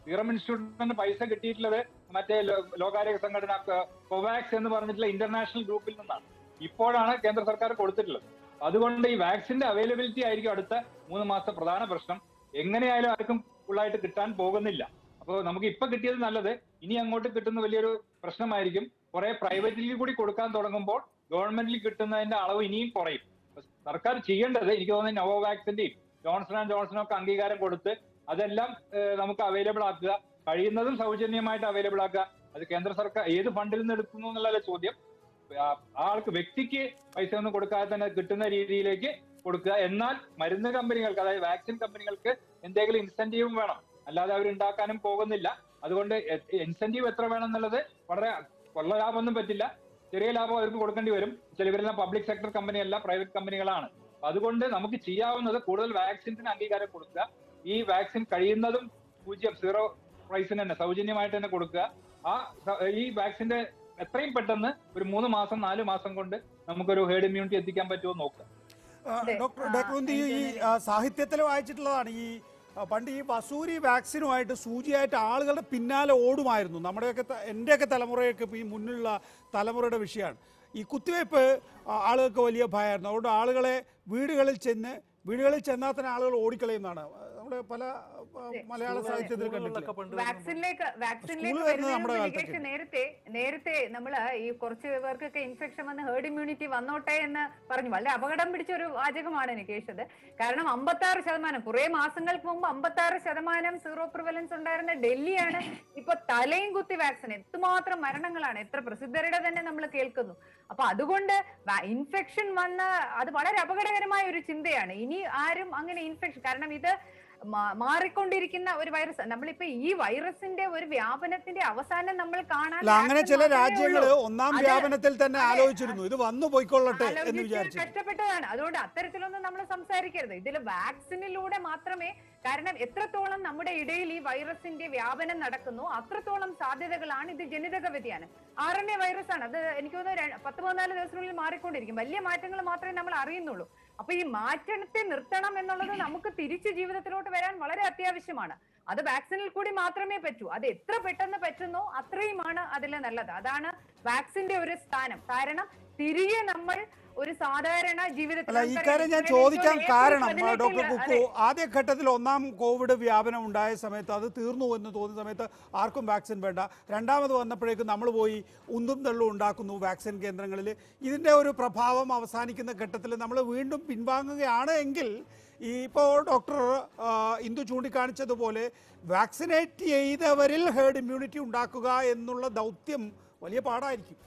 സീറം ഇൻസ്റ്റിറ്റ്യൂട്ടിന് പൈസ കിട്ടിയിട്ടുള്ളത് മറ്റേ ലോ- ലോകാരോഗ്യ സംഘടന കോവാക്സ് എന്ന് പറഞ്ഞിട്ടുള്ള ഇന്റർനാഷണൽ ഗ്രൂപ്പിൽ നിന്നാണ് ഇപ്പോഴാണ് കേന്ദ്ര സർക്കാർ കൊടുത്തിട്ടുള്ളത് അതുകൊണ്ട് ഈ വാക്സിന്റെ അവൈലബിലിറ്റി ആയിരിക്കും അടുത്ത മൂന്ന് മാസത്തെ പ്രധാന പ്രശ്നം എങ്ങനെയായാലും ആർക്കും ഫുള്ളായിട്ട് കിട്ടാൻ പോകുന്നില്ല അപ്പോൾ നമുക്ക് ഇപ്പൊ കിട്ടിയത് നല്ലത് ഇനി അങ്ങോട്ട് കിട്ടുന്ന വലിയൊരു പ്രശ്നമായിരിക്കും കുറെ പ്രൈവറ്റിൽ കൂടി കൊടുക്കാൻ തുടങ്ങുമ്പോൾ ഗവൺമെന്റിൽ കിട്ടുന്നതിന്റെ അളവ് ഇനിയും കുറയും അപ്പൊ സർക്കാർ ചെയ്യേണ്ടത് എനിക്ക് തോന്നുന്നത് നോവോവാക്സിന്റെയും ജോൺസൺ ആൻഡ് ജോൺസണും ഒക്കെ അംഗീകാരം കൊടുത്ത് അതെല്ലാം ഏഹ്, നമുക്ക് അവൈലബിൾ ആക്കുക കഴിയുന്നതും സൗജന്യമായിട്ട് അവൈലബിൾ ആക്കുക അത് കേന്ദ്ര സർക്കാർ ഏത് ഫണ്ടിൽ നിന്ന് എടുക്കുന്നു എന്നുള്ള ചോദ്യം ആ ആ ആൾക്ക് വ്യക്തിക്ക് പൈസ ഒന്നും കൊടുക്കാതെ തന്നെ കിട്ടുന്ന രീതിയിലേക്ക് കൊടുക്കുക എന്നാൽ മരുന്ന് കമ്പനികൾക്ക് അതായത് വാക്സിൻ കമ്പനികൾക്ക് എന്തെങ്കിലും ഇൻസെന്റീവും വേണം അല്ലാതെ അവർ ഉണ്ടാക്കാനും പോകുന്നില്ല അതുകൊണ്ട് ഇൻസെന്റീവ് എത്ര വേണം എന്നുള്ളത് വളരെ കൊള്ള ലാഭമൊന്നും പറ്റില്ല ചെറിയ ലാഭം അവർക്ക് കൊടുക്കേണ്ടി വരും ചില ഇവരെല്ലാം പബ്ലിക് സെക്ടർ കമ്പനി അല്ല പ്രൈവറ്റ് കമ്പനികളാണ് അതുകൊണ്ട് നമുക്ക് ചെയ്യാവുന്നത് കൂടുതൽ വാക്സിൻസിന് അംഗീകാരം കൊടുക്കുക ഈ വാക്സിൻ കഴിയുന്നതും പൂജ്യം സീറോ പ്രൈസിന് തന്നെ സൗജന്യമായിട്ട് തന്നെ കൊടുക്കുക ആ സ- ഈ വാക്സിന്റെ എത്രയും പെട്ടെന്ന് ഒരു മൂന്ന് മാസം നാല് മാസം കൊണ്ട് നമുക്കൊരു ഹേർഡ് ഇമ്മ്യൂണിറ്റി എത്തിക്കാൻ പറ്റുമോ എന്ന് നോക്കുക ആ, അതെ. ഡോക്ടർ ആ, ഡോക്ടർ ഉന്തി ഈ ആ, സാഹിത്യത്തിൽ വായിച്ചിട്ടുള്ളതാണ് ഈ ആ, പണ്ട് ഈ വസൂരി വാക്സിനുമായിട്ട് സൂചിയായിട്ട് ആളുകളുടെ പിന്നാലെ ഓടുമായിരുന്നു നമ്മുടെയൊക്കെ ത- എൻ്റെയൊക്കെ തലമുറയൊക്കെ ഇപ്പോൾ ഈ മുന്നിലുള്ള തലമുറയുടെ വിഷയമാണ് ഈ കുത്തിവയ്പ്പ് ആ, ആളുകൾക്ക് വലിയ ഭയമായിരുന്നു അതുകൊണ്ട് ആളുകളെ വീടുകളിൽ ചെന്ന് വീടുകളിൽ ചെന്നാൽ തന്നെ ആളുകൾ ഓടിക്കളയുന്നതാണ് നമ്മുടെ പല ആ, മലയാള സാഹിത്യത്തിൽ കണ്ടിട്ടില്ല വാക്സിനിലേക്ക് വാക്സിനിലേക്ക് സ്കൂളിൽ വരുന്നത് നമ്മുടെ വരുന്നതിന് കാലത്തൊക്കെ നികേഷ് നേരത്തെ നേരത്തെ നമ്മള് ഈ കുറച്ച് പേർക്കൊക്കെ ഇൻഫെക്ഷൻ വന്ന് ഹേർഡ് ഇമ്മ്യൂണിറ്റി വന്നോട്ടെ എന്ന് പറഞ്ഞു വളരെ അപകടം പിടിച്ച ഒരു വാചകമാണ് നികേഷ് അത് കാരണം അമ്പത്തി ആറ് ശതമാനം കുറെ മാസങ്ങൾക്ക് മുമ്പ് അമ്പത്തി ആറ് ശതമാനം സീറോ പ്രിവലൻസ് ഉണ്ടായിരുന്ന ഡൽഹിയാണ് ഇപ്പൊ തലയും കുത്തി വാക്സിൻ എന്തുമാത്രം മരണങ്ങളാണ് എത്ര പ്രസിദ്ധരുടെ തന്നെ നമ്മൾ കേൾക്കുന്നു അപ്പൊ അതുകൊണ്ട് ഇൻഫെക്ഷൻ വന്ന് അത് വളരെ അപകടകരമായ ഒരു ചിന്തയാണ് ഇനി ആരും അങ്ങനെ ഇൻഫെക്ഷൻ കാരണം ഇത് മാ- മാറിക്കൊണ്ടിരിക്കുന്ന ഒരു വൈറസ് നമ്മളിപ്പോ ഈ വൈറസിന്റെ ഒരു വ്യാപനത്തിന്റെ അവസാനം നമ്മൾ കാണാൻ അല്ല അങ്ങനെ vaccine ചില മാത്രമേ രാജ്യങ്ങൾ ഉള്ളൂ. ഒന്നാം അത് വ്യാപനത്തിൽ തന്നെ അതെ, ആലോചിച്ചിരുന്നു ഇത് വന്നു പോയിക്കൊള്ളട്ടെ എന്ന് ആലോചിച്ച് വിചാരിച്ചു കഷ്ടപ്പെട്ടതാണ് അതുകൊണ്ട് അത്തരത്തിലൊന്നും നമ്മൾ സംസാരിക്കരുത് ഇതിൽ വാക്സിനിലൂടെ മാത്രമേ കാരണം എത്രത്തോളം നമ്മുടെ ഇടയിൽ ഈ വൈറസിന്റെ വ്യാപനം നടക്കുന്നു അത്രത്തോളം സാധ്യതകളാണ് ഇത് ജനിതക വ്യതിയാനം ആർ എൻ എ വൈറസ് ആണ് അത് എനിക്ക് തോന്നുന്നു ര- പത്ത് പതിനാല് ദിവസത്തിനുള്ളിൽ മാറിക്കൊണ്ടിരിക്കും വലിയ മാറ്റങ്ങൾ മാത്രമേ നമ്മൾ അറിയുന്നുള്ളൂ അപ്പൊ ഈ മാറ്റത്തെ നിർത്തണം എന്നുള്ളത് നമുക്ക് തിരിച്ചു ജീവിതത്തിലോട്ട് വരാൻ വളരെ അത്യാവശ്യമാണ് അത് വാക്സിനിൽ കൂടി മാത്രമേ പറ്റൂ അത് എത്ര പെട്ടെന്ന് പറ്റുന്നോ അത്രയുമാണ് അതിൽ നല്ലത് അതാണ് വാക്സിന്റെ ഒരു സ്ഥാനം കാരണം തിരികെ നമ്മൾ ഒരു സാധാരണ ജീവിതത്തിൽ അല്ല നമുക്കറിയാം, ഇക്കാര്യം ഞാൻ ഇസ്രായേലിൽ ചോദിക്കാൻ ഏപ്രിൽ കാരണം പതിനെട്ടിന് ഡോക്ടർ അതെ, കുക്കു ആദ്യഘട്ടത്തിൽ ഒന്നാം കോവിഡ് വ്യാപനം ഉണ്ടായ സമയത്ത് അത് തീർന്നു എന്ന് തോന്നിയ സമയത്ത് ആർക്കും വാക്സിൻ വേണ്ട രണ്ടാമത് വന്നപ്പോഴേക്കും നമ്മൾ പോയി ഉന്തും തള്ളും ഉണ്ടാക്കുന്നു വാക്സിൻ കേന്ദ്രങ്ങളിൽ ഇതിൻ്റെ ഒരു പ്രഭാവം അവസാനിക്കുന്ന ഘട്ടത്തിൽ നമ്മൾ വീണ്ടും പിൻവാങ്ങുകയാണ് എങ്കിൽ ഈ ഇപ്പോൾ ഡോക്ടർ ആ, ഇന്ദു ചൂണ്ടിക്കാണിച്ചതുപോലെ വാക്സിനേറ്റ് ചെയ്തവരിൽ ഹേർഡ് ഇമ്മ്യൂണിറ്റി ഉണ്ടാക്കുക എന്നുള്ള ദൗത്യം വലിയ പാടായിരിക്കും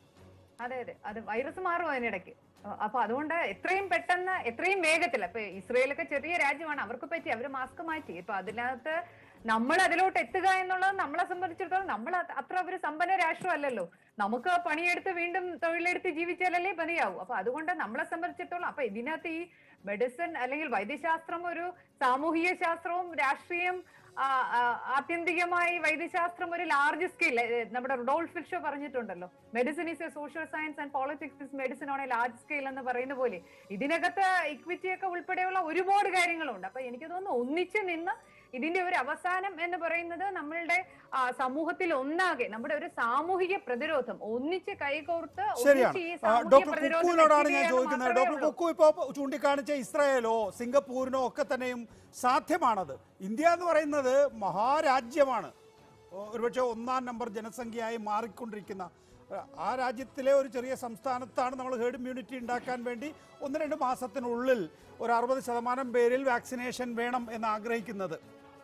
അതെ അതെ അത് വൈറസ് മാറും അതിനിടയ്ക്ക് അ- അപ്പൊ അതുകൊണ്ട് എത്രയും പെട്ടെന്ന് എത്രയും വേഗത്തിൽ അപ്പൊ ഇസ്രയേലൊക്കെ ചെറിയ രാജ്യമാണ് അവർക്ക് പറ്റി അവര് മാസ്ക് മാറ്റി ഇപ്പൊ അതിനകത്ത് നമ്മൾ അതിലോട്ട് എത്തുക എന്നുള്ളത് നമ്മളെ സംബന്ധിച്ചിടത്തോളം നമ്മൾ അത് അത്ര ഒരു സമ്പന്ന രാഷ്ട്രമല്ലല്ലോ നമുക്ക് പണിയെടുത്ത് വീണ്ടും തൊഴിലെടുത്ത് ജീവിച്ചാലല്ലേ മതിയാവൂ അപ്പൊ അതുകൊണ്ട് നമ്മളെ സംബന്ധിച്ചിടത്തോളം അപ്പൊ ഇതിനകത്ത് ഈ മെഡിസിൻ അല്ലെങ്കിൽ വൈദ്യശാസ്ത്രം ഒരു സാമൂഹിക ശാസ്ത്രവും രാഷ്ട്രീയം ആ, ആ, ആത്യന്തികമായി വൈദ്യശാസ്ത്രം ഒരു ലാർജ് സ്കെയിൽ നമ്മുടെ റൊഡോൾഫ് ഫിഷോ പറഞ്ഞിട്ടുണ്ടല്ലോ medicine is a social science and politics is medicine on a large scale എന്ന് പറയുന്ന പോലെ ഇതിനകത്ത് ഇക്വിറ്റി ഒക്കെ ഉൾപ്പെടെയുള്ള ഒരുപാട് കാര്യങ്ങളുണ്ട് അപ്പൊ എനിക്ക് തോന്നുന്നു ഒന്നിച്ച് നിന്ന് ഇതിന്റെ ഒരു അവസാനം എന്ന് പറയുന്നത് നമ്മളുടെ ആ, സമൂഹത്തിൽ ഒന്നാകെ നമ്മുടെ ഒരു സാമൂഹിക പ്രതിരോധം ഒന്നിച്ച് കൈകോർത്ത് ശരിയാണ് ഒന്നിച്ച് ഈ ആ, സാമൂഹിക ഡോക്ടർ പ്രതിരോധം കുക്കുവിനോടാണ് ഞാൻ എത്തിക്കുകയെന്ന് ചോദിക്കുന്നത് മാത്രമേ ഡോക്ടർ ഉള്ളൂ. കുക്കു ഇപ്പോൾ ചൂണ്ടിക്കാണിച്ച ഇസ്രായേലോ സിംഗപ്പൂരിനോ ഒക്കെ തന്നെയും സാധ്യമാണത് ഇന്ത്യ എന്ന് പറയുന്നത് മഹാരാജ്യമാണ് ഓ, ഒരുപക്ഷെ ഒന്നാം നമ്പർ ജനസംഖ്യയായി മാറിക്കൊണ്ടിരിക്കുന്ന ആ, ആ രാജ്യത്തിലെ ഒരു ചെറിയ സംസ്ഥാനത്താണ് നമ്മൾ ഹേർഡ് ഇമ്മ്യൂണിറ്റി ഉണ്ടാക്കാൻ വേണ്ടി ഒന്ന് രണ്ട് മാസത്തിനുള്ളിൽ ഒരു അറുപത് ശതമാനം പേരിൽ വാക്സിനേഷൻ വേണം എന്ന് ആഗ്രഹിക്കുന്നത്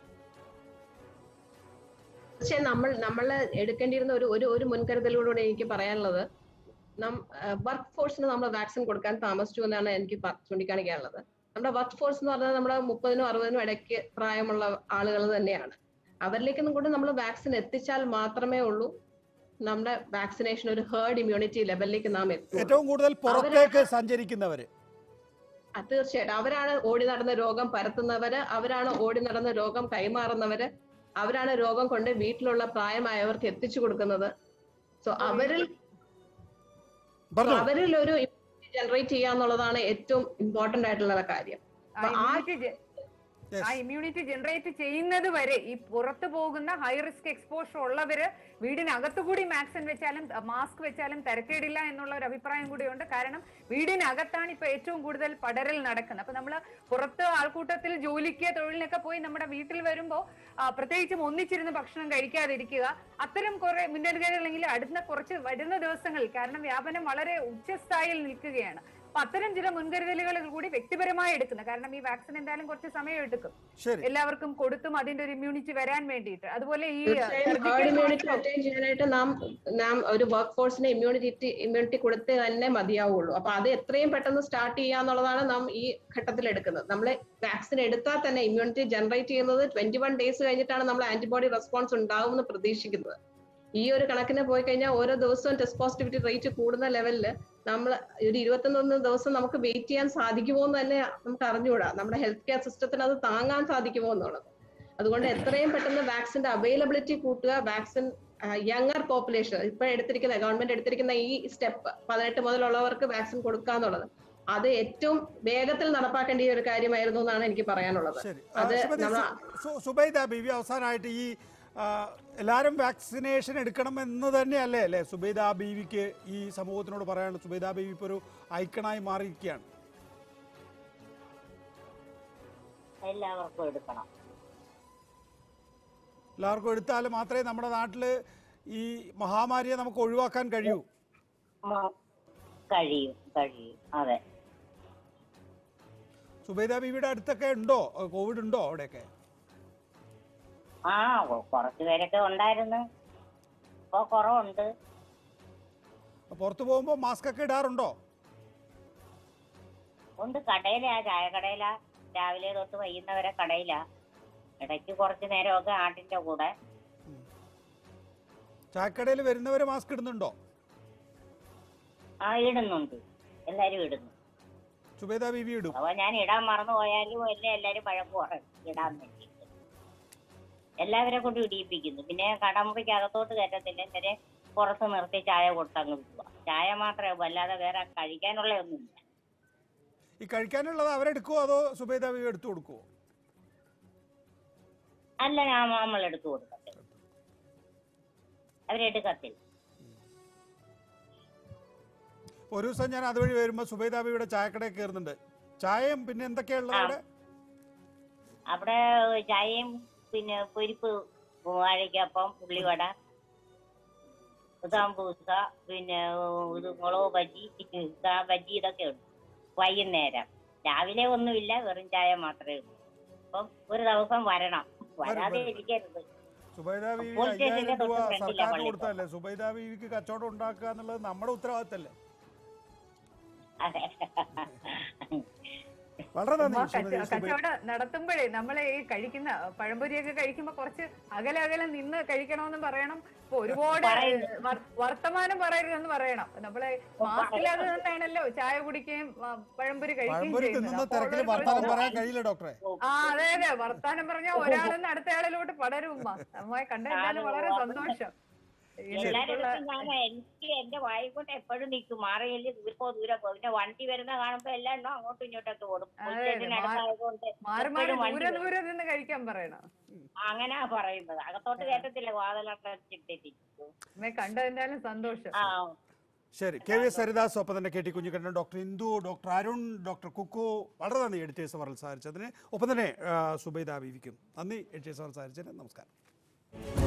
പക്ഷെ നമ്മൾ നമ്മൾ എടുക്കേണ്ടിയിരുന്ന ഒരു ഒരു ഒരു മുൻകരുതലോടുകൂടി എനിക്ക് പറയാനുള്ളത് വർക്ക് ഫോഴ്സിന് നമ്മൾ വാക്സിൻ കൊടുക്കാൻ താമസിച്ചു എന്നാണ് എനിക്ക് പ- ചൂണ്ടിക്കാണിക്കാനുള്ളത് നമ്മുടെ വർക്ക് ഫോഴ്സ് എന്ന് പറഞ്ഞാൽ നമ്മുടെ മുപ്പതിനും അറുപതിനും ഇടയ്ക്ക് പ്രായമുള്ള ആളുകൾ തന്നെയാണ് അവരിലേക്കൊന്നും കൂടി നമ്മൾ വാക്സിൻ എത്തിച്ചാൽ മാത്രമേ ഉള്ളൂ നമ്മുടെ വാക്സിനേഷൻ ഒരു ഹേർഡ് ഇമ്മ്യൂണിറ്റി ലെവലിലേക്ക് നാം എത്തും ഏറ്റവും കൂടുതൽ പുറത്തേക്ക് സഞ്ചരിക്കുന്നവർ തീർച്ചയായിട്ടും അവരാണ് ഓടി നടന്ന രോഗം പരത്തുന്നവര് അവരാണ് ഓടി നടന്ന രോഗം കൈമാറുന്നവര് അവരാണ് രോഗം കൊണ്ട് വീട്ടിലുള്ള പ്രായമായവർക്ക് എത്തിച്ചു കൊടുക്കുന്നത് സോ അവരിൽ പറഞ്ഞു അവരിൽ ഒരു ജനറേറ്റ് ചെയ്യുക എന്നുള്ളതാണ് ഏറ്റവും ഇമ്പോർട്ടന്റ് ആയിട്ടുള്ള കാര്യം ആ, അപ്പൊ ആ immunity ge- Yes. ആ ഇമ്മ്യൂണിറ്റി ജനറേറ്റ് ചെയ്യുന്നത് വരെ ഈ പുറത്തു പോകുന്ന ഹൈ റിസ്ക് എക്സ്പോഷർ ഉള്ളവര് വീടിനകത്തുകൂടി വാക്സിൻ വെച്ചാലും മാസ്ക് വെച്ചാലും തിരക്കേടില്ല എന്നുള്ള ഒരു അഭിപ്രായം കൂടിയുണ്ട് കാരണം വീടിനകത്താണ് ഇപ്പൊ ഏറ്റവും കൂടുതൽ പടരൽ നടക്കുന്നത് അപ്പൊ നമ്മൾ പുറത്ത് ആൾക്കൂട്ടത്തിൽ ജോലിക്ക് തൊഴിലിനൊക്കെ പോയി നമ്മുടെ വീട്ടിൽ വരുമ്പോ ആ, പ്രത്യേകിച്ചും ഒന്നിച്ചിരുന്ന് ഭക്ഷണം കഴിക്കാതിരിക്കുക അത്തരം കുറെ മുൻകരുതലുണ്ടെങ്കിൽ അടുത്ത കുറച്ച് വരുന്ന ദിവസങ്ങളിൽ കാരണം വ്യാപനം വളരെ ഉച്ചസ്ഥായിയിൽ നിൽക്കുകയാണ് അപ്പൊ അത്തരം ചില മുൻകരുതലുകൾ കൂടി വ്യക്തിപരമായി എടുക്കുന്നത് കാരണം ഈ വാക്സിൻ എന്തായാലും കുറച്ച് സമയം എടുക്കും ശരി എല്ലാവർക്കും കൊടുത്തും അതിന്റെ ഒരു ഇമ്മ്യൂണിറ്റി വരാൻ വേണ്ടിയിട്ട് അതുപോലെ ഈ തീർച്ചയായും surgical herd immunity mask- attain ചെയ്യാനായിട്ട് നാം നാം ഒരു വർക്ക് ഫോഴ്സിനെ ഇമ്മ്യൂണിറ്റി ഇമ്മ്യൂണിറ്റി കൊടുത്തേ തന്നെ മതിയാവുള്ളൂ അപ്പൊ അത് എത്രയും പെട്ടെന്ന് സ്റ്റാർട്ട് ചെയ്യാന്നുള്ളതാണ് നാം ഈ ഘട്ടത്തിൽ എടുക്കുന്നത് നമ്മൾ വാക്സിൻ എടുത്താൽ തന്നെ ഇമ്മ്യൂണിറ്റി ജനറേറ്റ് ചെയ്യുന്നത് ട്വന്റി വൺ ഡേയ്സ് കഴിഞ്ഞിട്ടാണ് നമ്മൾ ആന്റിബോഡി റെസ്പോൺസ് ഉണ്ടാവും എന്ന് പ്രതീക്ഷിക്കുന്നത് ഈ ഒരു കണക്കിന് പോയി കഴിഞ്ഞാൽ ഓരോ ദിവസവും ടെസ്റ്റ് പോസിറ്റിവിറ്റി റേറ്റ് കൂടുന്ന ലെവലിൽ നമ്മൾ ഒരു ഇരുപത്തൊന്ന് ദിവസം നമുക്ക് വെയിറ്റ് ചെയ്യാൻ സാധിക്കുമോ എന്ന് തന്നെ നമുക്ക് അറിഞ്ഞുകൂടാ നമ്മുടെ ഹെൽത്ത് കെയർ സിസ്റ്റത്തിന് അത് താങ്ങാൻ സാധിക്കുമോ എന്നുള്ളത് അതുകൊണ്ട് എത്രയും പെട്ടെന്ന് വാക്സിന്റെ അവൈലബിലിറ്റി കൂട്ടുക വാക്സിൻ യങ്ങർ പോപ്പുലേഷൻ ഇപ്പൊ എടുത്തിരിക്കുന്ന ഗവൺമെന്റ് എടുത്തിരിക്കുന്ന ഈ സ്റ്റെപ്പ് പതിനെട്ട് മുതലുള്ളവർക്ക് വാക്സിൻ കൊടുക്കുക എന്നുള്ളത് അത് ഏറ്റവും വേഗത്തിൽ നടപ്പാക്കേണ്ട ഒരു കാര്യമായിരുന്നു എന്നാണ് എനിക്ക് പറയാനുള്ളത് ശരി ആ, അത് ശ്രീമതി നമ്മള സു- സു- സുബൈദ ബീവി അവസാനമായിട്ട് ഈ ആ, എല്ലാവരും വാക്സിനേഷൻ എടുക്കണം എന്ന് തന്നെയല്ലേ അല്ലേ സുബൈദ ബീവിക്ക് ഈ സമൂഹത്തിനോട് പറയാനുള്ളത് സുബൈദ ബീവി ഇപ്പോൾ ഒരു ഐക്കണായി മാറിയിരിക്കുകയാണ് എല്ലാവർക്കും എടുക്കണം എല്ലാവർക്കും എടുത്താൽ മാത്രമേ നമ്മുടെ നാട്ടിൽ ഈ മഹാമാരിയെ നമുക്ക് ഒഴിവാക്കാൻ കഴിയൂ മ- കഴിയും കഴിയും അതെ സുബൈദ ബീവിയുടെ അടുത്തൊക്കെ ഉണ്ടോ കോവിഡ് ഉണ്ടോ അവിടെയൊക്കെ ആ കൊ- കുറച്ച് പേരൊക്കെ ഉണ്ടായിരുന്നു ഇപ്പൊ കുറവുണ്ട് പുറത്തു പോകുമ്പോൾ മാസ്ക് ഒക്കെ ഇടാറുണ്ടോ ഉണ്ട് കടയിലാ ചായ കടയിലാ രാവിലെ തൊട്ട് വൈകുന്നവരെ കടയിലാ ഇടയ്ക്ക് കുറച്ച് നേരമൊക്കെ ആട്ടിന്റെ കൂടെ ചായക്കടയിൽ വരുന്നവർ മാസ്ക് ഇടുന്നുണ്ടോ ആ ഇടുന്നുണ്ട് എല്ലാരും ഇടുന്നു സുബൈദ ബീവി ഇടും അപ്പൊ ഞാൻ ഇടാൻ മറന്നു പോയാലും എല്ലാം എല്ലാരും പഴക്ക് പറയും ഇടാൻ വേണ്ടിയിട്ട് എല്ലാവരെ കൊണ്ട് ഇടിയിപ്പിക്കുന്നു പിന്നെ കടമുറിക്ക് അകത്തോട്ട് കയറ്റത്തില്ല ഇവരെ പുറത്ത് നിർത്തി ചായ കൊടുത്തങ്ങ് വിടുക ചായ മാത്രമേ ഉള്ളൂ അല്ലാതെ വേറെ കഴിക്കാനുള്ള ഒന്നുമില്ല ഈ കഴിക്കാനുള്ളത് അവരെടുക്കുമോ അതോ സുബൈദ ബീവി എടുത്തു കൊടുക്കുമോ അല്ല ഞാൻ നമ്മൾ എടുത്തു കൊടുക്കത്തില്ല അവരെടുക്കത്തില്ല ഒരു ദിവസം ഞാൻ അതുവഴി വരുമ്പോൾ സുബൈദ ബീവിയുടെ ചായക്കടയിൽ കയറുന്നുണ്ട് ചായയും പിന്നെ എന്തൊക്കെയുള്ളത് ആ. അവിടെ അവിടെ ചായയും പിന്നെ പൊരിപ്പ് വാഴയ്ക്കപ്പം ഉള്ളിവട സാമ്പൂസ പിന്നെ ഇത് മുളക് ബജി കാ ബജി ഇതൊക്കെ ഉണ്ട് വൈകുന്നേരം രാവിലെ ഒന്നുമില്ല വെറും ചായ മാത്രമേ ഉള്ളൂ അപ്പം ഒരു ദിവസം വരണം വരാതെ വരും. ഇരിക്കരുത് സുബൈദ ബീവി പോലീസ് സ്റ്റേഷന്റെ അയ്യായിരം രൂപ തൊട്ട് ഫ്രണ്ടിലാ സർക്കാരിന് പള്ളി. കൊടുത്തതല്ലേ സുബൈദ ബീവിക്ക് കച്ചവടം ഉണ്ടാക്കുക എന്നുള്ളത് നമ്മുടെ ഉത്തരവാദിത്തമല്ലേ അതെ വളരെ നന്ദി ഉമ്മ ശ്രീമതി കച്ച- സുബൈദ കച്ചവടം നടത്തുമ്പോഴേ നമ്മളെ ഈ കഴിക്കുന്ന പഴംപൊരിയൊക്കെ കഴിക്കുമ്പോ കുറച്ച് അകലെ അകലെ നിന്ന് കഴിക്കണമെന്ന് പറയണം ഇപ്പൊ ഒരുപാട് പറയുന്നു. വർ- വർത്തമാനം പറയരുതെന്ന് പറയണം നമ്മളെ മാസ്കില്ലാതെ തന്നെയാണല്ലോ ചായ കുടിക്കുകയും ആ, പഴംപൊരി കഴിക്കുകയും പഴംപൊരി ചെയ്യുന്നത് തിന്നുന്ന അപ്പൊ തിരക്കിൽ ഉള്ള ഒരു വർത്തമാനം പ്രശ്നം- പറയാൻ കഴിയില്ല ഡോക്ടറെ ആ അതെ അതെ വർത്താനം പറഞ്ഞാൽ ഒരാളിന്ന് അടുത്ത ആളിലോട്ട് പടരും ഉമ്മ നമ്മെ കണ്ട എന്തായാലും വളരെ സന്തോഷം എല്ലാരും ഞാൻ എനിക്ക് എന്റെ വായി കൊണ്ട് എപ്പോഴും നിൽക്കും മാറിയില്ല ദൂരപ്പോ ദൂരെ പോ പിന്നെ വണ്ടി വരുന്ന കാണുമ്പോ എല്ലാം എണ്ണം അങ്ങോട്ടും ഇങ്ങോട്ടൊക്കെ ഓടും അതെ, പോലീസ് സ്റ്റേഷൻ മാ- അടുത്തായതുകൊണ്ട് മാറി മാറി എപ്പോഴും വണ്ടി ദൂരെ വരും. ദൂരെ നിന്ന് കഴിക്കാൻ പറയണം അങ്ങനാ പറയുന്നത് അകത്തോട്ട് കയറ്റത്തില്ല വാതിലൊട്ടിട്ടിരിക്കും നമ്മെ കണ്ട എന്തായാലും സന്തോഷം ആ ശരി കെ വി എസ് ഹരിദാസ് ഒപ്പം തന്നെ K T Kunhikannan doctor Indu doctor Arun doctor Kukku വളരെ നന്ദി എഡിറ്റേഴ്സ് അവർ സഹായിച്ചതിന് ഒപ്പം തന്നെ ആ, സുബൈദ ബീവിക്കും നന്ദി എഡിറ്റേഴ്സ് അവർ സഹായിച്ചതിന് നമസ്കാരം